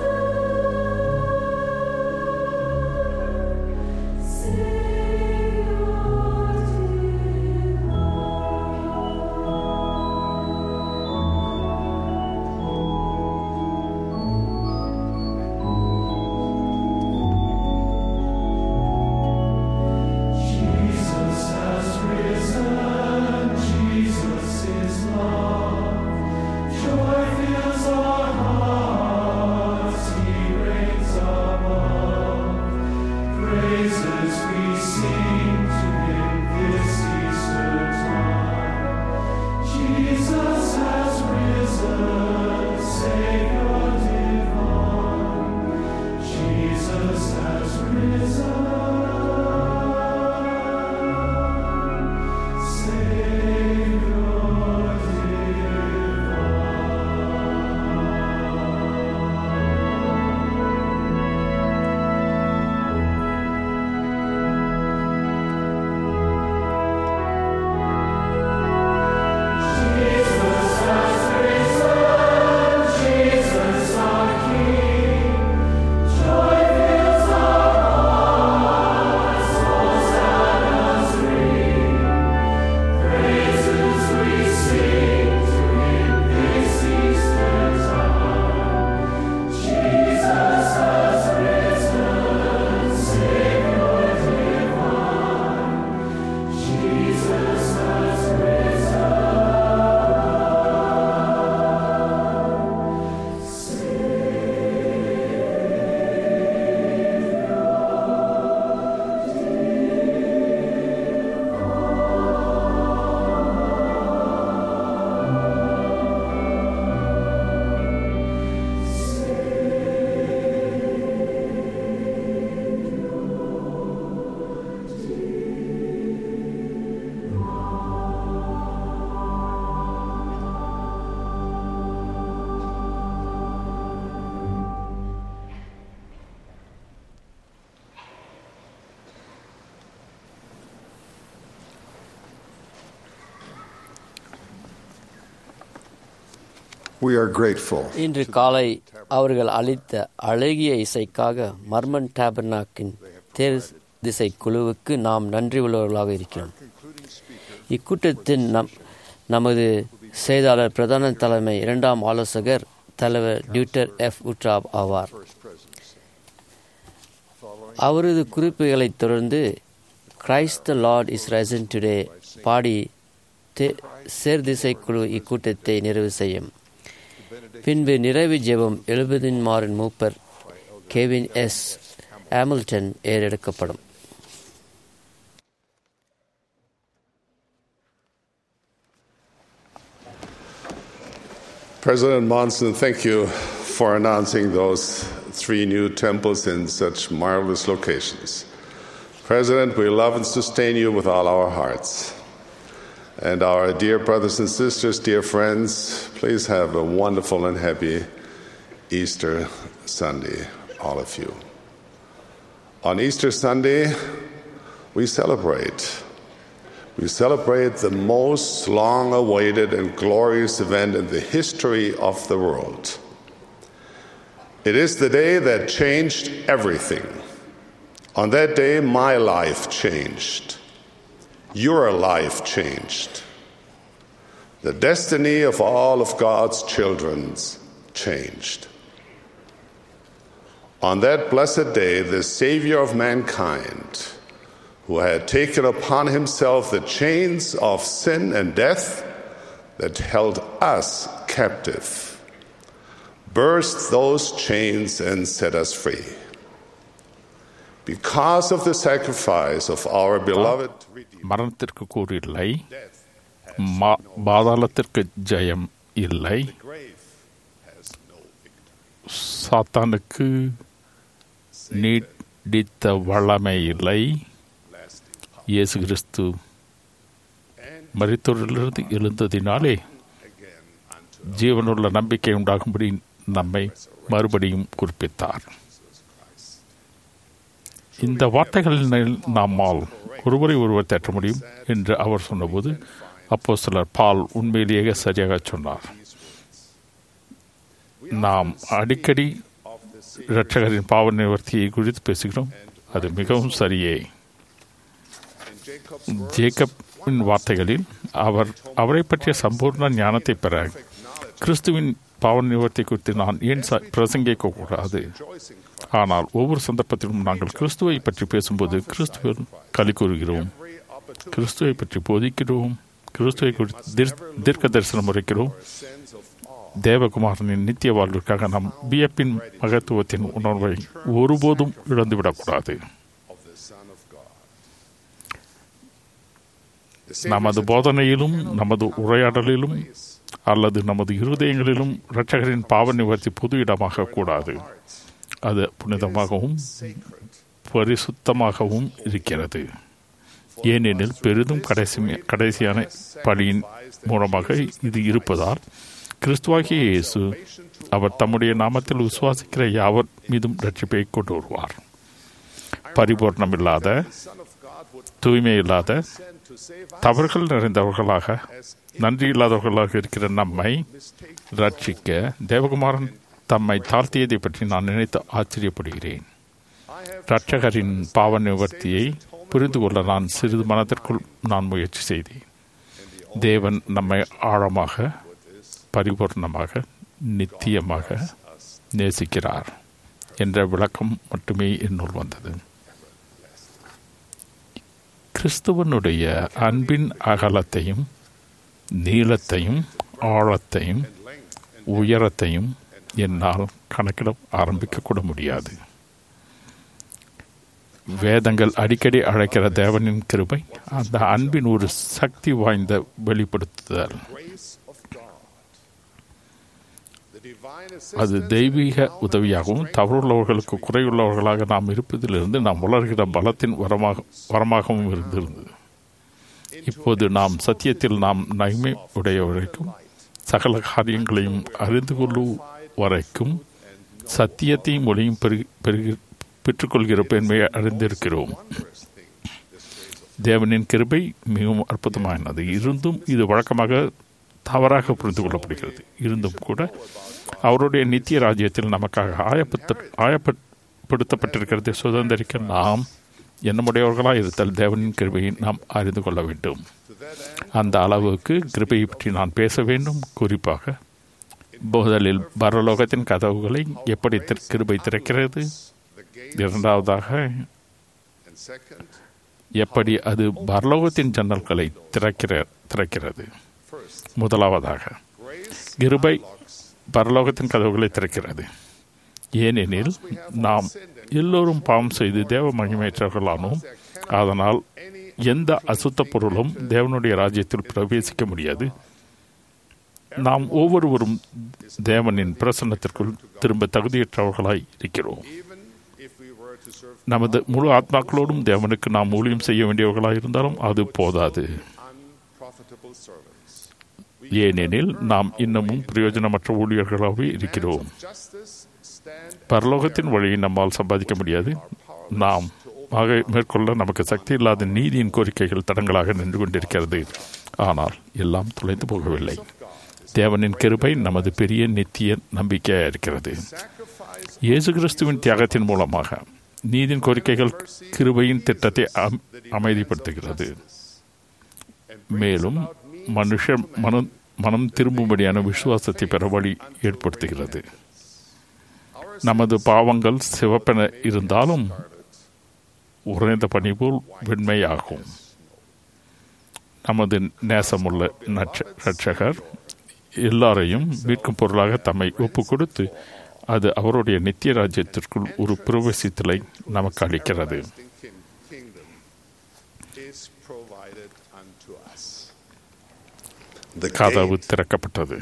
Jesus has risen, Jesus is love. Joy fills our hearts, He reigns above. Praises we sing to Him this Easter time. Jesus has risen, Savior divine. Jesus has risen. Savior divine. We are grateful. இன்று காலை அவர்கள் அளித்த அழகிய இசைக்காக Marmon டேபர்னாக்கின் தேர் திசை குழுவுக்கு நாம் நன்றி உள்ளவர்களாக இருக்கிறோம் இக்கூட்டத்தின் நம் நமது செய்தியாளர் பிரதான தலைமை இரண்டாம் ஆலோசகர் தலைவர் டியூட்டர் எஃப் உட்ராப் ஆவார் அவரது குறிப்புகளைத் தொடர்ந்து Christ the Lord is risen today பாடி சேர்திசை குழு இக்கூட்டத்தை நிறைவு செய்யும் பின்பு நிறைவு ஜெபம் எழுபதின் மாறன் மூப்பர் கெவின் எஸ் ஆமில்டன் ஏறெடுக்கப்படும் President Monson, thank you for announcing those three new temples in such marvelous locations. President, we love and sustain you with all our hearts. And our dear brothers and sisters, dear friends, please have a wonderful and happy Easter Sunday, all of you. On Easter Sunday, we celebrate. We celebrate the most long awaited and glorious event in the history of the world. It is the day that changed everything. On that day, my life changed. Your life changed. The destiny of all of God's children changed. On that blessed day, the Savior of mankind, who had taken upon himself the chains of sin and death that held us captive, burst those chains and set us free. Because of the sacrifice of our beloved மரணத்திற்கு கூறு இல்லை மா- பாதாளத்திற்கு ஜெயம் இல்லை சாத்தானுக்கு நீடித்த வல்லமை இல்லை இயேசு கிறிஸ்து மரித்தோரிலிருந்து எழுந்ததினாலே ஜீவனுள்ள நம்பிக்கை உண்டாகும்படி நம்மை மறுபடியும் குறிப்பித்தார் இந்த வார்த்தைகளில் நம்மால் ஒருவரை ஒருவர் தேற்ற முடியும் என்று அவர் சொன்னபோது அப்போ சிலர் பால் உண்மையிலேயே சரியாக சொன்னார் நாம் அடிக்கடி இரட்சகரின் பாவ நிவர்த்தியை குறித்து பேசுகிறோம் அது மிகவும் சரியே ஜேக்கப்பின் வார்த்தைகளில் அவர் அவரை பற்றிய சம்பூர்ண ஞானத்தை பெற கிறிஸ்துவின் பாவ நிவர்த்தி குறித்து நான் ஏன் ச- பிரசங்கிக்க கூடாது ஆனால் ஒவ்வொரு சந்தர்ப்பத்திலும் நாங்கள் கிறிஸ்துவை பற்றி பேசும்போது கிறிஸ்துவில் களி கூறுகிறோம் கிறிஸ்துவை பற்றி போதிக்கிறோம் கிறிஸ்துவை குறித்து தீர்- தீர்க்க தரிசனம் உரைக்கிறோம் தேவகுமாரனின் நித்திய வாழ்விற்காக நம் வியப்பின் மகத்துவத்தின் உணர்வை ஒருபோதும் இழந்துவிடக்கூடாது நமது போதனையிலும் நமது உரையாடலிலும் அல்லது நமது இருதயங்களிலும் இரட்சகரின் பாவ நிவர்த்தி பொது இடமாக கூடாது அது புனிதமாகவும் பரிசுத்தமாகவும் இருக்கிறது ஏனெனில் பெரிதும் கடைசி கடைசியான பலியின் மூலமாக இது இருப்பதால் கிறிஸ்துவாகிய இயேசு அவர் தம்முடைய நாமத்தில் விசுவாசிக்கிற யாவர் மீதும் ரட்சிப்பை கொண்டு வருவார் பரிபூர்ணமில்லாத தூய்மை இல்லாத தவறுகள் நிறைந்தவர்களாக நன்றி இல்லாதவர்களாக இருக்கிற நம்மை ரட்சிக்க தேவகுமாரன் தம்மை தாழ்த்தியதை பற்றி நான் நினைத்து ஆச்சரியப்படுகிறேன் இரட்சகரின் பாவ நிவர்த்தியை புரிந்து கொள்ள நான் சிறிது மனத்திற்குள் நான் முயற்சி செய்தேன் தேவன் நம்மை ஆழமாக பரிபூர்ணமாக நித்தியமாக நேசிக்கிறார் என்ற விளக்கம் மட்டுமே என்னுள் வந்தது கிறிஸ்துவனுடைய அன்பின் அகலத்தையும் நீளத்தையும் ஆழத்தையும் உயரத்தையும் என்னால் கணக்கிட ஆரம்பிக்க கூட முடியாது வேதங்கள் அடிக்கடி அழைக்கிற தேவனின் கிருபை அந்த அன்பின் ஒரு சக்தி வாய்ந்த வெளிப்படுத்துதல் அது தெய்வீக உதவியாகவும் தவறுள்ளவர்களுக்கு குறையுள்ளவர்களாக நாம் இருப்பதிலிருந்து நாம் உலர்கிற பலத்தின் வரமாக வரமாகவும் இருந்திருந்தது இப்போது நாம் சத்தியத்தில் நாம் நன்மை உடைய வரைக்கும் சகல காரியங்களையும் அறிந்து கொள்ளும் வரைக்கும் சத்தியத்தையும் ஒளியும் பெருகி பெருகி பெற்றுக்கொள்கிற பெண்மையை அறிந்திருக்கிறோம் தேவனின் கிருபை மிகவும் அற்புதமானது இருந்தும் இது வழக்கமாக தவறாக புரிந்து கொள்ளப்படுகிறது இருந்தும் கூட அவருடைய நித்திய ராஜ்யத்தில் நமக்காக ஆயப்பத்த ஆயப்படுத்தப்பட்டிருக்கிறதை சுதந்திரிக்க நாம் என்னமுடையவர்களாக இருத்தல் தேவனின் கிருபையை நாம் அறிந்து கொள்ள வேண்டும் அந்த அளவுக்கு கிருபையை பற்றி நான் பேச வேண்டும் குறிப்பாக முதலில் பரலோகத்தின் கதவுகளை எப்படி திற- கிருபை திறக்கிறது இரண்டாவதாக எப்படி அது பரலோகத்தின் ஜன்னல்களை திறக்கிற திறக்கிறது முதலாவதாக கிருபை பரலோகத்தின் கதவுகளை திறக்கிறது ஏனெனில் நாம் எல்லோரும் பாவம் செய்து தேவ மகிமையற்றவர்களானோம் அதனால் எந்த அசுத்த பொருளும் தேவனுடைய ராஜ்யத்தில் பிரவேசிக்க முடியாது நாம் ஒவ்வொருவரும் தேவனின் பிரசன்னத்திற்குள் திரும்ப தகுதியற்றவர்களாய் இருக்கிறோம் நமது முழு ஆத்மாக்களோடும் தேவனுக்கு நாம் ஊழியம் செய்ய வேண்டியவர்களாக இருந்தாலும் அது போதாது ஏனெனில் நாம் இன்னமும் பிரயோஜனமற்ற ஊழியர்களாகவே இருக்கிறோம் பரலோகத்தின் வழியை நம்மால் சம்பாதிக்க முடியாது நாம் ஆக மேற்கொள்ள நமக்கு சக்தி இல்லாத நீதியின் கோரிக்கைகள் தடங்களாக நின்று கொண்டிருக்கிறது ஆனால் எல்லாம் தொலைந்து போகவில்லை தேவனின் கிருபை நமது பெரிய நித்திய நம்பிக்கையாக இருக்கிறது இயேசு கிறிஸ்துவின் தியாகத்தின் மூலமாக நீதியின் கோரிக்கைகள் கிருபையின் திட்டத்தை அம்- அமைதிப்படுத்துகிறது மேலும் மனுஷன் மனம் மனம் திரும்பும்படியான விசுவாசத்தை பெற வழி ஏற்படுத்துகிறது நமது பாவங்கள் சிவப்பென இருந்தாலும் உறைந்த பனி போல் வெண்மையாகும் நமது நேசமுள்ள நட்ச- இரட்சகர் எல்லாரையும் மீட்கும் பொருளாக தம்மை ஒப்பு கொடுத்து அது அவருடைய நித்திய ராஜ்யத்திற்குள் ஒரு பிரவேசித்தலை நமக்கு அளிக்கிறது is provided unto us. கதவு திறக்கப்பட்டது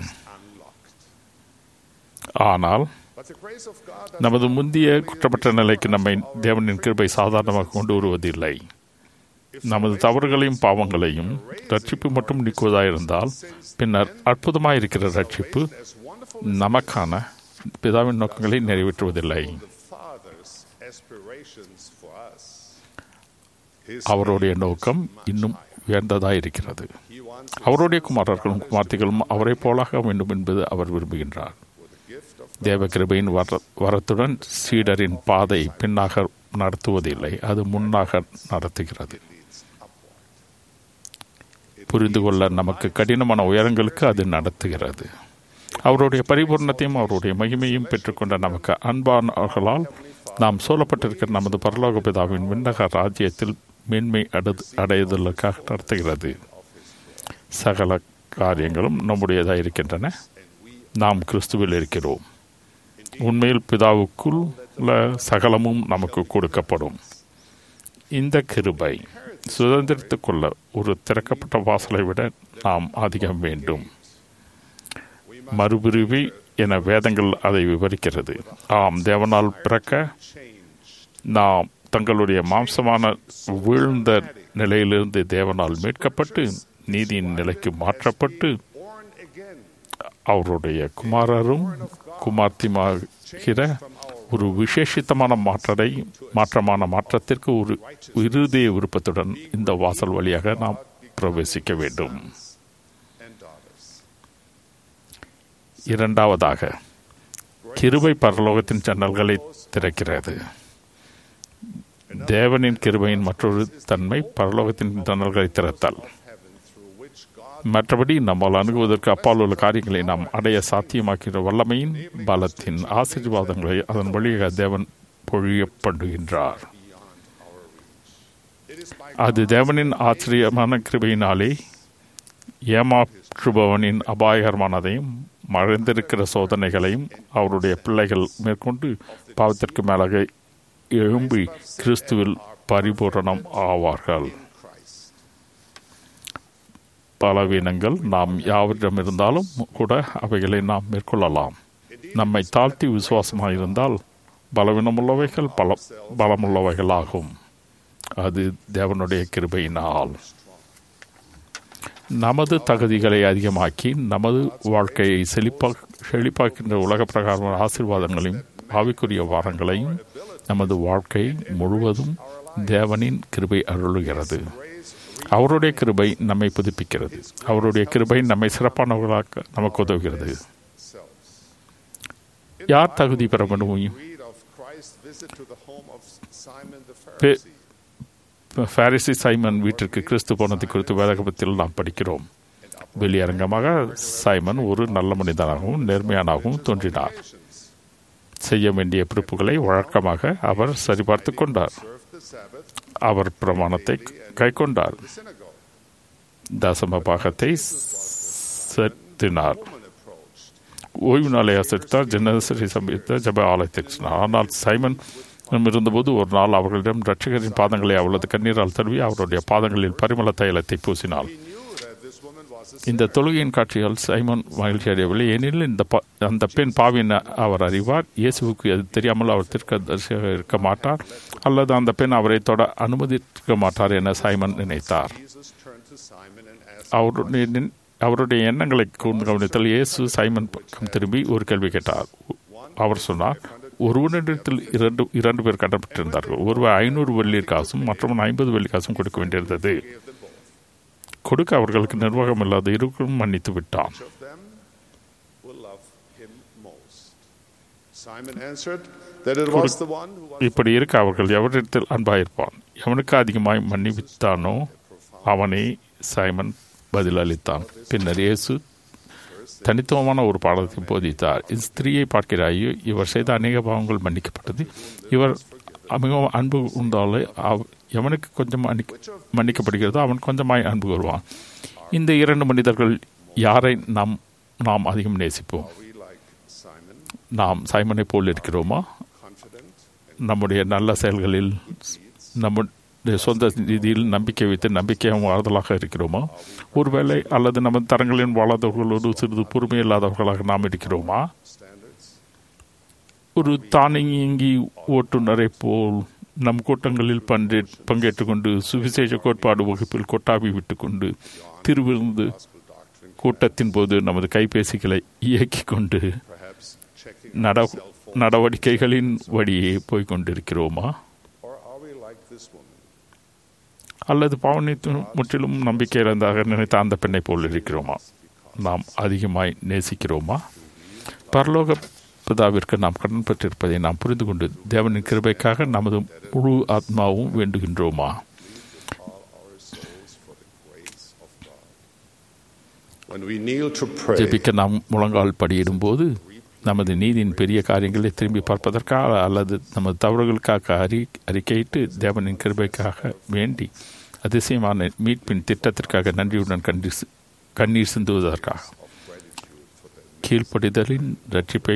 ஆனால் நமது முந்தைய குற்றப்பட்ட நிலைக்கு நம்மை தேவனின் கிருபை சாதாரணமாக கொண்டு வருவதில்லை நமது தவறுகளையும் பாவங்களையும் ரட்சிப்பு மட்டும் நீக்குவதாயிருந்தால் பின்னர் அற்புதமாயிருக்கிற ரட்சிப்பு நமக்கான பிதாவின் நோக்கங்களை நிறைவேற்றுவதில்லை Father's aspirations for us. அவருடைய நோக்கம் இன்னும் உயர்ந்ததாயிருக்கிறது அவருடைய குமாரர்களும் குமார்த்திகளும் அவரை போலாக வேண்டும் என்பது அவர் விரும்புகின்றார் தேவ கிருபையின் வர வரத்துடன் சீடரின் பாதை பின்னாக நடத்துவதில்லை அது முன்னாக நடத்துகிறது புரிந்து கொள்ள நமக்கு கடினமான உயரங்களுக்கு அது நடத்துகிறது அவருடைய பரிபூர்ணத்தையும் அவருடைய மகிமையும் பெற்றுக்கொண்ட நமக்கு அன்பானவர்களால் நாம் சூழப்பட்டிருக்கிற நமது பரலோக பிதாவின் விண்ணக ராஜ்யத்தில் மேன்மை அடு அடைதலுக்காக நடத்துகிறது சகல காரியங்களும் நம்முடையதாக இருக்கின்றன நாம் கிறிஸ்துவில் இருக்கிறோம் உண்மையில் பிதாவுக்குள் உள்ள சகலமும் நமக்கு கொடுக்கப்படும் இந்த கிருபை சுதந்திரத்துக் கொள்ள ஒரு திறக்கப்பட்ட வாசலை விட நாம் அதிகம் வேண்டும் மறுபிரிவி என வேதங்கள் அதை விவரிக்கிறது ஆம் தேவனால் பிறக்க நாம் தங்களுடைய மாம்சமான வீழ்ந்த நிலையிலிருந்து தேவனால் மீட்கப்பட்டு நீதியின் நிலைக்கு மாற்றப்பட்டு அவருடைய குமாரரும் குமார்த்திமாகிற ஒரு விசேஷித்தமான மாற்றத்தை மாற்றமான மாற்றத்திற்கு ஒரு இருதய விருப்பத்துடன் இந்த வாசல் வழியாக நாம் பிரவேசிக்க வேண்டும் இரண்டாவதாக கிருபை பரலோகத்தின் ஜன்னல்களை திறக்கிறது தேவனின் கிருபையின் மற்றொரு தன்மை பரலோகத்தின் ஜன்னல்களை திறத்தல் மற்றபடி நம்மால் அணுகுவதற்கு அப்பால் உள்ள காரியங்களை நாம் அடைய சாத்தியமாக்கிற வல்லமையின் பலத்தின் ஆசீர்வாதங்களை அதன் வழியாக தேவன் பொழியப்படுகின்றார் அது தேவனின் ஆச்சரியமான கிருபையினாலே ஏமாற்றுபவனின் அபாயகரமானதையும் மறைந்திருக்கிற சோதனைகளையும் அவருடைய பிள்ளைகள் மேற்கொண்டு பாவத்திற்கு மேலாக எழும்பி கிறிஸ்துவில் பரிபூரணம் ஆவார்கள் பலவீனங்கள் நாம் யாவரிடம் இருந்தாலும் கூட அவைகளை நாம் மேற்கொள்ளலாம் நம்மை தாழ்த்தி விசுவாசமாக இருந்தால் பலவீனமுள்ளவைகள் பல பலமுள்ளவைகளாகும் அது தேவனுடைய கிருபையினால் நமது தகுதிகளை அதிகமாக்கி நமது வாழ்க்கையை செழிப்பா செழிப்பாக்கின்ற உலக பிரகாரமான ஆசீர்வாதங்களையும் ஆவிக்குரிய வாரங்களையும் நமது வாழ்க்கை முழுவதும் தேவனின் கிருபை அருளுகிறது அவருடைய கிருபை நம்மை புதுப்பிக்கிறது அவருடைய கிருபை நம்மை சிறப்பானவர்களாக நமக்கு உதவுகிறது யார் தகுதி பெற முடியும் Read of Christ's visit to the home of Simon the பே- Pharisee. பாரிசி சைமன் வீட்டிற்கு கிறிஸ்து போனதை குறித்து வேதகபத்தில் நாம் படிக்கிறோம் வெளியரங்கமாக சைமன் ஒரு நல்ல மனிதனாகவும் நேர்மையானாகவும் தோன்றினார் செய்ய வேண்டிய பிறப்புகளை வழக்கமாக அவர் சரிபார்த்து கொண்டார் அவர் பிரமாணத்தை கைக்கொண்டார் தசம பாகத்தை செலுத்தினார் ஓய்வு நாளை அசரித்தார் ஜனசரி சமயத்த ஜப ஆலயத்திற்கு சென்றார். ஆனால் சைமன் இருந்தபோது ஒரு நாள் அவர்களிடம் ரட்சகரின் பாதங்களை அவளது கண்ணீரால் தழுவி அவருடைய பாதங்களில் பரிமள தைலத்தை பூசினாள் இந்த தொழுகையின் காட்சியால் சைமன் மகிழ்ச்சி அடையவில்லை ஏனெனில் இந்த பா- அந்த பெண் பாவின் அவர் அறிவார் இயேசுவுக்கு அது தெரியாமல் அவர் தீர்க்கதரிசியாக இருக்க மாட்டார் அல்லது அந்த பெண் அவரை தொட அனுமதிக்க மாட்டார் என சைமன் நினைத்தார் Jesus turned to Simon and asked, அவருடைய நின்- அவருடைய எண்ணங்களை கூர்ந்து கவனித்தல் இயேசு சைமன் பக்கம் திரும்பி ஒரு கேள்வி கேட்டார் அவர் சொன்னார் ஒருவனிடத்தில் இரண்டு இரண்டு பேர் கடன்பட்டிருந்தார்கள் ஒருவர் ஐநூறு வெள்ளி காசும் மற்றவன் ஐம்பது வெள்ளி காசும் கொடுக்க வேண்டியிருந்தது கொடுக்க அவர்களுக்கு நிர்வாகம் இல்லாத இருக்கும் மன்னித்து விட்டான் Which of them will love him most? Simon answered that it was the one who was இப்படி இருக்க அவர்கள் எவரிடத்தில் அன்பாயிருப்பான் எவனுக்கு அதிகமாய் மன்னிவித்தானோ அவனே சைமன் பதிலளித்தான் பின்னர் இயேசு தனித்துவமான ஒரு பாடத்தை போதித்தார் இந்த ஸ்திரீயை பார்க்கிறாயோ இவர் செய்த அநேக பாவங்கள் மன்னிக்கப்பட்டது இவர் மிகவும் அன்பு உண்டாலே அவ்- எவனுக்கு கொஞ்சம் மன்னிக்க மன்னிக்கப்படுகிறதோ அவன் கொஞ்சமாய் அன்பு வருவான் இந்த இரண்டு மனிதர்கள் யாரை நாம் நாம் அதிகம் நேசிப்போம் we like Simon, நாம் சைமனை போல் இருக்கிறோமா confident நம்முடைய நல்ல செயல்களில் நம்முடைய சொந்த ரீதியில் நம்பிக்கை வைத்து நம்பிக்கையாக வாழ்தலாக இருக்கிறோமா ஒருவேளை அல்லது நமது தரங்களின் வாழாதவர்களோடு சிறிது பொறுமை இல்லாதவர்களாக நாம் இருக்கிறோமா ஒரு தானியங்கி ஓட்டுநரை போல் நம் கூட்டங்களில் பன்றே பங்கேற்றுக் கொண்டு சுவிசேஷ கோட்பாடு வகுப்பில் கொட்டாவி விட்டுக்கொண்டு திருவிருந்து கூட்டத்தின் போது நமது கைபேசிகளை இயக்கிக் கொண்டு perhaps checking நட our cell phone, நடவடிக்கைகளின் வழியே போய்க் கொண்டிருக்கிறோமா or are we like this woman? அல்லது பாவனை முற்றிலும் நம்பிக்கை இழந்தாக நினைத்த அந்த பெண்ணை போல் இருக்கிறோமா நாம் அதிகமாய் நேசிக்கிறோமா பரலோக பிதாவிற்கு நாம் கடன் பெற்றிருப்பதை நாம் புரிந்து கொண்டு தேவனின் கிருபைக்காக நமது முழு ஆத்மாவும் வேண்டுகின்றோமா When we kneel to pray, ஜெபிக்க நாம் முழங்கால் படியிடும்போது நமது நீதியின் பெரிய காரியங்களை திரும்பி பார்ப்பதற்காக அல்லது நமது தவறுகளுக்காக அறி அறிக்கையிட்டு தேவனின் கிருபைக்காக வேண்டி அதிசயமான மீட்பின் திட்டத்திற்காக நன்றியுடன் கண்ணீர் சி- கண்ணீர் சிந்துவதற்காக கீழ்ப்படிதலின் ரட்சிப்பை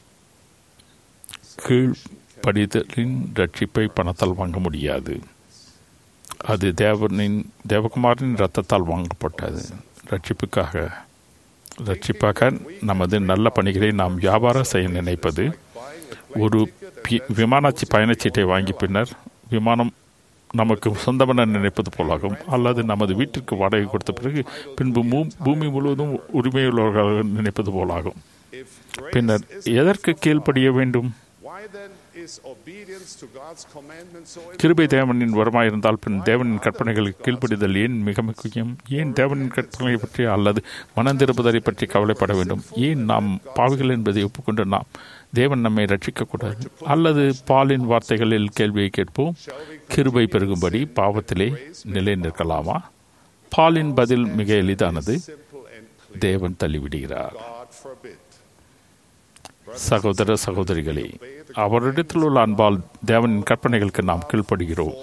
கீழ்ப்படிதலின் ரட்சிப்பை பணத்தால் வாங்க முடியாது அது தேவனின் தேவகுமாரின் இரத்தத்தால் வாங்கப்பட்டது ரட்சிப்புக்காக ரட்சிப்பாக நமது நல்ல பணிகளை நாம் வியாபாரம் செய்ய நினைப்பது ஒரு பி- விமானச்சி பயணச்சீட்டை வாங்கி பின்னர் விமானம் நமக்கு சொந்தமென நினைப்பது போலாகும் அல்லது நமது வீட்டிற்கு வாடகை கொடுத்த பிறகு பின்பு மூ- பூமி முழுவதும் உரிமையுள்ளவர்களாக நினைப்பது போலாகும் பின்னர் எதற்கு கீழ்ப்படிய வேண்டும் why then is obedience to God's commandments so கிருபை தேவனின் வரமாயிருந்தால் பின் தேவனின் கற்பனைகளுக்கு கீழ்ப்படிதல் ஏன் மிக முக்கியம் ஏன் தேவனின் கற்பனைகளை பற்றி அல்லது மனந்திருப்பதை பற்றி கவலைப்பட வேண்டும் ஏன் நாம் பாவிகள் என்பதை ஒப்புக்கொண்டு நாம் தேவன் நம்மை ரட்சிக்கக்கூடாது அல்லது பாலின் வார்த்தைகளில் கேள்வியை கேட்போம் கிருபை பெருகும்படி பாவத்திலே நிலை நிற்கலாமா பாலின் பதில் மிக எளிதானது தேவன் தள்ளிவிடுகிறார் God forbid. சகோதர சகோதரிகளே அவரிடத்தில் உள்ள அன்பால் தேவனின் கற்பனைகளுக்கு நாம் கீழ்ப்படுகிறோம்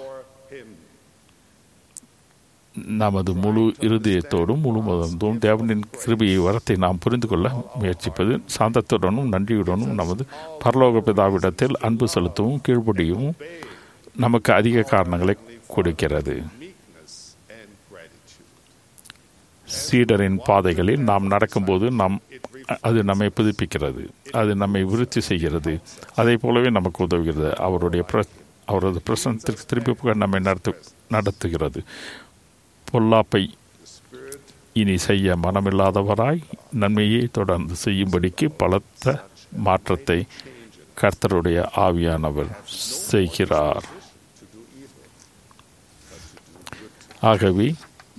நமது முழு இருதயத்தோடும் முழு மதத்தோடும் தேவனின் கிருபியை வரத்தை நாம் புரிந்து கொள்ள முயற்சிப்பது சாந்தத்துடனும் நன்றியுடனும் நமது பரலோக பிதாவிடத்தில் அன்பு செலுத்தவும் கீழ்ப்படியவும் நமக்கு அதிக காரணங்களை கொடுக்கிறது Meekness and gratitude. சீடரின் பாதைகளில் நாம் நடக்கும்போது நாம் அது நம்மை புதுப்பிக்கிறது அது நம்மை விருத்தி செய்கிறது அதே போலவே நமக்கு உதவுகிறது அவருடைய பிர அவரது பிரசனத்திற்கு திருப்பி புக நம்மை நடத்து நடத்துகிறது பொல்லாப்பை இனி செய்ய மனமில்லாதவராய் நன்மையை தொடர்ந்து செய்யும்படிக்கு பலத்த மாற்றத்தை கர்த்தருடைய ஆவியானவர் செய்கிறார் ஆகவே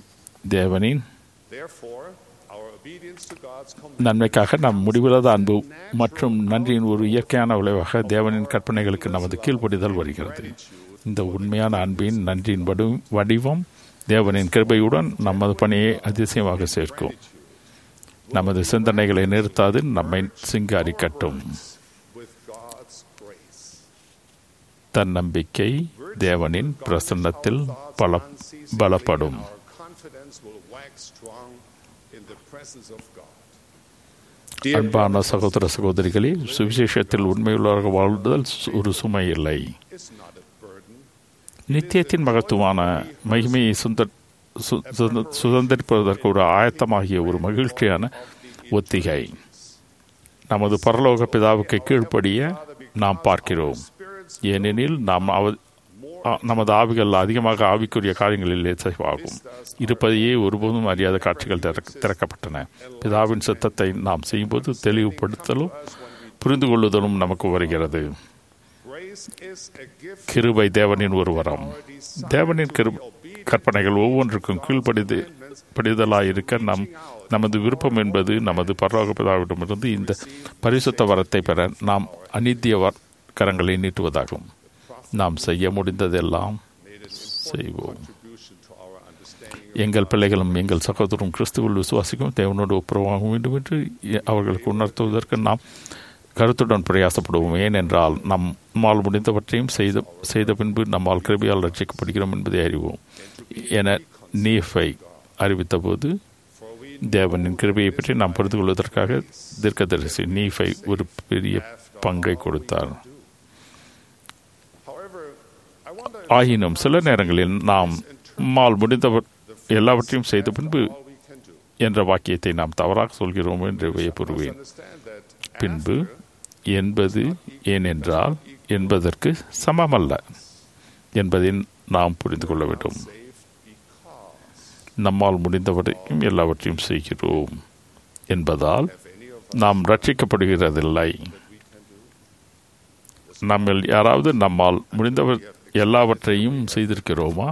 தேவனின் Therefore, our obedience to God's நன்மைக்காக நம் முடிவில்லாத அன்பு மற்றும் நன்றியின் ஒரு இயற்கையான விளைவாக தேவனின் கற்பனைகளுக்கு நமது கீழ்ப்படிதல் வருகிறது இந்த உண்மையான அன்பின் நன்றியின் வடி- வடிவம் தேவனின் கிருபையுடன் நமது பணியை அதிசயமாக சேர்க்கும் நமது சிந்தனைகளை நிறுத்தாது நம்மை சிங்காரிக்கட்டும் with God's grace. தன்னம்பிக்கை தேவனின் பிரசன்னத்தில் பல பலப்படும் Our confidence will wax strong in the presence of God. அன்பான சகோதர சகோதரிகளே சுவிசேஷத்தில் உண்மையுள்ளவர்கள் வாழ்தல் ஒரு சுமை இல்லை It's not a burden. நித்தியத்தின் மகத்துவமான மகிமையை சுந்த சு- சுத- சுதந்திரிப்பதற்கு ஒரு ஆயத்தமாகிய ஒரு மகிழ்ச்சியான ஒத்திகை நமது பரலோக பிதாவுக்கு கீழ்ப்படிய நாம் பார்க்கிறோம் ஏனெனில் நாம் அவ- ஆ- நமது ஆவிகள் அதிகமாக ஆவிக்குரிய காரியங்களில் இசைவாகும் இருப்பதையே ஒருபோதும் அறியாத காட்சிகள் திறக்க- திறக்கப்பட்டன பிதாவின் சித்தத்தை நாம் செய்யும்போது தெளிவுபடுத்தலும் புரிந்து கொள்ளுதலும் நமக்கு வருகிறது Grace is a gift கிருபை தேவனின் ஒரு வரம் தேவனின் கிரு கற்பனைகள் ஒவ்வொன்றுக்கும் கீழ்ப்படிது படிதலாயிருக்க நம் நமது விருப்பம் என்பது நமது பரலோக பிதாவிடமிருந்து இந்த பரிசுத்த வரத்தை பெற நாம் அநீத்திய வர்- கரங்களை நீட்டுவதாகும் நாம் செய்ய முடிந்ததெல்லாம் செய்வோம் எங்கள் பிள்ளைகளும் எங்கள் சகோதரரும் கிறிஸ்துவில் விசுவாசிக்கும் தேவனோடு ஒப்புரவாக வேண்டும் என்று அவர்களுக்கு உணர்த்துவதற்கு நாம் கருத்துடன் பிரயாசப்படுவோம் ஏனென்றால் நம்மால் முடிந்தவற்றையும் செய்த செய்த பின்பு நம்மால் கிருபையால் ரட்சிக்கப்படுகிறோம் என்பதை அறிவோம் என நீஃபை அறிவித்தபோது தேவனின் கிருபையை பற்றி நாம் புரிந்து கொள்வதற்காக தீர்க்கதரிசி நீஃபை ஒரு பெரிய பங்கை கொடுத்தார் ஆயினும் சில நேரங்களில் நாம் நம்மால் முடிந்தவர் எல்லாவற்றையும் செய்த பின்பு என்ற வாக்கியத்தை நாம் தவறாக சொல்கிறோம் என்று வியப்புறுவேன் பின்பு என்பது ஏனென்றால் என்பதற்கு சமமல்ல என்பதை நாம் புரிந்து கொள்ள வேண்டும் நம்மால் முடிந்தவரையும் எல்லாவற்றையும் செய்கிறோம் என்பதால் நாம் ரட்சிக்கப்படுகிறதில்லை நம்மில் யாராவது நம்மால் முடிந்தவர் எல்லாவற்றையும் செய்திருக்கிறோமா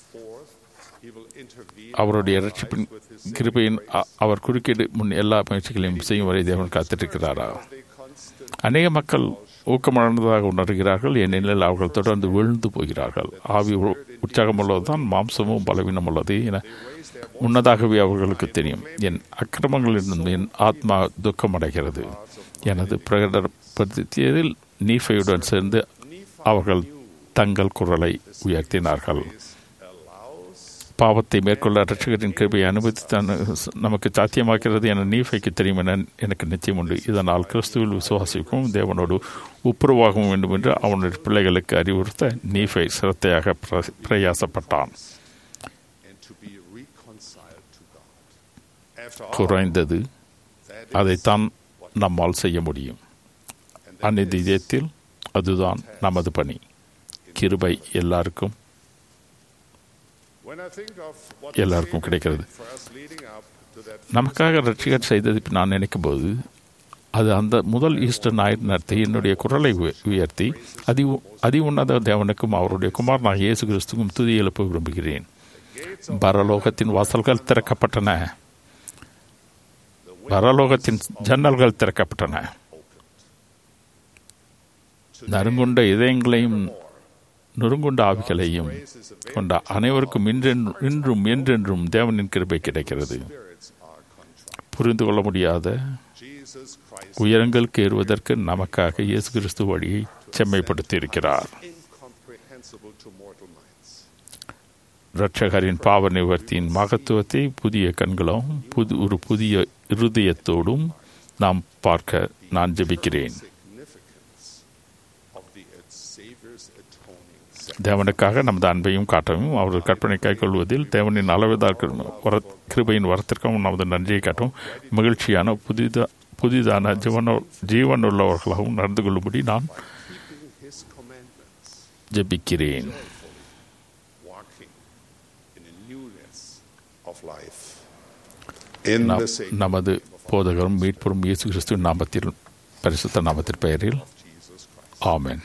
அவருடைய ரட்சிப்பின் கிருபையின் அ- அவர் குறுக்கீடு முன் எல்லா முயற்சிகளையும் செய்யும் வரை தேவன் காத்திருக்கிறாரா அநேக மக்கள் ஊக்கமடைந்ததாக உணர்கிறார்கள் ஏனெனில் அவர்கள் தொடர்ந்து விழுந்து போகிறார்கள் ஆவி உ- உற்சாகமுள்ளதுதான் மாம்சமும் பலவீனம் உள்ளது என முன்னதாகவே அவர்களுக்கு தெரியும் என் அக்கிரமங்களிலிருந்து என் ஆத்மா துக்கமடைகிறது எனது பிரகடனப்படுத்தியதில் நீஃபையுடன் சேர்ந்து அவர்கள் தங்கள் குரலை உயர்த்தினார்கள் பாவத்தை மேற்கொள்ள ரட்சகரின் கிருபையை அனுமதித்து நமக்கு சாத்தியமாக்கிறது என நீஃபைக்கு தெரியும் என எனக்கு நிச்சயம் உண்டு இதனால் கிறிஸ்துவில் விசுவாசிக்கவும் தேவனோடு ஒப்புரவாகவும் வேண்டும் என்று அவனுடைய பிள்ளைகளுக்கு அறிவுறுத்த நீஃபை சிரத்தையாக பிர- பிரயாசப்பட்டான் and to be reconciled to God. After all, குறைந்தது அதைத்தான் நம்மால் செய்ய முடியும் அந்நிதியத்தில் அதுதான் நமது பணி கிருபை எல்லாருக்கும் when I think of what எல்லாருக்கும் கிடைக்கிறது for us leading up to that நமக்காக ரட்சிகர் செய்தது இப்ப நான் நினைக்கும் போது அது அந்த முதல் ஈஸ்டர் ஞாயிறு நடத்தி என்னுடைய குரலை உய- உயர்த்தி அதி உ- அதி உன்னத தேவனுக்கும் அவருடைய குமாரனாக இயேசு கிறிஸ்துக்கும் துதி எழுப்ப விரும்புகிறேன் பரலோகத்தின் வாசல்கள் திறக்கப்பட்டன பரலோகத்தின் ஜன்னல்கள் திறக்கப்பட்டன நறுங்குண்ட இதயங்களையும் நொறுங்குண்ட ஆவிகளையும் கொண்ட அனைவருக்கும் இன்றென்றும் இன்றும் என்றென்றும் தேவனின் கிருபை கிடைக்கிறது புரிந்து கொள்ள முடியாத Jesus Christ உயரங்களுக்கு ஏறுவதற்கு நமக்காக இயேசு கிறிஸ்து வழியை செம்மைப்படுத்தி இருக்கிறார் incomprehensible to mortal minds. இரட்சகரின் பாவ நிவர்த்தியின் மகத்துவத்தை புதிய கண்களும் புது ஒரு புதிய இருதயத்தோடும் நாம் பார்க்க நான் ஜெபிக்கிறேன் Significance of the Savior's atoning தேவனுக்காக நமது அன்பையும் காட்டவும் அவரது கற்பனை கைக்கொள்வதில் தேவனின் அளவிதா வர கிருபையின் வரத்திற்கும் நமது நன்றியை காட்டும் மகிழ்ச்சியான புதித புதிதான ஜீவனோ ஜீவனுள்ளவர்களாகவும் நடந்து கொள்ளும்படி நான் His commandments, ஜெபிக்கிறேன் walking in a newness of life. In நம்- the sacred நமது போதகரும் மீட்புறும் இயேசு கிறிஸ்துவின் நாமத்தில் பரிசுத்த நாமத்தின் பெயரில் ஆமென்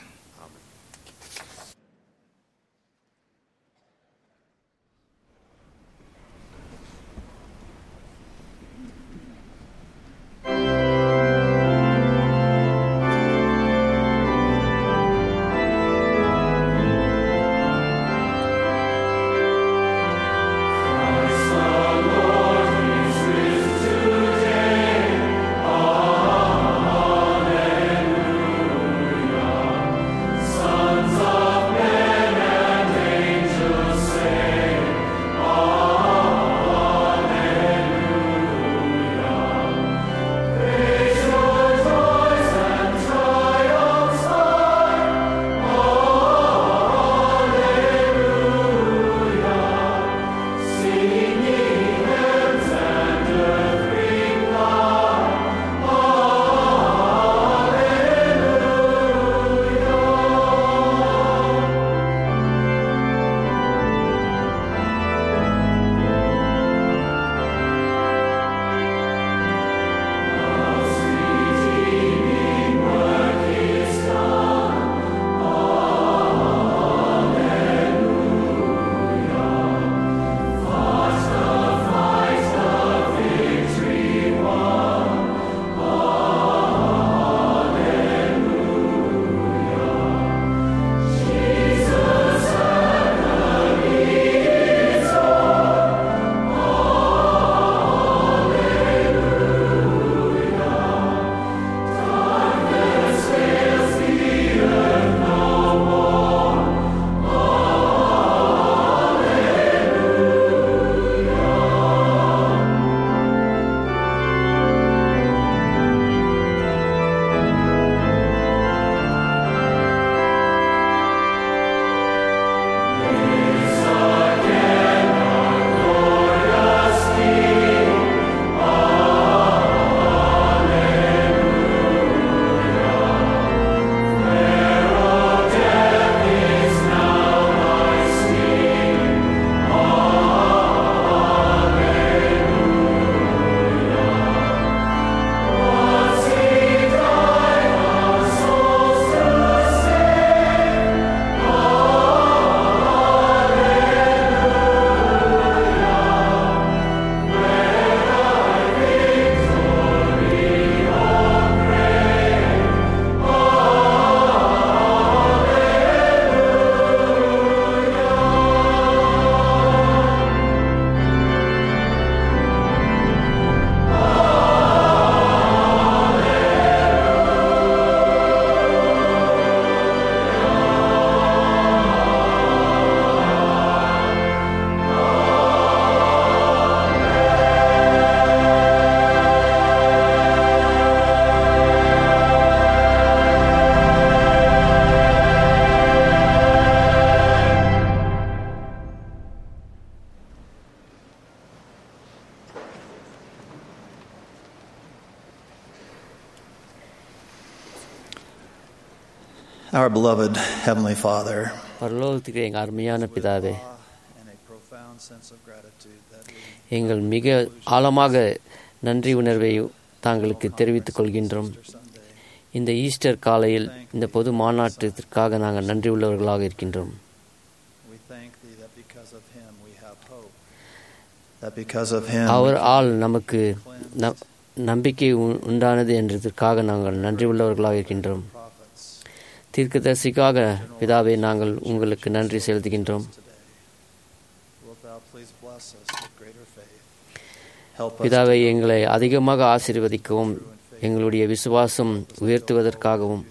Our beloved Heavenly Father, பரலோகத்துக்கு எங்கள் அருமையான பிதாவே in a profound sense of gratitude that we எங்கள் மிக ஆழமாக நன்றி உணர்வை தாங்களுக்கு தெரிவித்துக் கொள்கின்றோம் இந்த ஈஸ்டர் காலையில் இந்த பொது மாநாட்டிற்காக நாங்கள் நன்றி உள்ளவர்களாக இருக்கின்றோம் we thank Thee that because of Him we have hope, that because of Him அவர் ஆள் நமக்கு ந- நம்பிக்கை உ- உண்டானது என்றதற்காக நாங்கள் நன்றி உள்ளவர்களாக இருக்கின்றோம் தீர்க்கதரிசிக்காக பிதாவே நாங்கள் உங்களுக்கு நன்றி செலுத்துகின்றோம் wilt Thou please bless us with greater faith. Help us பிதாவை எங்களை அதிகமாக ஆசீர்வதிக்கவும் எங்களுடைய விசுவாசம் உயர்த்துவதற்காகவும்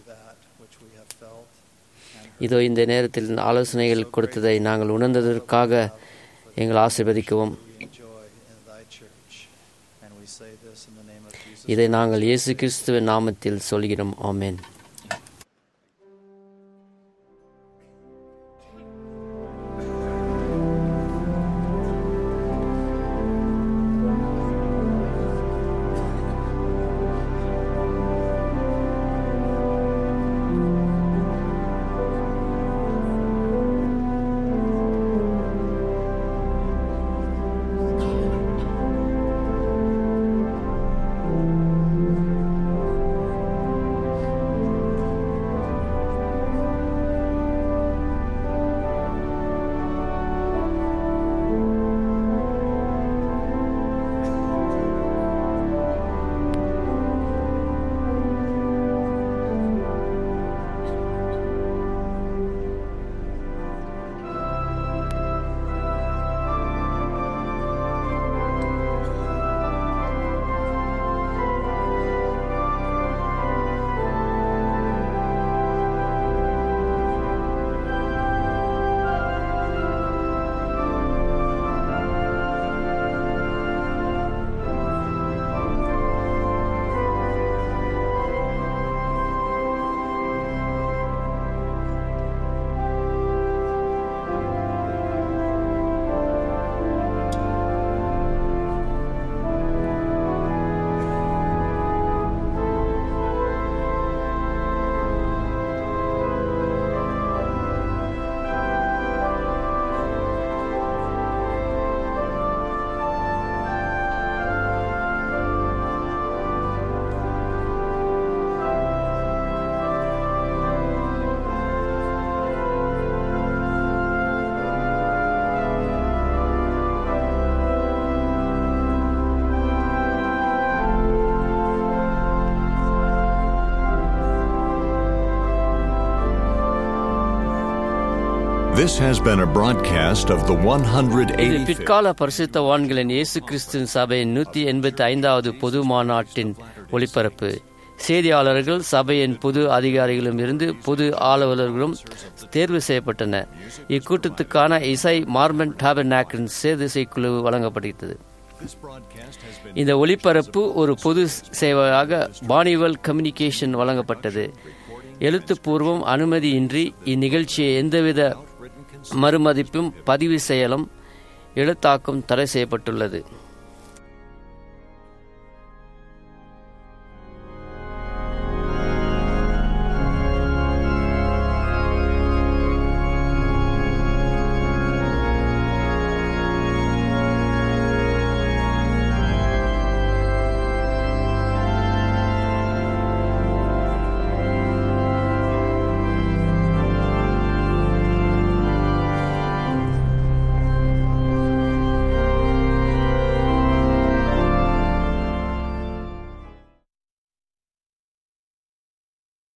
இதோ இந்த நேரத்தில் ஆலோசனைகள் கொடுத்ததை நாங்கள் உணர்ந்ததற்காக எங்களை ஆசீர்வதிக்கவும் joy in Thy church. And we say this in the name of Jesus. இதை நாங்கள் இயேசு கிறிஸ்துவின் நாமத்தில் சொல்கிறோம் ஆமென் This has been a broadcast of the இது 185th. பிற்கால பரிசுத்தவான்களின் இயேசு கிறிஸ்துவின் சபையின் நூற்றி எண்பத்தி ஐந்தாவது பொது மாநாட்டின் ஒளிபரப்பு செய்தியாளர்கள் சபையின் பொது அதிகாரிகளும் இருந்து பொது ஆலோசகர்களும் தேர்வு செய்யப்பட்டன இக்கூட்டத்துக்கான இசை மார்மன் டாபர்நாக்கின் சேர்திசை குழு வழங்கப்பட்டது இந்த ஒளிபரப்பு ஒரு பொது சேவையாக பானிவல் கம்யூனிகேஷன் வழங்கப்பட்டது எழுத்துப்பூர்வம் அனுமதியின்றி இந்நிகழ்ச்சியை எந்தவித மறுமதிப்பும் பதிவு செய்யலும் எழுத்தாக்கம் தடை செய்யப்பட்டுள்ளது